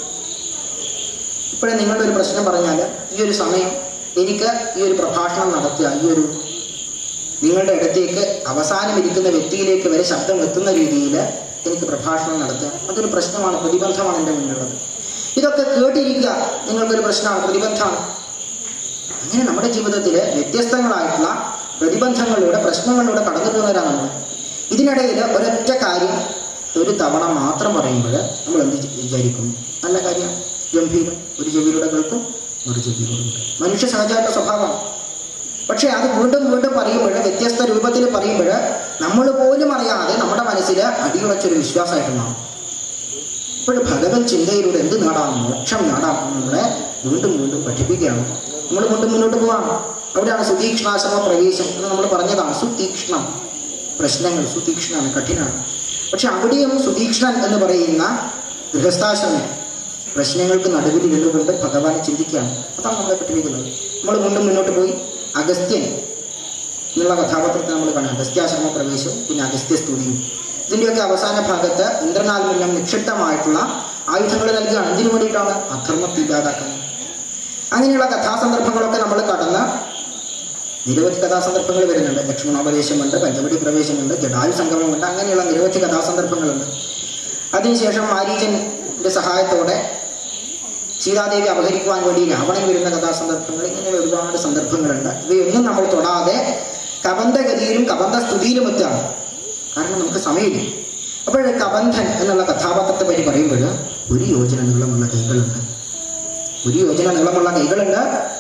ഇപ്പോഴും നിങ്ങളുടെ ഒരു പ്രശ്നം പറഞ്ഞാൽ ഈ ഒരു സമയം എനിക്ക് ഈ ഒരു പ്രഭാഷണം നടത്തുക ഈ ഒരു നിങ്ങളുടെ അടുത്തേക്ക് അവസാനം ഇരിക്കുന്ന വ്യക്തിയിലേക്ക് വരെ ശബ്ദം എത്തുന്ന രീതിയിൽ എനിക്ക് പ്രഭാഷണം നടത്തുക അതൊരു പ്രശ്നമാണ് പ്രതിബന്ധമാണ് എൻ്റെ മുന്നിലുള്ളത് ഇതൊക്കെ കേട്ടിരിക്കുക നിങ്ങൾക്കൊരു പ്രശ്നമാണ് പ്രതിബന്ധമാണ് അങ്ങനെ നമ്മുടെ ജീവിതത്തിൽ വ്യത്യസ്തങ്ങളായിട്ടുള്ള പ്രതിബന്ധങ്ങളിലൂടെ പ്രശ്നങ്ങളിലൂടെ കടന്നു പോകുന്നവരാണ് നമ്മൾ ഇതിനിടയിൽ ഒരൊറ്റ കാര്യം ഒരു തവണ മാത്രം പറയുമ്പോൾ നമ്മൾ എന്ത് വിചാരിക്കും നല്ല കാര്യം ഗംഭീരം ഒരു ചെവിയിലൂടെ കേൾക്കും ഒരു ചെവിയിലൂടെ കേൾക്കും മനുഷ്യ സഹജായിട്ടുള്ള സ്വഭാവമാണ് പക്ഷേ അത് വീണ്ടും വീണ്ടും പറയുമ്പോൾ വ്യത്യസ്ത രൂപത്തിൽ പറയുമ്പോൾ നമ്മൾ പോലും അറിയാതെ നമ്മുടെ മനസ്സിൽ അടിയുറച്ചൊരു വിശ്വാസമായിട്ട് മാറും ഇപ്പോൾ ഭഗവത് ചിന്തയിലൂടെ എന്ത് നേടാം മോക്ഷം നേടാം എന്ന് നമ്മളെ വീണ്ടും വീണ്ടും പഠിപ്പിക്കുകയാണ് നമ്മൾ വീണ്ടും മുന്നോട്ട് പോവാണ് അവിടെയാണ് സുതീക്ഷ്ണാശ്രമ പ്രവേശം എന്ന് നമ്മൾ പറഞ്ഞതാണ് സുതീക്ഷ്ണം പ്രശ്നങ്ങൾ സുതീക്ഷ്ണമാണ് കഠിനമാണ് പക്ഷെ അവിടെയും സുതീക്ഷ്ണൻ എന്ന് പറയുന്ന ഗൃഹസ്ഥാശ്രമം പ്രശ്നങ്ങൾക്ക് നടുവിൽ ഇരുന്നുകൊണ്ട് ഭഗവാനെ ചിന്തിക്കുകയാണ് അതാണ് നമ്മളെ പഠിപ്പിക്കുന്നത് നമ്മൾ വീണ്ടും മുന്നോട്ട് പോയി അഗസ്ത്യൻ എന്നുള്ള കഥാപാത്രത്തെ നമ്മൾ കാണാം അഗസ്ത്യാശ്രമ പ്രവേശവും പിന്നെ അഗസ്ത്യ സ്തുതിയും ഇതിൻ്റെയൊക്കെ അവസാന ഭാഗത്ത് ഇന്ദ്രനാൽ മുന്നം നിക്ഷിപ്തമായിട്ടുള്ള ആയുധങ്ങൾ നൽകുകയാണ് എന്തിനു വേണ്ടിയിട്ടാണ് അധർമ്മത്തെ ഇല്ലാതാക്കാൻ അങ്ങനെയുള്ള കഥാസന്ദർഭങ്ങളൊക്കെ നമ്മൾ കടന്ന് നിരവധി കഥാസന്ദർഭങ്ങൾ വരുന്നുണ്ട് ലക്ഷ്മണോപദേശമുണ്ട് പഞ്ചവടി പ്രവേശമുണ്ട് ജഡായു സംഗമമുണ്ട് അങ്ങനെയുള്ള നിരവധി കഥാസന്ദർഭങ്ങളുണ്ട് അതിനുശേഷം മാരീചന്റെ സഹായത്തോടെ സീതാദേവി അപഹരിക്കുവാൻ വേണ്ടി രാവണൻ വരുന്ന കഥാസന്ദർഭങ്ങൾ ഇങ്ങനെ ഒരുപാട് സന്ദർഭങ്ങളുണ്ട് ഇവയൊന്നും നമ്മൾ തൊടാതെ കബന്ധഗതിയിലും കബന്ധ സ്തുതിയിലും എത്തുകയാണ് കാരണം നമുക്ക് സമയമില്ല അപ്പോൾ കബന്ധൻ എന്നുള്ള കഥാപാത്രത്തെ പറ്റി പറയുമ്പോൾ ഒരു യോജന നീളമുള്ള കൈകളുണ്ട് ഒരു യോജന നീളമുള്ള കൈകളുണ്ട്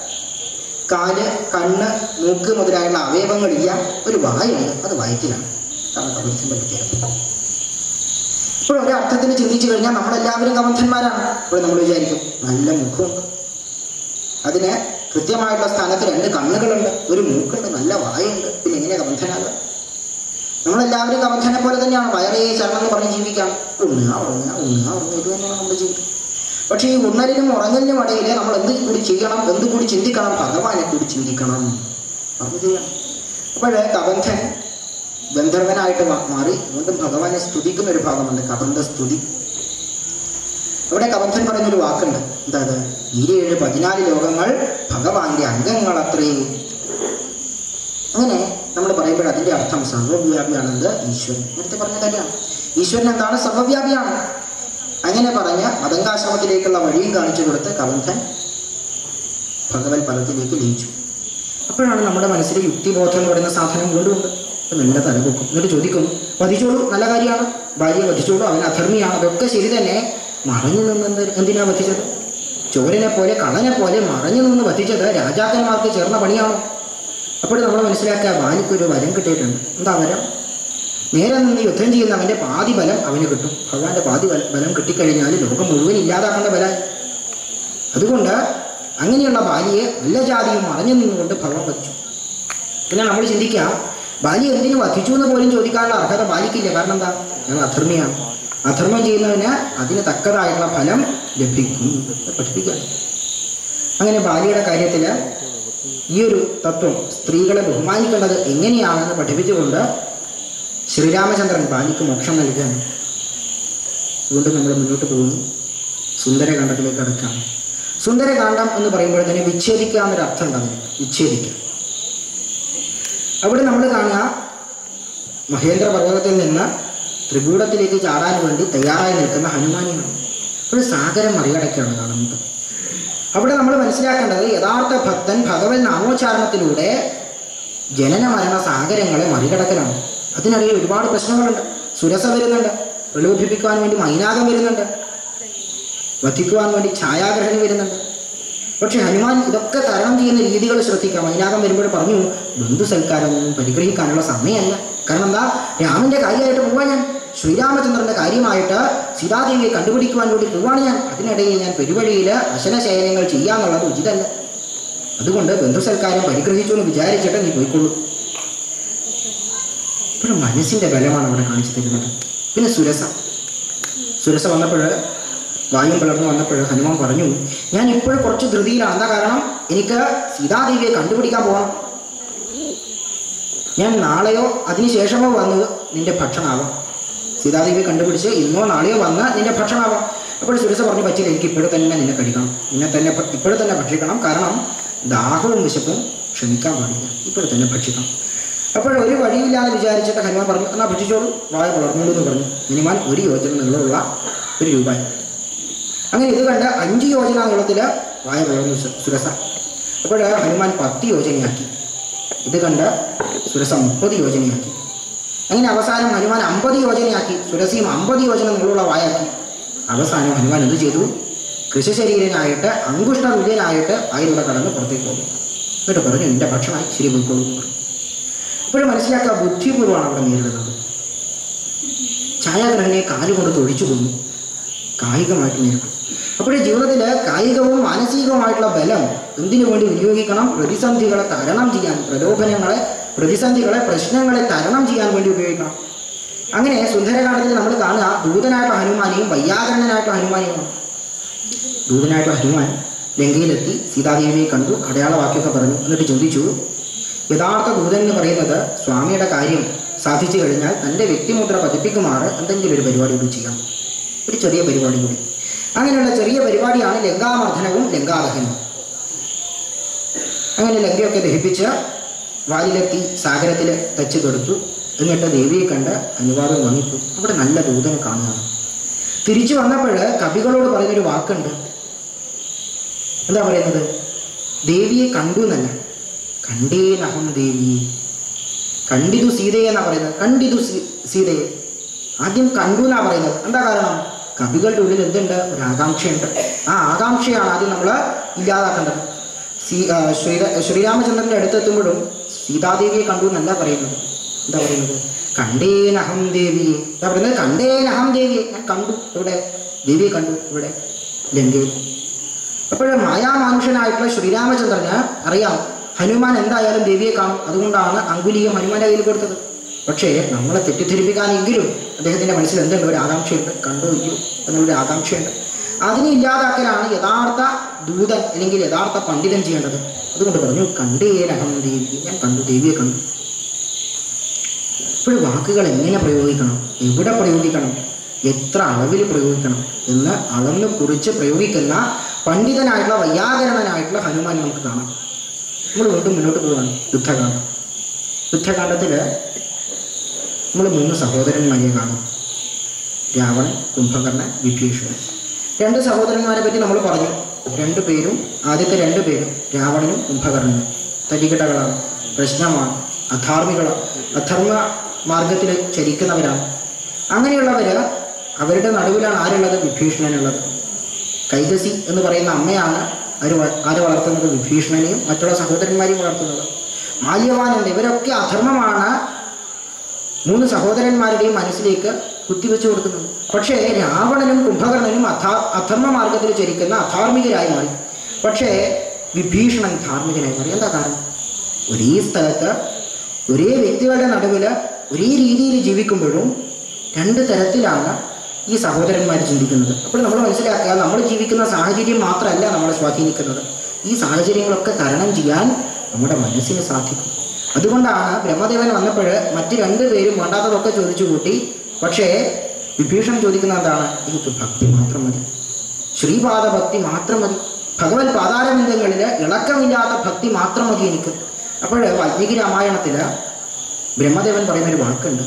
കാല് കണ്ണ് മൂക്ക് മുതലായുള്ള അവയവങ്ങളില്ല ഒരു വായുണ്ട് അത് വയറ്റിലാണ് അതാണ് കബന്ധന്റെ പ്രത്യേകത ഇപ്പോൾ ഒരർത്ഥത്തിൽ ചിന്തിച്ചു കഴിഞ്ഞാൽ നമ്മളെല്ലാവരും കബന്ധന്മാരാണ് ഇപ്പോൾ നമ്മൾ വിചാരിക്കും നല്ല മുഖമുണ്ട് അതിന് കൃത്യമായിട്ടുള്ള സ്ഥാനത്ത് രണ്ട് കണ്ണുകളുണ്ട് ഒരു മൂക്കുണ്ട് നല്ല വായുണ്ട് പിന്നെ എങ്ങനെ കബന്ധനാകുക നമ്മളെല്ലാവരും കബന്ധനെ പോലെ തന്നെയാണ് വയറേ ശരണം എന്ന് പറഞ്ഞ് ജീവിക്കാം ഉണ്ണുക ഉറങ്ങുക ഉണ്ണുക ഉറങ്ങുക ഇത് തന്നെയാണ് നമ്മുടെ ജീവിതം പക്ഷേ ഈ ഉണ്ണലിനും ഉറങ്ങലിനും ഇടയിൽ നമ്മൾ എന്ത് കൂടി ചെയ്യണം എന്ത് കൂടി ചിന്തിക്കണം ഭഗവാനെ കൂടി ചിന്തിക്കണം പറഞ്ഞു ചെയ്യണം അപ്പോഴേ കബന്ധൻ ഗന്ധർവനായിട്ട് മാ- മാറി വീണ്ടും ഭഗവാനെ സ്തുതിക്കുന്ന ഒരു ഭാഗമുണ്ട് കബന്ധ സ്തുതി അവിടെ കബന്ധൻ പറയുന്നൊരു വാക്കുണ്ട് എന്താ അത് ഈരേഴ് പതിനാല് ലോകങ്ങൾ ഭഗവാന്റെ അംഗങ്ങൾ അത്രയും അങ്ങനെ നമ്മൾ പറയുമ്പോൾ അതിന്റെ അർത്ഥം സർവവ്യാപിയാണെന്ത് ഈശ്വരൻ നേരത്തെ പറഞ്ഞ കാര്യമാണ് ഈശ്വരൻ എന്താണ് സർവവ്യാപിയാണ് അങ്ങനെ പറഞ്ഞ് മതങ്കാശ്രമത്തിലേക്കുള്ള വഴിയും കാണിച്ചു കൊടുത്ത് കബന്ധൻ ഭഗവത് പദത്തിലേക്ക് ലയിച്ചു അപ്പോഴാണ് നമ്മുടെ മനസ്സിൽ യുക്തിബോധം എന്ന് പറയുന്ന സാധനം വീണ്ടുമുണ്ട് അപ്പം നല്ല തലപൊക്കും എന്നിട്ട് ചോദിക്കും വധിച്ചോളൂ നല്ല കാര്യമാണ് ഭാര്യയെ വധിച്ചോളൂ അവൻ അധർമ്മിയാണ് അതൊക്കെ ശരി തന്നെ മറഞ്ഞു നിന്ന് എന്ത് എന്തിനാ വധിച്ചത് ചോരനെ പോലെ കള്ളനെ പോലെ മറഞ്ഞു നിന്ന് വധിച്ചത് രാജാക്കന്മാർക്ക് ചേർന്ന പണിയാണോ അപ്പോൾ നമ്മൾ മനസ്സിലാക്കുക ബാലിക്കൊരു വരം കിട്ടിയിട്ടുണ്ട് എന്താ വരം നേരെ നിന്ന് യുദ്ധം ചെയ്യുന്ന അവൻ്റെ പാതി ബലം അവന് കിട്ടും ഭഗവാന്റെ പാതി ബല- ബലം കിട്ടിക്കഴിഞ്ഞാൽ ലോകം മുഴുവൻ ഇല്ലാതാക്കേണ്ട ബലം അതുകൊണ്ട് അങ്ങനെയുള്ള ബാലിയെ നല്ല ജാതിയും മറഞ്ഞു നിന്നുകൊണ്ട് ഭഗവാൻ വധിച്ചു പിന്നെ നമ്മൾ ചിന്തിക്കുക ബാലി എന്തിനു വധിച്ചു എന്ന് പോലും ചോദിക്കാനുള്ള അർഹത ബാലിക്കില്ല കാരണം എന്താ ഞങ്ങൾ അധർമ്മിയാണ് അധർമ്മം ചെയ്യുന്നതിന് അതിന് തക്കതായിട്ടുള്ള ഫലം ലഭിക്കും എന്ന് പഠിപ്പിക്കുക അങ്ങനെ ബാലിയുടെ കാര്യത്തിൽ ഈ ഒരു തത്വം സ്ത്രീകളെ ബഹുമാനിക്കേണ്ടത് എങ്ങനെയാണെന്ന് പഠിപ്പിച്ചുകൊണ്ട് ശ്രീരാമചന്ദ്രൻ ബാലിക്ക് മോക്ഷം നൽകുകയാണ് വീണ്ടും നമ്മൾ മുന്നോട്ട് പോകുന്നു സുന്ദരകാന്ഡത്തിലേക്ക് കടക്കാം സുന്ദരകാന്ഡം എന്ന് പറയുമ്പോൾ തന്നെ വിച്ഛേദിക്കുക എന്നൊരു അർത്ഥം ഉണ്ട് അതിന് വിച്ഛേദിക്കുക അവിടെ നമ്മൾ കാണുക മഹേന്ദ്ര പർവ്വതത്തിൽ നിന്ന് ത്രികൂടത്തിലേക്ക് ചാടാൻ വേണ്ടി തയ്യാറായി നിൽക്കുന്ന ഹനുമാനിയാണ് ഒരു സാഗരം മറികടക്കുകയാണ് കാണുന്നത് അവിടെ നമ്മൾ മനസ്സിലാക്കേണ്ടത് യഥാർത്ഥ ഭക്തൻ ഭഗവത് നാമോച്ചാരണത്തിലൂടെ ജനന മരണ സാഗരങ്ങളെ മറികടക്കലാണ് അതിനിടയിൽ ഒരുപാട് പ്രശ്നങ്ങളുണ്ട് സുരസ വരുന്നുണ്ട് പ്രലോഭിപ്പിക്കുവാൻ വേണ്ടി മൈനാകം വരുന്നുണ്ട് വധിക്കുവാൻ വേണ്ടി ഛായാഗ്രഹണം വരുന്നുണ്ട് പക്ഷെ ഹനുമാൻ ഇതൊക്കെ തരണം ചെയ്യുന്ന രീതികൾ ശ്രദ്ധിക്കാം മൈനാകം വരുമ്പോൾ പറഞ്ഞു ബന്ധു സൽക്കാരമൊന്നും പരിഗ്രഹിക്കാനുള്ള സമയമല്ല കാരണം എന്താ രാമന്റെ കാര്യമായിട്ട് പോവാൻ ഞാൻ ശ്രീരാമചന്ദ്രന്റെ കാര്യമായിട്ട് സീതാദേവിയെ കണ്ടുപിടിക്കുവാൻ വേണ്ടി പോവാണ് ഞാൻ അതിനിടയിൽ ഞാൻ പെരുവഴിയിൽ അശനശയനങ്ങൾ ചെയ്യാന്നുള്ളത് ഉചിതല്ല അതുകൊണ്ട് ബന്ധു സൽക്കാരം പരിഗ്രഹിച്ചു എന്ന് വിചാരിച്ചിട്ട് നീ പോയിക്കൊള്ളൂ ഇപ്പോഴും മനസ്സിന്റെ ബലമാണ് അവിടെ കാണിച്ചു തരുന്നത് പിന്നെ സുരസ സുരസ വന്നപ്പോൾ വായും പിളർന്നു വന്നപ്പോൾ ഹനുമാൻ പറഞ്ഞു ഞാൻ ഇപ്പോൾ കുറച്ച് ധൃതിയിലാണ് എന്താ കാരണം എനിക്ക് സീതാദേവിയെ കണ്ടുപിടിക്കാൻ പോകണം ഞാൻ നാളെയോ അതിനുശേഷമോ വന്ന് നിന്റെ ഭക്ഷണമാവാം സീതാദേവിയെ കണ്ടുപിടിച്ച് ഇന്നോ നാളെയോ വന്ന് നിന്റെ ഭക്ഷണമാവാം അപ്പോൾ സുരസ പറഞ്ഞു പറ്റില്ല എനിക്ക് ഇപ്പോഴും തന്നെ നിന്നെ കഴിക്കണം നിന്നെ തന്നെ ഇപ്പോഴും തന്നെ ഭക്ഷിക്കണം കാരണം ദാഹവും വിശപ്പും ക്ഷമിക്കാൻ പാടില്ല ഇപ്പോഴും തന്നെ ഭക്ഷിക്കണം അപ്പോൾ ഒരു വഴിയില്ലാതെ വിചാരിച്ചിട്ട് ഹനുമാൻ പറഞ്ഞു എന്നാൽ ഭക്ഷിച്ചോളൂ വായ വളർന്നോളൂ എന്ന് പറഞ്ഞു ഹനുമാൻ ഒരു യോജന നീളമുള്ള ഒരു രൂപ അങ്ങനെ ഇത് കണ്ട് അഞ്ച് യോജന നീളത്തിൽ വായ വളർന്നു സു- സുരസ അപ്പോൾ ഹനുമാൻ പത്ത് യോജനയാക്കി ഇത് കണ്ട് സുരസ മുപ്പത് യോജനയാക്കി അങ്ങനെ അവസാനം ഹനുമാൻ അമ്പത് യോജനയാക്കി സുരസിയും അമ്പത് യോജന നീളമുള്ള വായാക്കി അവസാനം ഹനുമാൻ എന്ത് ചെയ്തു കൃഷശരീരനായിട്ട് അങ്കുഷ്ട തുല്യനായിട്ട് വായിലൂടെ കടന്ന് പുറത്തേക്ക് പോകും എന്നിട്ട് പറഞ്ഞു എൻ്റെ ഭക്ഷണമായി ശരി പോയിക്കോളൂ എന്ന് പറഞ്ഞു ഇപ്പോഴും മനസ്സിലാക്കുക ബുദ്ധിപൂർവ്വമാണ് അവിടെ നേരിടുന്നത് ഛായാഗ്രഹനെ കാലുകൊണ്ട് തൊഴിച്ചു കൊന്നു കായികമായിട്ട് നേരിടും അപ്പോഴേ ജീവിതത്തിൽ കായികവും മാനസികവുമായിട്ടുള്ള ബലം എന്തിനു വേണ്ടി വിനിയോഗിക്കണം പ്രതിസന്ധികളെ തരണം ചെയ്യാൻ പ്രലോഭനങ്ങളെ പ്രതിസന്ധികളെ പ്രശ്നങ്ങളെ തരണം ചെയ്യാൻ വേണ്ടി ഉപയോഗിക്കണം അങ്ങനെ സുന്ദരകാലത്തിൽ നമ്മൾ കാണുക ദൂതനായിട്ടുള്ള ഹനുമാനെയും വയ്യാകരണനായിട്ടുള്ള ഹനുമാനെയുമാണ് ദൂതനായിട്ടുള്ള ഹനുമാൻ ലങ്കയിലെത്തി സീതാദേവിയെ കണ്ടു അടയാളവാക്യമൊക്കെ പറഞ്ഞു എന്നിട്ട് ചോദിച്ചു യഥാർത്ഥ ദൂതൻ എന്ന് പറയുന്നത് സ്വാമിയുടെ കാര്യം സാധിച്ചു കഴിഞ്ഞാൽ തൻ്റെ വ്യക്തിമുദ്ര പതിപ്പിക്കുമാറ് എന്തെങ്കിലും ഒരു പരിപാടി കൂടി ചെയ്യാം ഒരു ചെറിയ പരിപാടി കൂടി അങ്ങനെയുള്ള ചെറിയ പരിപാടിയാണ് ലങ്കാമർദ്ദനവും ലങ്കാദഹനവും അങ്ങനെ ലങ്കയൊക്കെ ദഹിപ്പിച്ച് വാലിലെത്തി സാഗരത്തിൽ തച്ച് കൊടുത്തു എന്നിട്ട് ദേവിയെ കണ്ട് അനുവാദം വാങ്ങിപ്പോ അവിടെ നല്ല ദൂതനെ കാണുകയാണ് തിരിച്ചു വന്നപ്പോൾ കവികളോട് പറയുന്നൊരു വാക്കുണ്ട് എന്താ പറയുന്നത് ദേവിയെ കണ്ടു എന്നല്ല കണ്ടേനഹം ദേവിയെ കണ്ടിതു സീതയെ എന്നാ പറയുന്നത് കണ്ടിതു സീ- സീതയെ ആദ്യം കണ്ടു എന്നാ പറയുന്നത് എന്താ കാരണം കവികളുടെ ഉള്ളിൽ എന്തുണ്ട് ഒരു ആകാംക്ഷയുണ്ട് ആ ആകാംക്ഷയാണ് ആദ്യം നമ്മൾ ഇല്ലാതാക്കേണ്ടത് സീ ആ, ശ്രീര ശ്രീരാമചന്ദ്രൻ്റെ അടുത്തെത്തുമ്പോഴും സീതാദേവിയെ കണ്ടു എന്നല്ല പറയുന്നത് എന്താ പറയുന്നത് കണ്ടേനഹം ദേവിയെ എന്താ പറയുന്നത് കണ്ടേനഹം ദേവിയെ ഞാൻ കണ്ടു ഇവിടെ ദേവിയെ കണ്ടു ഇവിടെ ലങ്കയിൽ അപ്പോൾ മായാമാനുഷനായിട്ടുള്ള ശ്രീരാമചന്ദ്രന് അറിയാം ഹനുമാൻ എന്തായാലും ദേവിയെ കാണും അതുകൊണ്ടാണ് അങ്കുലിയും ഹനുമാന്റെ കയ്യിൽ കൊടുത്തത് പക്ഷേ നമ്മളെ തെറ്റിദ്ധരിപ്പിക്കാനെങ്കിലും അദ്ദേഹത്തിന്റെ മനസ്സിൽ എന്തുണ്ട് ഒരു ആകാംക്ഷയുണ്ട് കണ്ടോ ഇല്ലയോ എന്നുള്ളൊരു ആകാംക്ഷയുണ്ട് അതിനെ ഇല്ലാതാക്കലാണ് യഥാർത്ഥ ദൂതൻ അല്ലെങ്കിൽ യഥാർത്ഥ പണ്ഡിതൻ ചെയ്യേണ്ടത് അതുകൊണ്ട് പറഞ്ഞു കണ്ടേനഹം ദേവി ഞാൻ കണ്ടു ദേവിയെ കണ്ടു ഇപ്പോൾ വാക്കുകൾ എങ്ങനെ പ്രയോഗിക്കണം എവിടെ പ്രയോഗിക്കണം എത്ര അളവിൽ പ്രയോഗിക്കണം എന്ന് അളന്ന് കുറിച്ച് പ്രയോഗിക്കുന്ന പണ്ഡിതനായിട്ടുള്ള വൈയാകരണനായിട്ടുള്ള ഹനുമാൻ നമുക്ക് കാണാം നമ്മൾ വീണ്ടും മുന്നോട്ട് പോവാണ് യുദ്ധകാന്ഡം യുദ്ധകാന്ഡത്തിൽ നമ്മൾ മൂന്ന് സഹോദരന്മാരെ കാണും രാവണൻ കുംഭകർണൻ വിഭീഷണൻ രണ്ട് സഹോദരന്മാരെ പറ്റി നമ്മൾ പറഞ്ഞു രണ്ടു പേരും ആദ്യത്തെ രണ്ട് പേരും രാവണനും കുംഭകർണനും തരികിടകളാണ് പ്രശ്നമാണ് അധാർമികളാണ് അധർമ്മ മാർഗത്തിൽ ചരിക്കുന്നവരാണ് അങ്ങനെയുള്ളവർ അവരുടെ നടുവിലാണ് ആരുള്ളത് വിഭീഷണനുള്ളത് കൈകസി എന്ന് പറയുന്ന അമ്മയാണ് ആര് വ- ആര് വളർത്തുന്നത് വിഭീഷണനെയും മറ്റുള്ള സഹോദരന്മാരെയും വളർത്തുന്നത് മാല്യവാനുണ്ട് ഇവരൊക്കെ അധർമ്മമാണ് മൂന്ന് സഹോദരന്മാരുടെയും മനസ്സിലേക്ക് കുത്തിവെച്ചു കൊടുക്കുന്നത് പക്ഷേ രാവണനും കുംഭകർണനും അധാ അധർമ്മ മാർഗത്തിൽ ചരിക്കുന്ന അധാർമികരായി മാറി പക്ഷേ വിഭീഷണൻ ധാർമ്മികനായി മാറി എന്താ കാരണം ഒരേ സ്ഥലത്ത് ഒരേ വ്യക്തികളുടെ നടുവിൽ ഒരേ രീതിയിൽ ജീവിക്കുമ്പോഴും രണ്ട് തരത്തിലാണ് ഈ സഹോദരന്മാർ ചിന്തിക്കുന്നത് അപ്പോൾ നമ്മൾ മനസ്സിലാക്കുക നമ്മൾ ജീവിക്കുന്ന സാഹചര്യം മാത്രമല്ല നമ്മളെ സ്വാധീനിക്കുന്നത് ഈ സാഹചര്യങ്ങളൊക്കെ തരണം ചെയ്യാൻ നമ്മുടെ മനസ്സിന് സാധിക്കും അതുകൊണ്ടാണ് ബ്രഹ്മദേവൻ വന്നപ്പോൾ മറ്റ് രണ്ടു പേരും വേണ്ടാത്തതൊക്കെ ചോദിച്ചു കൂട്ടി പക്ഷേ വിഭീഷൺ ചോദിക്കുന്ന എന്താണ് എനിക്ക് ഭക്തി മാത്രം മതി ശ്രീപാദ ഭക്തി മാത്രം മതി ഭഗവത് പാതാരബിന്ദങ്ങളിൽ ഇളക്കമില്ലാത്ത ഭക്തി മാത്രം മതി എനിക്ക് അപ്പോൾ വാൽമീകി രാമായണത്തിൽ ബ്രഹ്മദേവൻ പറയുന്നൊരു വാക്കുണ്ട്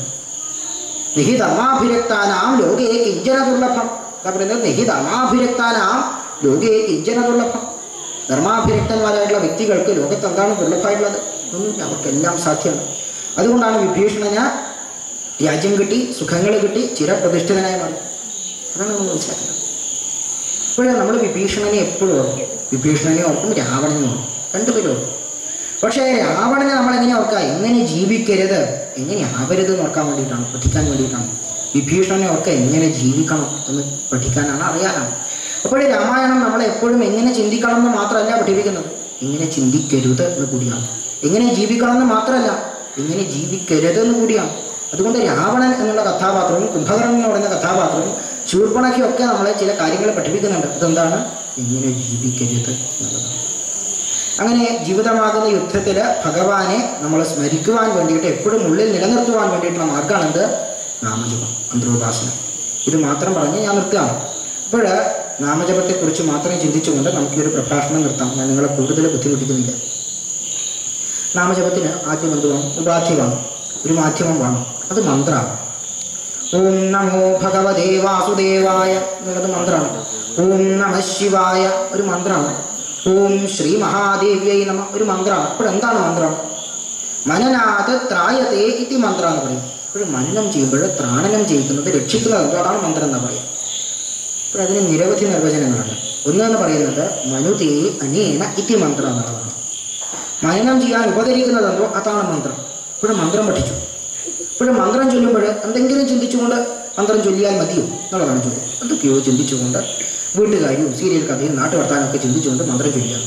നിഹിതമാഭിരക്താനാം ലോകേ കിഞ്ചന ദുർലഭം എന്താ പറയുന്നത് നിഹിതമാഭിരക്താനാം ലോകേ കിഞ്ചന ദുർലഭം ധർമാഭിരക്തന്മാരായിട്ടുള്ള വ്യക്തികൾക്ക് ലോകത്ത് എന്താണ് ദുർലഭമായിട്ടുള്ളത് ഒന്നുമില്ല അവർക്കെല്ലാം സാധ്യമാണ് അതുകൊണ്ടാണ് വിഭീഷണന് രാജ്യം കിട്ടി സുഖങ്ങൾ കിട്ടി ചിരപ്രതിഷ്ഠിതനായി മാറി അതാണ് നമ്മൾ മനസ്സിലാക്കുന്നത് ഇപ്പോഴും നമ്മൾ വിഭീഷണനെ എപ്പോഴും ഓർക്കും വിഭീഷണനെ ഓർക്കും രാവണനെ ഓർക്കും രണ്ടുപേരും ഓർക്കും പക്ഷേ രാവണനെ നമ്മൾ എങ്ങനെ ഓർക്കുക എങ്ങനെ ജീവിക്കരുത് എങ്ങനെ ആവരുത് എന്ന് ഓർക്കാൻ വേണ്ടിയിട്ടാണ് പഠിക്കാൻ വേണ്ടിയിട്ടാണ് വിഭീഷണനെ ഓർക്കുക എങ്ങനെ ജീവിക്കണം എന്ന് പഠിക്കാനാണ് അറിയാനാണ് അപ്പോൾ രാമായണം നമ്മളെ എപ്പോഴും എങ്ങനെ ചിന്തിക്കണം എന്ന് മാത്രമല്ല പഠിപ്പിക്കുന്നത് എങ്ങനെ ചിന്തിക്കരുത് എന്ന് കൂടിയാണ് എങ്ങനെ ജീവിക്കണം എന്ന് മാത്രമല്ല എങ്ങനെ ജീവിക്കരുത് എന്ന് കൂടിയാണ് അതുകൊണ്ട് രാവണൻ എന്നുള്ള കഥാപാത്രവും കുംഭകർണൻ എന്ന് പറയുന്ന കഥാപാത്രവും ശൂർപ്പണയ്ക്കും ഒക്കെ നമ്മളെ ചില കാര്യങ്ങൾ പഠിപ്പിക്കുന്നുണ്ട് അതെന്താണ് എങ്ങനെ ജീവിക്കരുത് എന്നുള്ളതാണ് അങ്ങനെ ജീവിതമാകുന്ന യുദ്ധത്തിൽ ഭഗവാനെ നമ്മൾ സ്മരിക്കുവാൻ വേണ്ടിയിട്ട് എപ്പോഴും ഉള്ളിൽ നിലനിർത്തുവാൻ വേണ്ടിയിട്ടുള്ള മാർഗ്ഗമാണെന്ത് നാമജപം മന്ത്രോപാസന ഇത് മാത്രം പറഞ്ഞ് ഞാൻ നിർത്തുകയാണ് അപ്പോൾ നാമജപത്തെക്കുറിച്ച് മാത്രം ചിന്തിച്ചുകൊണ്ട് നമുക്ക് ഈ ഒരു പ്രഭാഷണം നിർത്താം ഞാൻ നിങ്ങളെ കൂടുതൽ ബുദ്ധിമുട്ടിക്കുന്നില്ല നാമജപത്തിന് ആദ്യം എന്ത് വേണം ഉപാധി വേണം ഒരു മാധ്യമം വേണം അത് മന്ത്രമാണ് ഓം നമോ ഭഗവതേ വാസുദേവായ എന്നുള്ളത് മന്ത്രമാണ് ഓം നമ ശിവായ ഒരു മന്ത്രമാണ് ഓം ശ്രീ മഹാദേവ്യൈ നമ ഒരു മന്ത്രമാണ് അപ്പോൾ എന്താണ് മന്ത്രം മനനാഥ ത്രായതേ ഇതി മന്ത്ര എന്ന് പറയും ഇപ്പോൾ മനനം ചെയ്യുമ്പോൾ ത്രാണനം ചെയ്യിക്കുന്നത് രക്ഷിക്കുന്നത് എന്തോ അതാണ് മന്ത്രം എന്ന് പറയും അപ്പോൾ അതിന് നിരവധി നിർവചനങ്ങളുണ്ട് ഒന്നെന്ന് പറയുന്നത് മനുതേ അനേന ഇതി മന്ത്രം എന്നുള്ളതാണ് മനനം ചെയ്യാൻ ഉപകരിക്കുന്നത് എന്തോ അതാണ് മന്ത്രം ഇപ്പോഴും മന്ത്രം പഠിച്ചു ഇപ്പോഴും മന്ത്രം ചൊല്ലുമ്പോൾ എന്തെങ്കിലും ചിന്തിച്ചുകൊണ്ട് മന്ത്രം ചൊല്ലിയാൽ മതിയോ എന്നുള്ളതാണ് ചോദ്യം എന്തൊക്കെയോ ചിന്തിച്ചുകൊണ്ട് വീട്ടുകാര്യവും സീരിയൽ കഥയും നാട്ടുവർത്താനമൊക്കെ ചിന്തിച്ചുകൊണ്ട് മന്ത്രം ചൊല്ലുക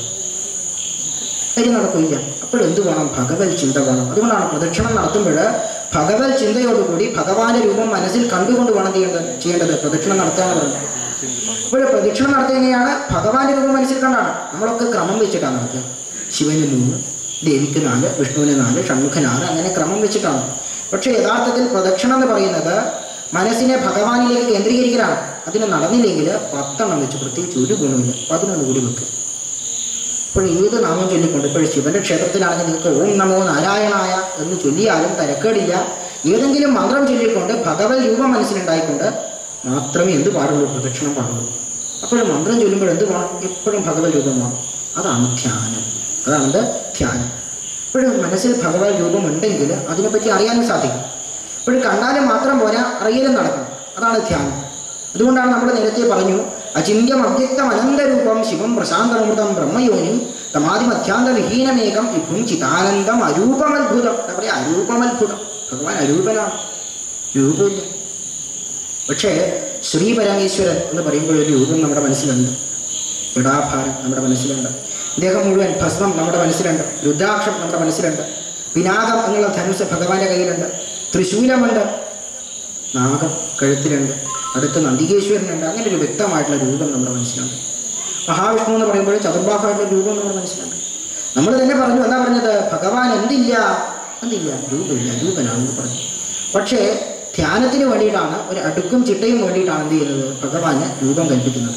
കാര്യം നടക്കില്ല അപ്പോഴെന്ത് വേണം ഭഗവത് ചിന്ത വേണം അതുകൊണ്ടാണ് പ്രദക്ഷിണം നടത്തുമ്പോൾ ഭഗവത് ചിന്തയോടുകൂടി ഭഗവാന്റെ രൂപം മനസ്സിൽ കണ്ടുകൊണ്ട് വേണം ചെയ്യേണ്ടത് ചെയ്യേണ്ടത് പ്രദക്ഷിണം നടത്തുക എന്ന് പറയുന്നത് അപ്പോൾ പ്രദക്ഷിണം നടത്തുക എങ്ങനെയാണ് ഭഗവാന്റെ രൂപം മനസ്സിൽ കണ്ടാണ് നമ്മളൊക്കെ ക്രമം വെച്ചിട്ടാണ് നടത്തുക ശിവന് മൂന്ന് ദേവിക്ക് നാല് വിഷ്ണുവിന് നാല് ഷൺമുഖന് ആറ് അങ്ങനെ ക്രമം വെച്ചിട്ടാണ് പക്ഷേ യഥാർത്ഥത്തിൽ പ്രദക്ഷിണം എന്ന് പറയുന്നത് മനസ്സിനെ ഭഗവാനിലേക്ക് കേന്ദ്രീകരിക്കലാണ് അതിന് നടന്നില്ലെങ്കിൽ പത്തെണ്ണം വെച്ച് പ്രത്യേകിച്ച് ഒരു ഗുണമില്ല പതിനൊന്ന് കൂടി വെക്കുക ഇപ്പോൾ ഏത് നാമം ചൊല്ലിക്കൊണ്ട് ഇപ്പോൾ ശിവന്റെ ക്ഷേത്രത്തിലാണെങ്കിൽ നിങ്ങൾക്ക് ഓം നമോ നാരായണായ എന്ന് ചൊല്ലിയാലും തരക്കേടില്ല ഏതെങ്കിലും മന്ത്രം ചൊല്ലിക്കൊണ്ട് ഭഗവത് രൂപം മനസ്സിലുണ്ടായിക്കൊണ്ട് മാത്രമേ എന്ത് പാടുള്ളൂ പ്രദക്ഷിണം പാടുള്ളൂ അപ്പോഴും മന്ത്രം ചൊല്ലുമ്പോൾ എന്ത് വേണം എപ്പോഴും ഭഗവത് രൂപം വേണം അതാണ് ധ്യാനം അതാണ് എന്ത് ധ്യാനം ഇപ്പോഴും മനസ്സിൽ ഭഗവത് രൂപം ഉണ്ടെങ്കിൽ അതിനെപ്പറ്റി അറിയാനും സാധിക്കും ഇപ്പോഴും കണ്ടാലും മാത്രം പോരാ അറിയലും നടക്കണം അതാണ് ധ്യാനം അതുകൊണ്ടാണ് നമ്മൾ നേരത്തെ പറഞ്ഞു അചിന്യം അവ്യക്തം അനന്തരൂപം ശിവം പ്രശാന്തമൃതം ബ്രഹ്മയോനിം തമാതിമധ്യാന്ത വിഹീനമേകം വിഭും ചിതാനന്ദം അരൂപമത്ഭുതം എന്താ പറയുക അരൂപമത്ഭുതം ഭഗവാൻ അരൂപനാണ് രൂപമില്ല പക്ഷേ ശ്രീ പരമേശ്വരൻ എന്ന് പറയുമ്പോൾ ഒരു രൂപം നമ്മുടെ മനസ്സിലുണ്ട് ജടാഭാരം നമ്മുടെ മനസ്സിലുണ്ട് ഇദ്ദേഹം മുഴുവൻ ഭസ്മം നമ്മുടെ മനസ്സിലുണ്ട് രുദ്രാക്ഷം നമ്മുടെ മനസ്സിലുണ്ട് പിനാകം എന്നുള്ള ധനുസ് ഭഗവാന്റെ കയ്യിലുണ്ട് തൃശൂലമുണ്ട് നാഗം കഴുത്തിലുണ്ട് അടുത്ത് നന്ദികേശ്വരനുണ്ട് അങ്ങനെ ഒരു വ്യക്തമായിട്ടുള്ള രൂപം നമ്മുടെ മനസ്സിലുണ്ട് മഹാവിഷ്ണു എന്ന് പറയുമ്പോൾ ചതുർബാഹമായിട്ടുള്ള രൂപം നമ്മുടെ മനസ്സിലുണ്ട് നമ്മൾ തന്നെ പറഞ്ഞു എന്താ പറഞ്ഞത് ഭഗവാൻ എന്തില്ല എന്തില്ല രൂപമില്ല രൂപനാണെന്ന് പറഞ്ഞു പക്ഷേ ധ്യാനത്തിന് വേണ്ടിയിട്ടാണ് ഒരു അടുക്കും ചിട്ടയും വേണ്ടിയിട്ടാണ് എന്ത് ചെയ്യുന്നത് ഭഗവാന് രൂപം കൽപ്പിക്കുന്നത്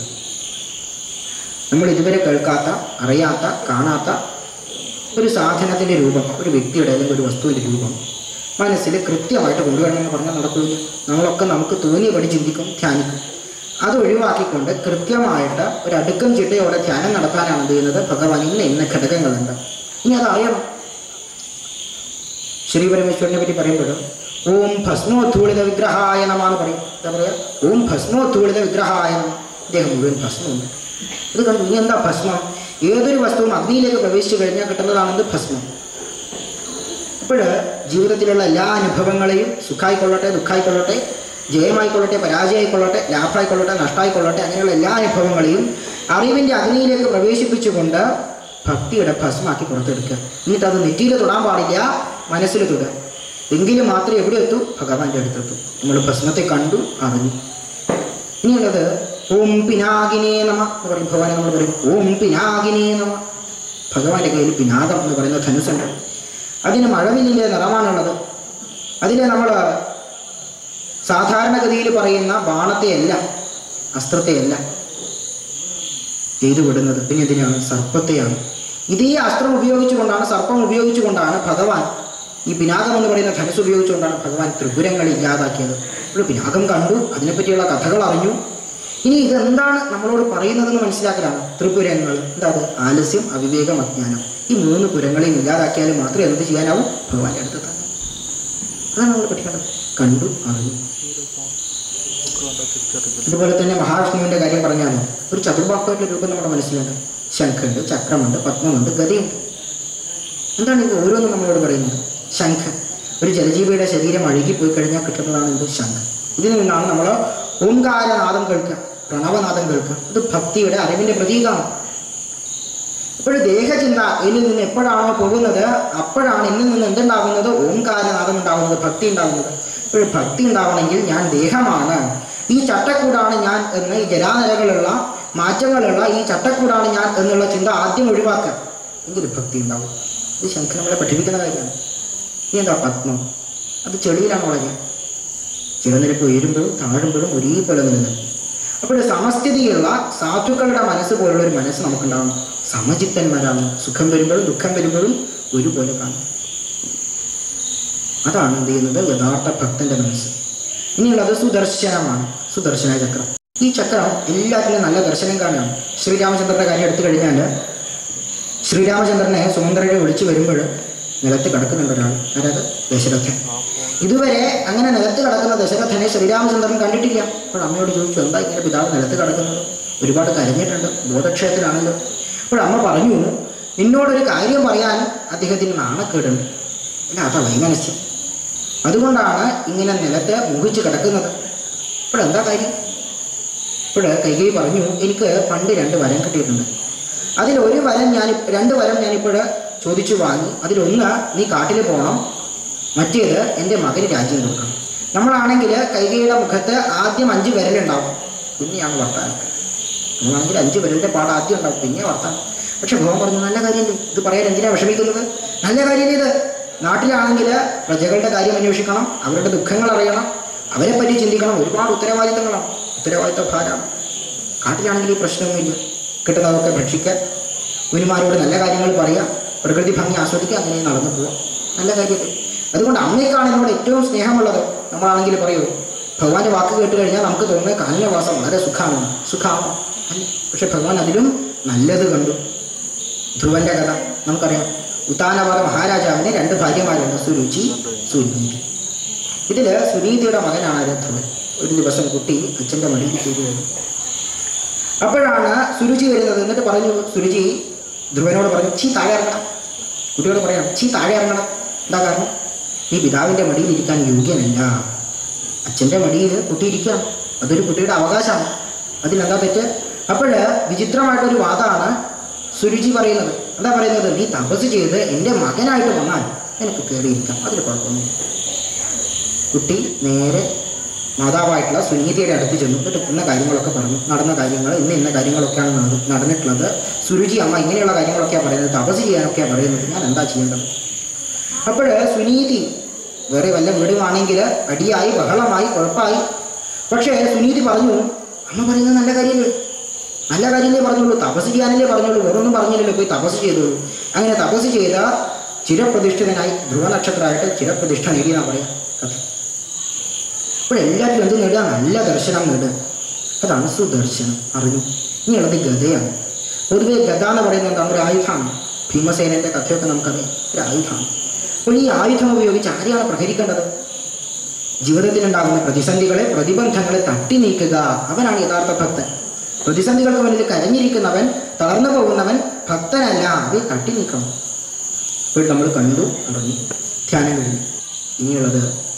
നമ്മൾ ഇതുവരെ കേൾക്കാത്ത അറിയാത്ത കാണാത്ത ഒരു സാധനത്തിൻ്റെ രൂപം ഒരു വ്യക്തിയുടെ അല്ലെങ്കിൽ ഒരു വസ്തുവിൻ്റെ രൂപം മനസ്സിൽ കൃത്യമായിട്ട് കൊണ്ടുവരണമെന്ന് പറഞ്ഞാൽ നടക്കില്ല നമ്മളൊക്കെ നമുക്ക് തോന്നിയ പടി ചിന്തിക്കും ധ്യാനിക്കും അത് ഒഴിവാക്കിക്കൊണ്ട് കൃത്യമായിട്ട് ഒരു അടുക്കം ചിട്ടയോടെ ധ്യാനം നടത്താനാണ് എന്ത് ചെയ്യുന്നത് ഭഗവാൻ ഇന്ന ഇന്ന ഘടകങ്ങളുണ്ട് ഇനി അത് അറിയണം ശ്രീ പരമേശ്വരനെ പറ്റി പറയുമ്പോഴും ഓം ഭസ്മോദ്ധൂളിത വിഗ്രഹായ നമാന്ന് പറയും എന്താ പറയുക ഓം ഭസ്മോദ്ധൂളിത വിഗ്രഹായ നമ ഇദ്ദേഹം മുഴുവൻ ഭസ്മമുണ്ട് ഇത് കണ്ടു ഇനി എന്താ ഭസ്മം ഏതൊരു വസ്തുവും അഗ്നിയിലേക്ക് പ്രവേശിച്ചു കഴിഞ്ഞാൽ കിട്ടുന്നതാണെന്ത് ഭസ്മം അപ്പോൾ ജീവിതത്തിലുള്ള എല്ലാ അനുഭവങ്ങളെയും സുഖമായിക്കൊള്ളട്ടെ ദുഃഖമായിക്കൊള്ളട്ടെ ജയമായിക്കൊള്ളട്ടെ പരാജയമായിക്കൊള്ളട്ടെ ലാഭമായിക്കൊള്ളട്ടെ നഷ്ടമായിക്കൊള്ളട്ടെ അങ്ങനെയുള്ള എല്ലാ അനുഭവങ്ങളെയും അറിവിൻ്റെ അഗ്നിയിലേക്ക് പ്രവേശിപ്പിച്ചുകൊണ്ട് ഭക്തിയുടെ ഭസ്മാക്കി പുറത്തെടുക്കുക എന്നിട്ട് അത് നെറ്റിയിൽ തൊടാൻ പാടില്ല മനസ്സിൽ തൊടുക എങ്കിലും മാത്രമേ എവിടെ എത്തൂ ഭഗവാന്റെ അടുത്തെത്തൂ നമ്മൾ ഭസ്മത്തെ കണ്ടു അറിഞ്ഞു ഇനിയുള്ളത് ഓം പിനാകിനേ നമ എന്ന് പറയും ഭഗവാനെ നമ്മൾ പറയും ഓം പിനാകിനേ നമ ഭഗവാന്റെ കയ്യിൽ പിനാകം എന്ന് പറയുന്ന ധനുസുണ്ട് അതിന് മഴവില്ലിൻ്റെ നിറമാണുള്ളത് അതിനെ നമ്മൾ സാധാരണഗതിയിൽ പറയുന്ന ബാണത്തെയല്ല അസ്ത്രത്തെയല്ല ചെയ്തു വിടുന്നത് പിന്നെ എന്തിനാണ് സർപ്പത്തെയാണ് ഇതേ അസ്ത്രം ഉപയോഗിച്ചുകൊണ്ടാണ് സർപ്പം ഉപയോഗിച്ചുകൊണ്ടാണ് ഭഗവാൻ ഈ പിനാകം എന്ന് പറയുന്ന ധനുസ് ഉപയോഗിച്ചുകൊണ്ടാണ് ഭഗവാൻ ത്രിപുരങ്ങൾ ഇല്ലാതാക്കിയത് ഇപ്പോൾ പിനാകം കണ്ടു അതിനെപ്പറ്റിയുള്ള കഥകൾ അറിഞ്ഞു ഇനി ഇതെന്താണ് നമ്മളോട് പറയുന്നതെന്ന് മനസ്സിലാക്കലാണ് ത്രിപുരങ്ങൾ എന്താ അത് ആലസ്യം അവിവേകം അജ്ഞാനം ഈ മൂന്ന് പുരങ്ങളെയും ഇല്ലാതാക്കിയാൽ മാത്രമേ എന്ത് ചെയ്യാനാവൂ ഭഗവാന്റെ അടുത്ത് തന്നെ അതാണ് നമ്മൾ പഠിക്കേണ്ടത് കണ്ടു അറിഞ്ഞു ഇതുപോലെ തന്നെ മഹാവിഷ്ണുവിന്റെ കാര്യം പറഞ്ഞാൽ ഒരു ചതുർബാഹുവായിട്ടുള്ള രൂപം നമ്മുടെ മനസ്സിലുണ്ട് ശംഖുണ്ട് ചക്രമുണ്ട് പത്മമുണ്ട് ഗതയുണ്ട് എന്താണ് ഇത് ഓരോന്നും നമ്മളോട് പറയുന്നത് ശംഖ് ഒരു ജലജീവിയുടെ ശരീരം അഴുകിപ്പോയി കഴിഞ്ഞാൽ കിട്ടുന്നതാണ് എന്ത് ശംഖ് ഇതിൽ നിന്നാണ് നമ്മൾ ഓംകാരനാദം കേൾക്കുക പ്രണവനാദം കേൾക്കുക ഇത് ഭക്തിയുടെ അറിവിന്റെ പ്രതീകമാണ് ഇപ്പോൾ ദേഹചിന്ത എന്നിൽ നിന്ന് എപ്പോഴാണോ പോകുന്നത് അപ്പോഴാണ് എന്നിൽ നിന്ന് എന്തുണ്ടാകുന്നത് ഓംകാരനാദം ഉണ്ടാകുന്നത് ഭക്തി ഉണ്ടാകുന്നത് ഇപ്പോൾ ഭക്തി ഉണ്ടാവണമെങ്കിൽ ഞാൻ ദേഹമാണ് ഈ ചട്ടക്കൂടാണ് ഞാൻ എന്ന് ഈ ജലാനിലകളുള്ള മാറ്റങ്ങളുള്ള ഈ ചട്ടക്കൂടാണ് ഞാൻ എന്നുള്ള ചിന്ത ആദ്യം ഒഴിവാക്കുക എങ്കിൽ ഭക്തി ഉണ്ടാവും ഇത് ശംഖ് നമ്മളെ പഠിപ്പിക്കുന്ന കാര്യമാണ് ഇനി എന്താ പത്മം അത് ചെളിയിലാണ് വളരുക ജലനിരപ്പ് ഉയരുമ്പോഴും താഴുമ്പോഴും ഒരേപോലെ നിലനിൽക്കും അപ്പോൾ സമസ്ഥിതിയുള്ള സാധുക്കളുടെ മനസ്സ് പോലുള്ള ഒരു മനസ്സ് നമുക്കുണ്ടാവണം സമചിത്തന്മാരാണ് സുഖം വരുമ്പോഴും ദുഃഖം വരുമ്പോഴും ഒരുപോലെ കാണും അതാണ് എന്ത് ചെയ്യുന്നത് യഥാർത്ഥ ഭക്തന്റെ മനസ്സ് ഇനിയുള്ളത് സുദർശനമാണ് സുദർശന ചക്രം ഈ ചക്രം എല്ലാത്തിലും നല്ല ദർശനം കാണുകയാണ് ശ്രീരാമചന്ദ്രന്റെ കാര്യം എടുത്തു കഴിഞ്ഞാൽ ശ്രീരാമചന്ദ്രനെ സുമന്ത്രരെ വിളിച്ചു വരുമ്പോൾ നിലത്ത് കിടക്കുന്നുണ്ട് ഒരാൾ അതായത് ദശരഥൻ ഇതുവരെ അങ്ങനെ നിലത്ത് കിടക്കുന്ന ദശരഥനെ ശ്രീരാമചന്ദ്രൻ കണ്ടിട്ടില്ല അപ്പോൾ അമ്മയോട് ചോദിച്ചു എന്താ ഇങ്ങനെ പിതാവ് നിലത്ത് കിടക്കുന്നത് ഒരുപാട് കരഞ്ഞിട്ടുണ്ട് ബോധക്ഷയത്തിലാണല്ലോ അപ്പോൾ അമ്മ പറഞ്ഞു നിന്നോടൊരു കാര്യം പറയാൻ അദ്ദേഹത്തിന് നാണക്കേടുണ്ട് അല്ല അതാ വൈമനസ്യം അതുകൊണ്ടാണ് ഇങ്ങനെ നിലത്ത് മുഹിച്ച് കിടക്കുന്നത് ഇപ്പോൾ എന്താ കാര്യം ഇപ്പോൾ കൈകൈ പറഞ്ഞു എനിക്ക് പണ്ട് രണ്ട് വരം കിട്ടിയിട്ടുണ്ട് അതിൽ ഒരു വരം ഞാൻ രണ്ട് വരം ഞാനിപ്പോൾ ചോദിച്ചു വാങ്ങി അതിലൊന്ന് നീ കാട്ടിൽ പോകണം മറ്റേത് എൻ്റെ മകന് രാജ്യം കൊടുക്കണം നമ്മളാണെങ്കിൽ കൈകൈയുടെ മുഖത്ത് ആദ്യം അഞ്ച് വിരലുണ്ടാവും പിന്നെയാണ് വർത്താനം നമ്മളാണെങ്കിൽ അഞ്ച് വിരലിൻ്റെ പാട് ആദ്യം ഉണ്ടാവും പിന്നെ വർത്താനം പക്ഷെ ഭഗവാൻ പറഞ്ഞു നല്ല കാര്യമല്ലേ ഇത് പറയാൻ എന്തിനാണ് വിഷമിക്കുന്നത് നല്ല കാര്യമല്ലേ ഇത് നാട്ടിലാണെങ്കിൽ പ്രജകളുടെ കാര്യം അന്വേഷിക്കണം അവരുടെ ദുഃഖങ്ങൾ അറിയണം അവരെ പറ്റി ചിന്തിക്കണം ഒരുപാട് ഉത്തരവാദിത്തങ്ങളാണ് ഉത്തരവാദിത്ത ഭാരമാണ് കാട്ടിലാണെങ്കിൽ ഈ പ്രശ്നമൊന്നുമില്ല കിട്ടുന്നതൊക്കെ ഭക്ഷിക്കാൻ മുനിമാരോട് നല്ല കാര്യങ്ങൾ പറയാം പ്രകൃതി ഭംഗി ആസ്വദിക്കുക അങ്ങനെ നടന്നു പോവാം നല്ല കാര്യമല്ലേ അതുകൊണ്ട് അമ്മയെക്കാണ് എന്നോട് ഏറ്റവും സ്നേഹമുള്ളത് നമ്മളാണെങ്കിൽ പറയൂ ഭഗവാന്റെ വാക്ക് കേട്ട് കഴിഞ്ഞാൽ നമുക്ക് തോന്നുന്നത് കാനനവാസം വളരെ സുഖമാണ് സുഖമാണ് അല്ല പക്ഷെ ഭഗവാൻ അതിലും നല്ലത് കണ്ടു ധ്രുവന്റെ കഥ നമുക്കറിയാം ഉത്താനപാത മഹാരാജാവിന് രണ്ട് ഭാര്യമാരുണ്ട് സുരുചി സുനീതി ഇതിൽ സുനീതിയുടെ മകനാണ് ആര് ധ്രുവൻ ഒരു ദിവസം കുട്ടി അച്ഛൻ്റെ മടിയിൽ ചെയ്തു കഴിഞ്ഞു അപ്പോഴാണ് സുരുചി വരുന്നത് എന്നിട്ട് പറഞ്ഞു സുരുചി ധ്രുവനോട് പറഞ്ഞു ചീ താഴെ ഇറങ്ങണം കുട്ടിയോട് പറയാം ചീ താഴെ ഇറങ്ങണം എന്താ കാരണം നീ പിതാവിൻ്റെ മടിയിൽ ഇരിക്കാൻ യോഗ്യനല്ല അച്ഛൻ്റെ മടിയിൽ കുട്ടി ഇരിക്കാം അതൊരു കുട്ടിയുടെ അവകാശമാണ് അതിലെന്താ തെറ്റ് അപ്പോൾ വിചിത്രമായിട്ടൊരു വാദമാണ് സുരുചി പറയുന്നത് എന്താ പറയുന്നത് നീ തപസ് ചെയ്ത് എൻ്റെ മകനായിട്ട് വന്നാൽ എനിക്ക് കയറിയിരിക്കാം അതിൽ കുഴപ്പമൊന്നുമില്ല കുട്ടി നേരെ മാതാവായിട്ടുള്ള സുനീതിയുടെ അടുത്ത് ചെന്നു എന്നിട്ട് ഇന്ന കാര്യങ്ങളൊക്കെ പറഞ്ഞു നടന്ന കാര്യങ്ങൾ ഇന്ന ഇന്ന കാര്യങ്ങളൊക്കെയാണ് നട- നടന്നിട്ടുള്ളത് സുരുചി അമ്മ ഇങ്ങനെയുള്ള കാര്യങ്ങളൊക്കെയാണ് പറയുന്നത് തപസ് ചെയ്യാനൊക്കെയാണ് പറയുന്നത് ഞാൻ എന്താ ചെയ്യേണ്ടത് അപ്പോൾ സുനീതി വേറെ വല്ല വീടുമാണെങ്കിൽ അടിയായി ബഹളമായി കുഴപ്പമായി പക്ഷേ സുനീതി പറഞ്ഞു അമ്മ പറയുന്നത് നല്ല കാര്യമല്ലേ നല്ല കാര്യമല്ലേ പറഞ്ഞുള്ളൂ തപസ് ചെയ്യാനല്ലേ പറഞ്ഞുള്ളൂ വേറൊന്നും പറഞ്ഞില്ലല്ലോ പോയി തപസ് ചെയ്തോളൂ അങ്ങനെ തപസ് ചെയ്ത ചിരപ്രതിഷ്ഠിതനായി ധ്രുവ നക്ഷത്രമായിട്ട് ചിരപ്രതിഷ്ഠ നേടിയെന്നാണ് പറയാം കഥ അപ്പോൾ എല്ലാവരും എന്ത് നേടുക നല്ല ദർശനം നേടുക അതാണ് സുദർശനം അറിഞ്ഞു ഇനിയുള്ളത് ഗതയാണ് പൊതുവെ ഗത എന്ന് പറയുന്നത് എന്താണ് ഒരു ആയുധമാണ് ഭീമസേനന്റെ കഥയൊക്കെ നമുക്കറിയാം ഒരു ആയുധമാണ് അപ്പോൾ ഈ ആയുധം ഉപയോഗിച്ച് ആരെയാണ് പ്രഹരിക്കേണ്ടത് ജീവിതത്തിലുണ്ടാകുന്ന പ്രതിസന്ധികളെ പ്രതിബന്ധങ്ങളെ തട്ടി നീക്കുക അവനാണ് യഥാർത്ഥ ഭക്തൻ പ്രതിസന്ധികൾക്ക് മുന്നിൽ കരഞ്ഞിരിക്കുന്നവൻ തളർന്നു പോകുന്നവൻ ഭക്തനല്ല അവയെ തട്ടി നീക്കണം ഇപ്പോൾ നമ്മൾ കണ്ടു അറിഞ്ഞു ധ്യാനം കഴിഞ്ഞു ഇനിയുള്ളത്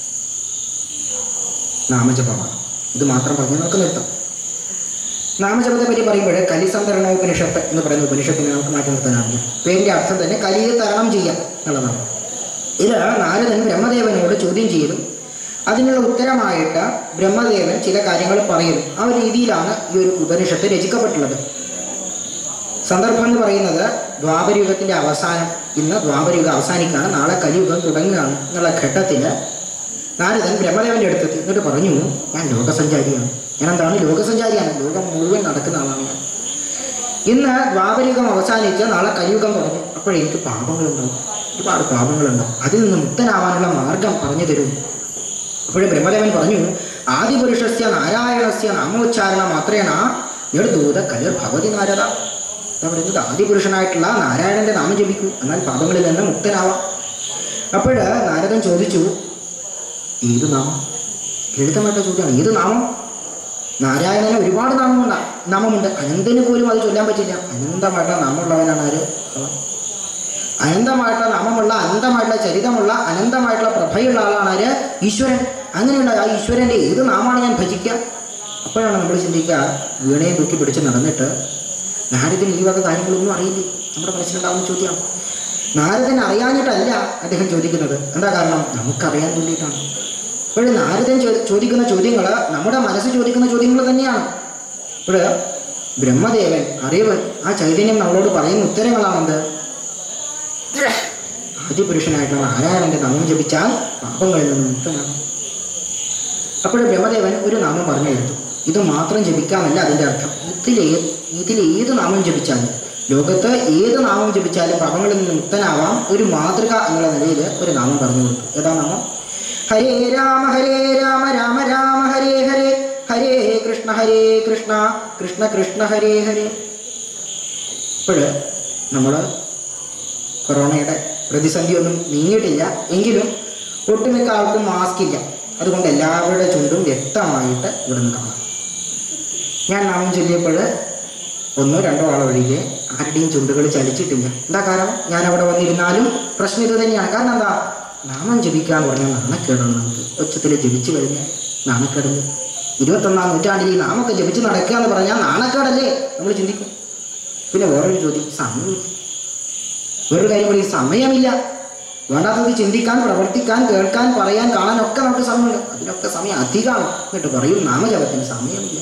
നാമജപമാണ് ഇത് മാത്രം പറഞ്ഞ് നമുക്ക് നിർത്താം നാമജപത്തെ പറ്റി പറയുമ്പോൾ കലിസന്തരണ ഉപനിഷത്ത് എന്ന് പറയുന്ന ഉപനിഷത്തിനെ നമുക്ക് മാറ്റി നിർത്താനാവില്ല പേരിന്റെ അർത്ഥം തന്നെ കലിയെ തരണം ചെയ്യാം എന്നുള്ളതാണ് ഇത് നാരദൻ ബ്രഹ്മദേവനോട് ചോദ്യം ചെയ്തു അതിനുള്ള ഉത്തരമായിട്ട് ബ്രഹ്മദേവൻ ചില കാര്യങ്ങൾ പറയുന്നു ആ ഒരു രീതിയിലാണ് ഈ ഒരു ഉപനിഷത്ത് രചിക്കപ്പെട്ടുള്ളത് സന്ദർഭം എന്ന് പറയുന്നത് ദ്വാപരയുഗത്തിന്റെ അവസാനം ഇന്ന് ദ്വാപരയുഗം അവസാനിക്കുകയാണ് നാളെ കലിയുഗം തുടങ്ങുകയാണ് എന്നുള്ള ഘട്ടത്തിൽ നാരദൻ ബ്രഹ്മദേവന്റെ അടുത്തെത്തി എന്നിട്ട് പറഞ്ഞു ഞാൻ ലോകസഞ്ചാരിയാണ് ഞാൻ എന്താണ് ലോകസഞ്ചാരിയാണ് ലോകം മുഴുവൻ നടക്കുന്ന ആളാണ് ഞാൻ ഇന്ന് ദ്വാപരയുഗം അവസാനിച്ച് നാളെ കലിയുഗം തുടങ്ങും അപ്പോഴെനിക്ക് പാപങ്ങളുണ്ടാവും ഒരുപാട് പാപങ്ങളുണ്ടാവും അതിൽ നിന്ന് മുക്തനാവാനുള്ള മാർഗം പറഞ്ഞു തരൂ അപ്പോഴേ ബ്രഹ്മദേവൻ പറഞ്ഞു ആദിപുരുഷസ്യ നാരായണസ്യ നാമോച്ചാരണ മാത്രേണ നിർദൂത കലിർ ഭവതി നാരദ എന്താ പറയുന്നത് ആദിപുരുഷനായിട്ടുള്ള നാരായണന്റെ നാമം ജപിക്കൂ എന്നാൽ പാപങ്ങളിൽ നിന്ന് മുക്തനാവാം അപ്പോൾ നാരദൻ ചോദിച്ചു ഏത് നാമം ലളിതമായിട്ടുള്ള ചോദ്യമാണ് ഏത് നാമം നാരായണന് ഒരുപാട് നാമമുണ്ട് നാമമുണ്ട് അനന്തന് പോലും അത് ചൊല്ലാൻ പറ്റില്ല അനന്തമായിട്ടുള്ള നാമമുള്ളവനാണ് ആര് ഭഗവാൻ. അനന്തമായിട്ടുള്ള നാമമുള്ള അനന്തമായിട്ടുള്ള ചരിതമുള്ള അനന്തമായിട്ടുള്ള പ്രഭയുള്ള ആളാണ് ആര് ഈശ്വരൻ അങ്ങനെയുള്ള ആ ഈശ്വരൻ്റെ ഏത് നാമാണ് ഞാൻ ഭജിക്കുക അപ്പോഴാണ് നമ്മൾ ചിന്തിക്കുക വീണയും തൂക്കി പിടിച്ച് നടന്നിട്ട് നാരദന് ഈ വക കാര്യങ്ങളൊന്നും അറിയില്ലേ നമ്മുടെ മനസ്സിലുണ്ടാവുന്ന ചോദ്യമാണ് നാരദൻ അറിയാഞ്ഞിട്ടല്ല അദ്ദേഹം ചോദിക്കുന്നത് എന്താ കാരണം നമുക്കറിയാൻ വേണ്ടിയിട്ടാണ് അപ്പോൾ നാരദൻ ചോ- ചോദിക്കുന്ന ചോദ്യങ്ങൾ നമ്മുടെ മനസ്സ് ചോദിക്കുന്ന ചോദ്യങ്ങൾ തന്നെയാണ് ഇപ്പോൾ ബ്രഹ്മദേവൻ അറിവ് ആ ചൈതന്യം നമ്മളോട് പറയുന്ന ഉത്തരങ്ങളാണെന്ത് ആദ്യപുരുഷനായിട്ടുള്ള നാരായണന്റെ നാമം ജപിച്ചാൽ പാപങ്ങളിൽ നിന്ന് മുക്തനാണ് അപ്പോൾ ബ്രഹ്മദേവൻ ഒരു നാമം പറഞ്ഞു എടുത്തു ഇത് മാത്രം ജപിക്കാമല്ല അതിൻ്റെ അർത്ഥം ഇതിലേ ഇതിലേത് നാമം ജപിച്ചാലും ലോകത്ത് ഏത് നാമം ജപിച്ചാലും പാപങ്ങളിൽ നിന്ന് മുക്തനാവാം ഒരു മാതൃക എന്നുള്ള നിലയിൽ ഒരു നാമം പറഞ്ഞു കൊടുത്തു ഏതാ നാമം ഹരേ രാമ ഹരേ രാമ രാമ രാമ ഹരേ ഹരേ ഹരേ കൃഷ്ണ ഹരേ കൃഷ്ണ കൃഷ്ണ കൃഷ്ണ ഹരേ ഹരേ ഇപ്പോൾ നമ്മൾ കൊറോണയുടെ പ്രതിസന്ധി ഒന്നും നീങ്ങിയിട്ടില്ല എങ്കിലും ഒട്ടുമിക്ക ആൾക്കും മാസ്ക് ഇല്ല അതുകൊണ്ട് എല്ലാവരുടെ ചുണ്ടും വ്യക്തമായിട്ട് ഇവിടെ നിന്ന് കാണാം ഞാൻ നാമം ചൊല്ലിയപ്പോൾ ഒന്നോ രണ്ടോ ആളെ ഒഴികെ ആരുടെയും ചുണ്ടുകൾ ചലിച്ചിട്ടില്ല എന്താ കാരണം ഞാൻ അവിടെ വന്നിരുന്നാലും പ്രശ്നം ഇത് തന്നെയാണ് കാരണം എന്താ നാമം ജപിക്കുക എന്ന് പറഞ്ഞാൽ നാണക്കേടാണ് നമുക്ക് ഉച്ചത്തിൽ ജപിച്ചു കഴിഞ്ഞാൽ നാണക്കേടല്ലേ ഇരുപത്തൊന്നാം നൂറ്റാണ്ടിൽ ഈ നാമൊക്കെ ജപിച്ച് നടക്കുക എന്ന് പറഞ്ഞാൽ നാണക്കേടല്ലേ നമ്മൾ ചിന്തിക്കും പിന്നെ വേറൊരു ചോദ്യം സമയമില്ല വേറൊരു കാര്യം കൂടി സമയമില്ല വേണ്ടാത്തത് ചിന്തിക്കാൻ പ്രവർത്തിക്കാൻ കേൾക്കാൻ പറയാൻ കാണാൻ ഒക്കെ നമുക്ക് സമയമുണ്ട് അതിനൊക്കെ സമയം അധികമാണ് എന്നിട്ട് പറയും നാമജപത്തിന് സമയമില്ല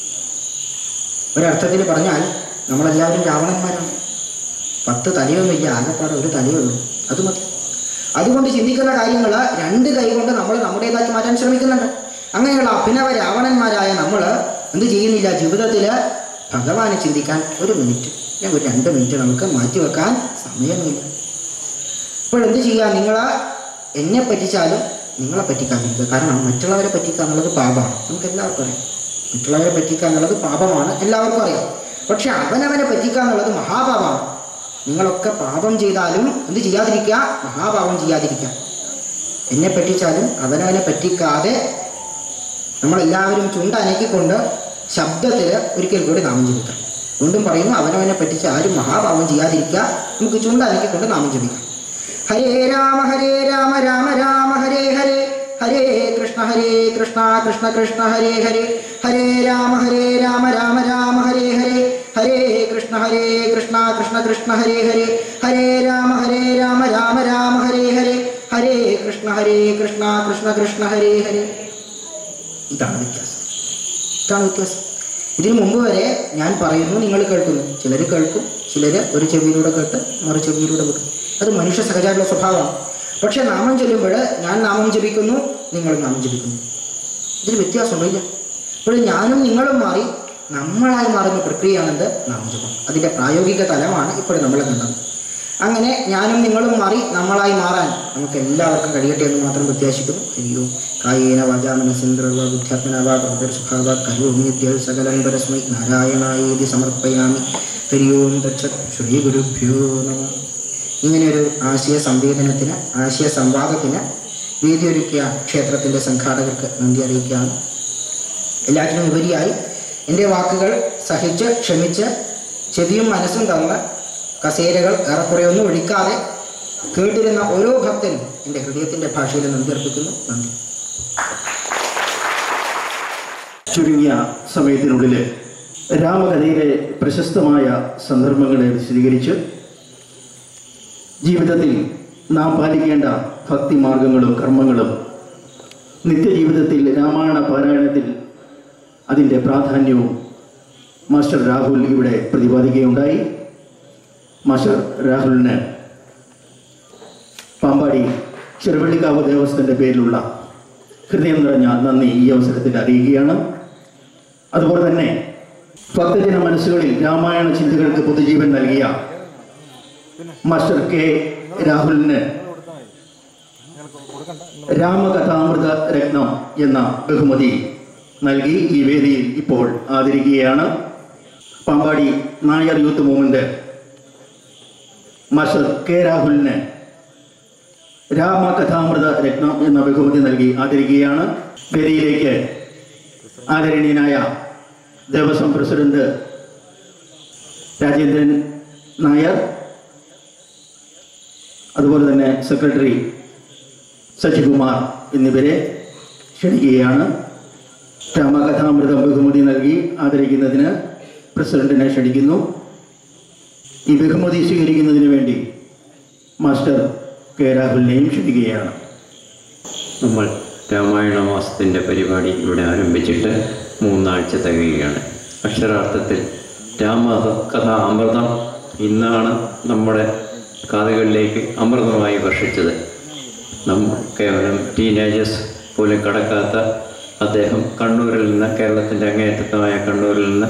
ഒരർത്ഥത്തിൽ പറഞ്ഞാൽ നമ്മളെല്ലാവരും രാവണന്മാരാണ് പത്ത് തലയൊന്നുമില്ല ആകെപ്പാടെ ഒരു തലയേ ഉള്ളൂ അത് മതി അതുകൊണ്ട് ചിന്തിക്കുന്ന കാര്യങ്ങൾ രണ്ട് കൈ കൊണ്ട് നമ്മൾ നമ്മുടേതാക്കി മാറ്റാൻ ശ്രമിക്കുന്നുണ്ട് അങ്ങനെയുള്ള അഭിനവ രാവണന്മാരായ നമ്മൾ എന്ത് ചെയ്യുന്നില്ല ജീവിതത്തിൽ ഭഗവാനെ ചിന്തിക്കാൻ ഒരു മിനിറ്റ് ഞാൻ ഒരു രണ്ട് മിനിറ്റ് നമുക്ക് മാറ്റിവെക്കാൻ സമയമില്ല ഇപ്പോൾ എന്ത് ചെയ്യുക നിങ്ങൾ എന്നെ പറ്റിച്ചാലും നിങ്ങളെ പറ്റിക്കാതിരിക്കുക കാരണം മറ്റുള്ളവരെ പറ്റിക്കുക എന്നുള്ളത് പാപമാണ് നമുക്ക് എല്ലാവർക്കും അറിയാം മറ്റുള്ളവരെ പറ്റിക്കുക എന്നുള്ളത് പാപമാണ് എല്ലാവർക്കും അറിയാം പക്ഷെ അവനവനെ പറ്റിക്കുക എന്നുള്ളത് മഹാപാപമാണ് നിങ്ങളൊക്കെ പാപം ചെയ്താലും എന്ത് ചെയ്യാതിരിക്കുക മഹാപാപം ചെയ്യാതിരിക്കുക എന്നെ പറ്റിച്ചാലും അവനവനെ പറ്റിക്കാതെ നമ്മളെല്ലാവരും ചുണ്ടനക്കിക്കൊണ്ട് ശബ്ദത്തിൽ ഒരിക്കൽ കൂടി നാമം ജപിക്കാം വീണ്ടും പറയുന്നു അവനവനെ പറ്റിച്ച് ആരും മഹാപാപം ചെയ്യാതിരിക്കുക നമുക്ക് ചുണ്ടനക്കിക്കൊണ്ട് നാമം ജപിക്കാം ഹരേ രാമ ഹരേ രാമ രാമ രാമ ഹരേ ഹരേ ഹരേ കൃഷ്ണ ഹരേ കൃഷ്ണ കൃഷ്ണ കൃഷ്ണ ഹരേ ഹരേ ഹരേ രാമ ഹരേ രാമ രാമ രാമ ഹരേ ഹരേ ഹരേ കൃഷ്ണ ഹരേ കൃഷ്ണ കൃഷ്ണ കൃഷ്ണ ഹരേ ഹരേ ഹരേ രാമ ഹരേ രാമ രാമ രാമ ഹരേ ഹരേ ഹരേ കൃഷ്ണ ഹരേ കൃഷ്ണ കൃഷ്ണ കൃഷ്ണ ഹരേ ഹരേ ഇതാണ് വ്യത്യാസം ഇതാണ് വ്യത്യാസം ഇതിനു മുമ്പ് വരെ ഞാൻ പറയുന്നു നിങ്ങൾ കേൾക്കുന്നു ചിലർ കേൾക്കും ചിലർ ഒരു ചെവിയിലൂടെ കേട്ട് മറു ചെവിയിലൂടെ വിടും അത് മനുഷ്യ സഹജായിട്ടുള്ള സ്വഭാവമാണ് പക്ഷെ നാമം ചൊല്ലുമ്പോൾ ഞാൻ നാമം ജപിക്കുന്നു നിങ്ങൾ നാമം ജപിക്കുന്നു ഇതിൽ വ്യത്യാസമുണ്ടില്ല ഇപ്പോൾ ഞാനും നിങ്ങളും മാറി നമ്മളായി മാറുന്ന പ്രക്രിയയാണെന്ത് നാമജപം അതിൻ്റെ പ്രായോഗിക തലമാണ് ഇപ്പോൾ നമ്മൾ കണ്ടത് അങ്ങനെ ഞാനും നിങ്ങളും മാറി നമ്മളായി മാറാൻ നമുക്ക് എല്ലാവർക്കും കഴിയട്ടെ എന്ന് മാത്രം പ്രത്യാശിക്കുന്നു ഹരിയോ കായേന വാചാമനസിന്ദ്രവ ബുദ്ധ്യാത്മനവ പ്രകൃതിസ്വഭാവ കരോമ്യദ്യ സകലം പരസ്മൈ നാരായണായേതി സമർപ്പയാമി ഹരിയോം ദക്ഷ ശ്രീ ഗുരുഭ്യോ നമ ഇങ്ങനെയൊരു ആശയ സംവേദനത്തിന് ആശയ സംവാദത്തിന് വേദിയൊരുക്കിയ ക്ഷേത്രത്തിൻ്റെ സംഘാടകർക്ക് നന്ദി അറിയിക്കുകയാണ് എല്ലാറ്റിനും ഉപരിയായി എൻ്റെ വാക്കുകൾ സഹിച്ച് ക്ഷമിച്ച് ചെവിയും മനസ്സും തന്ന് കസേരകൾ ഏറെക്കുറെ ഒന്നും ഒഴിക്കാതെ കേട്ടിരുന്ന ഓരോ ഭക്തനും എൻ്റെ ഹൃദയത്തിൻ്റെ ഭാഷയിൽ നന്ദി അർപ്പിക്കുന്നു നന്ദി ചുരുങ്ങിയ സമയത്തിനുള്ളിൽ രാമകഥയിലെ പ്രശസ്തമായ സന്ദർഭങ്ങളെ വിശദീകരിച്ച് ജീവിതത്തിൽ നാം പാലിക്കേണ്ട ഭക്തിമാർഗങ്ങളും കർമ്മങ്ങളും നിത്യജീവിതത്തിൽ രാമായണ പാരായണത്തിൽ അതിൻ്റെ പ്രാധാന്യവും മാസ്റ്റർ രാഹുൽ ഇവിടെ പ്രതിപാദിക്കുകയുണ്ടായി മാസ്റ്റർ രാഹുലിന് പാമ്പാടി ചെറുവള്ളിക്കാവ് ദേവസ്ഥൻ്റെ പേരിലുള്ള ഹൃദയം നിറഞ്ഞ നന്ദി ഈ അവസരത്തിൽ അറിയിക്കുകയാണ് അതുപോലെ തന്നെ ഭക്തജന മനസ്സുകളിൽ രാമായണ ചിന്തകൾക്ക് പൊതുജീവൻ നൽകിയ മാസ്റ്റർ കെ രാഹുലിന് രാമകഥാമൃത രത്നം എന്ന ബഹുമതി നൽകി ഈ വേദിയിൽ ഇപ്പോൾ ആദരിക്കുകയാണ് Pampady Nair youth movement master K രാഹുലിന് രാമകഥാമൃത രത്നം എന്ന ബഹുമതി നൽകി ആദരിക്കുകയാണ് വേദിയിലേക്ക് ആദരണീയനായ ദേവസ്വം പ്രസിഡന്റ് രാജേന്ദ്രൻ നായർ അതുപോലെ തന്നെ സെക്രട്ടറി സജികുമാർ എന്നിവരെ ക്ഷണിക്കുകയാണ് രാമകഥാമൃതം ബഹുമതി നൽകി ആദരിക്കുന്നതിന് പ്രസിഡന്റിനെ ക്ഷണിക്കുന്നു ഈ ബഹുമതി സ്വീകരിക്കുന്നതിന് വേണ്ടി മാസ്റ്റർ കെ രാഹുലിനെയും ക്ഷണിക്കുകയാണ് നമ്മൾ രാമായണ മാസത്തിൻ്റെ പരിപാടി ഇവിടെ ആരംഭിച്ചിട്ട് മൂന്നാഴ്ച തികയുകയാണ് അക്ഷരാർത്ഥത്തിൽ രാമകഥ അമൃതം ഇന്നാണ് നമ്മുടെ കാതുകളിലേക്ക് അമൃതമായി വർഷിച്ചത് നമ്മൾ കേവലം ടീനേജേഴ്സ് പോലും കടക്കാത്ത അദ്ദേഹം കണ്ണൂരിൽ നിന്ന് കേരളത്തിൻ്റെ അങ്ങേയറ്റത്തമായ കണ്ണൂരിൽ നിന്ന്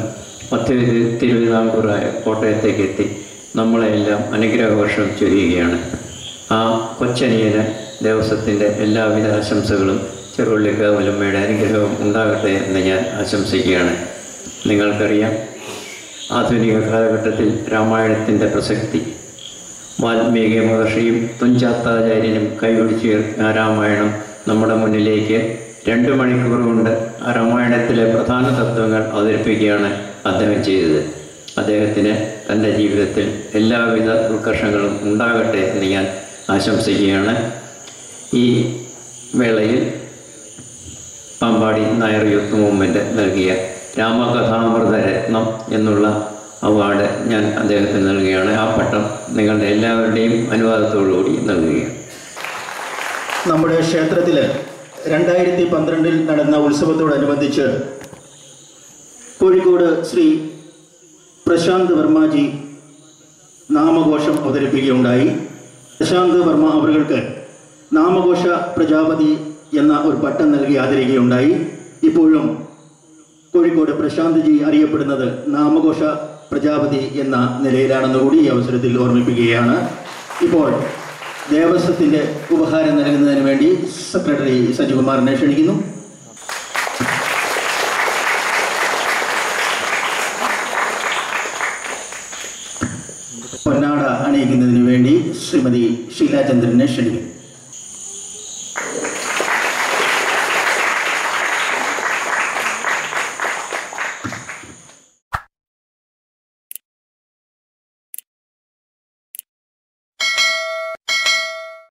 മധ്യ തിരുവിതാംകൂറായ കോട്ടയത്തേക്ക് എത്തി നമ്മളെല്ലാം അനുഗ്രഹവർഷം ചൊരിയുകയാണ് ആ കൊച്ചനിയന് ദേവസ്വത്തിൻ്റെ എല്ലാവിധ ആശംസകളും ചെറുവള്ളിക്കാവലമ്മയുടെ അനുഗ്രഹവും ഉണ്ടാകട്ടെ എന്ന് ഞാൻ ആശംസിക്കുകയാണ് നിങ്ങൾക്കറിയാം ആധുനിക കാലഘട്ടത്തിൽ രാമായണത്തിൻ്റെ പ്രസക്തി വാൽമീകി മഹർഷിയും തുഞ്ചാത്താചാര്യനും കൈപിടിച്ച് ആ രാമായണം നമ്മുടെ മുന്നിലേക്ക് രണ്ട് മണിക്കൂർ കൊണ്ട് ആ രാമായണത്തിലെ പ്രധാന തത്വങ്ങൾ അവതരിപ്പിക്കുകയാണ് അദ്ദേഹം ചെയ്തത് അദ്ദേഹത്തിന് തൻ്റെ ജീവിതത്തിൽ എല്ലാവിധ ഉത്കർഷങ്ങളും ഉണ്ടാകട്ടെ എന്ന് ഞാൻ ആശംസിക്കുകയാണ് ഈ വേളയിൽ പാമ്പാടി നായർ യൂത്ത് മൂവ്മെൻറ്റ് നൽകിയ രാമകഥാമൃത രത്നം എന്നുള്ള അവാർഡ് ഞാൻ അദ്ദേഹത്തിന് നൽകുകയാണ് ആ പട്ടം നിങ്ങളുടെ എല്ലാവരുടെയും അനുവാദത്തോടുകൂടി നൽകുകയാണ് നമ്മുടെ ക്ഷേത്രത്തിൽ രണ്ടായിരത്തി പന്ത്രണ്ടിൽ നടന്ന ഉത്സവത്തോടനുബന്ധിച്ച് കോഴിക്കോട് ശ്രീ പ്രശാന്ത് വർമാജി നാമഘോഷം അവതരിപ്പിക്കുകയുണ്ടായി പ്രശാന്ത് വർമ്മ അവർക്ക് നാമഘോഷ പ്രജാപതി എന്ന ഒരു പട്ടം നൽകി ആദരിക്കുകയുണ്ടായി ഇപ്പോഴും കോഴിക്കോട് പ്രശാന്ത് ജി അറിയപ്പെടുന്നത് നാമഘോഷ പ്രജാപതി എന്ന നിലയിലാണെന്ന് കൂടി ഈ അവസരത്തിൽ ഓർമ്മിപ്പിക്കുകയാണ് ഇപ്പോൾ ദേവസ്വത്തിന്റെ ഉപഹാരം നൽകുന്നതിന് വേണ്ടി സെക്രട്ടറി സജികുമാറിനെ ക്ഷണിക്കുന്നു പൊന്നാട അണിയിക്കുന്നതിന് വേണ്ടി ശ്രീമതി ഷീലാചന്ദ്രനെ ക്ഷണിക്കുന്നു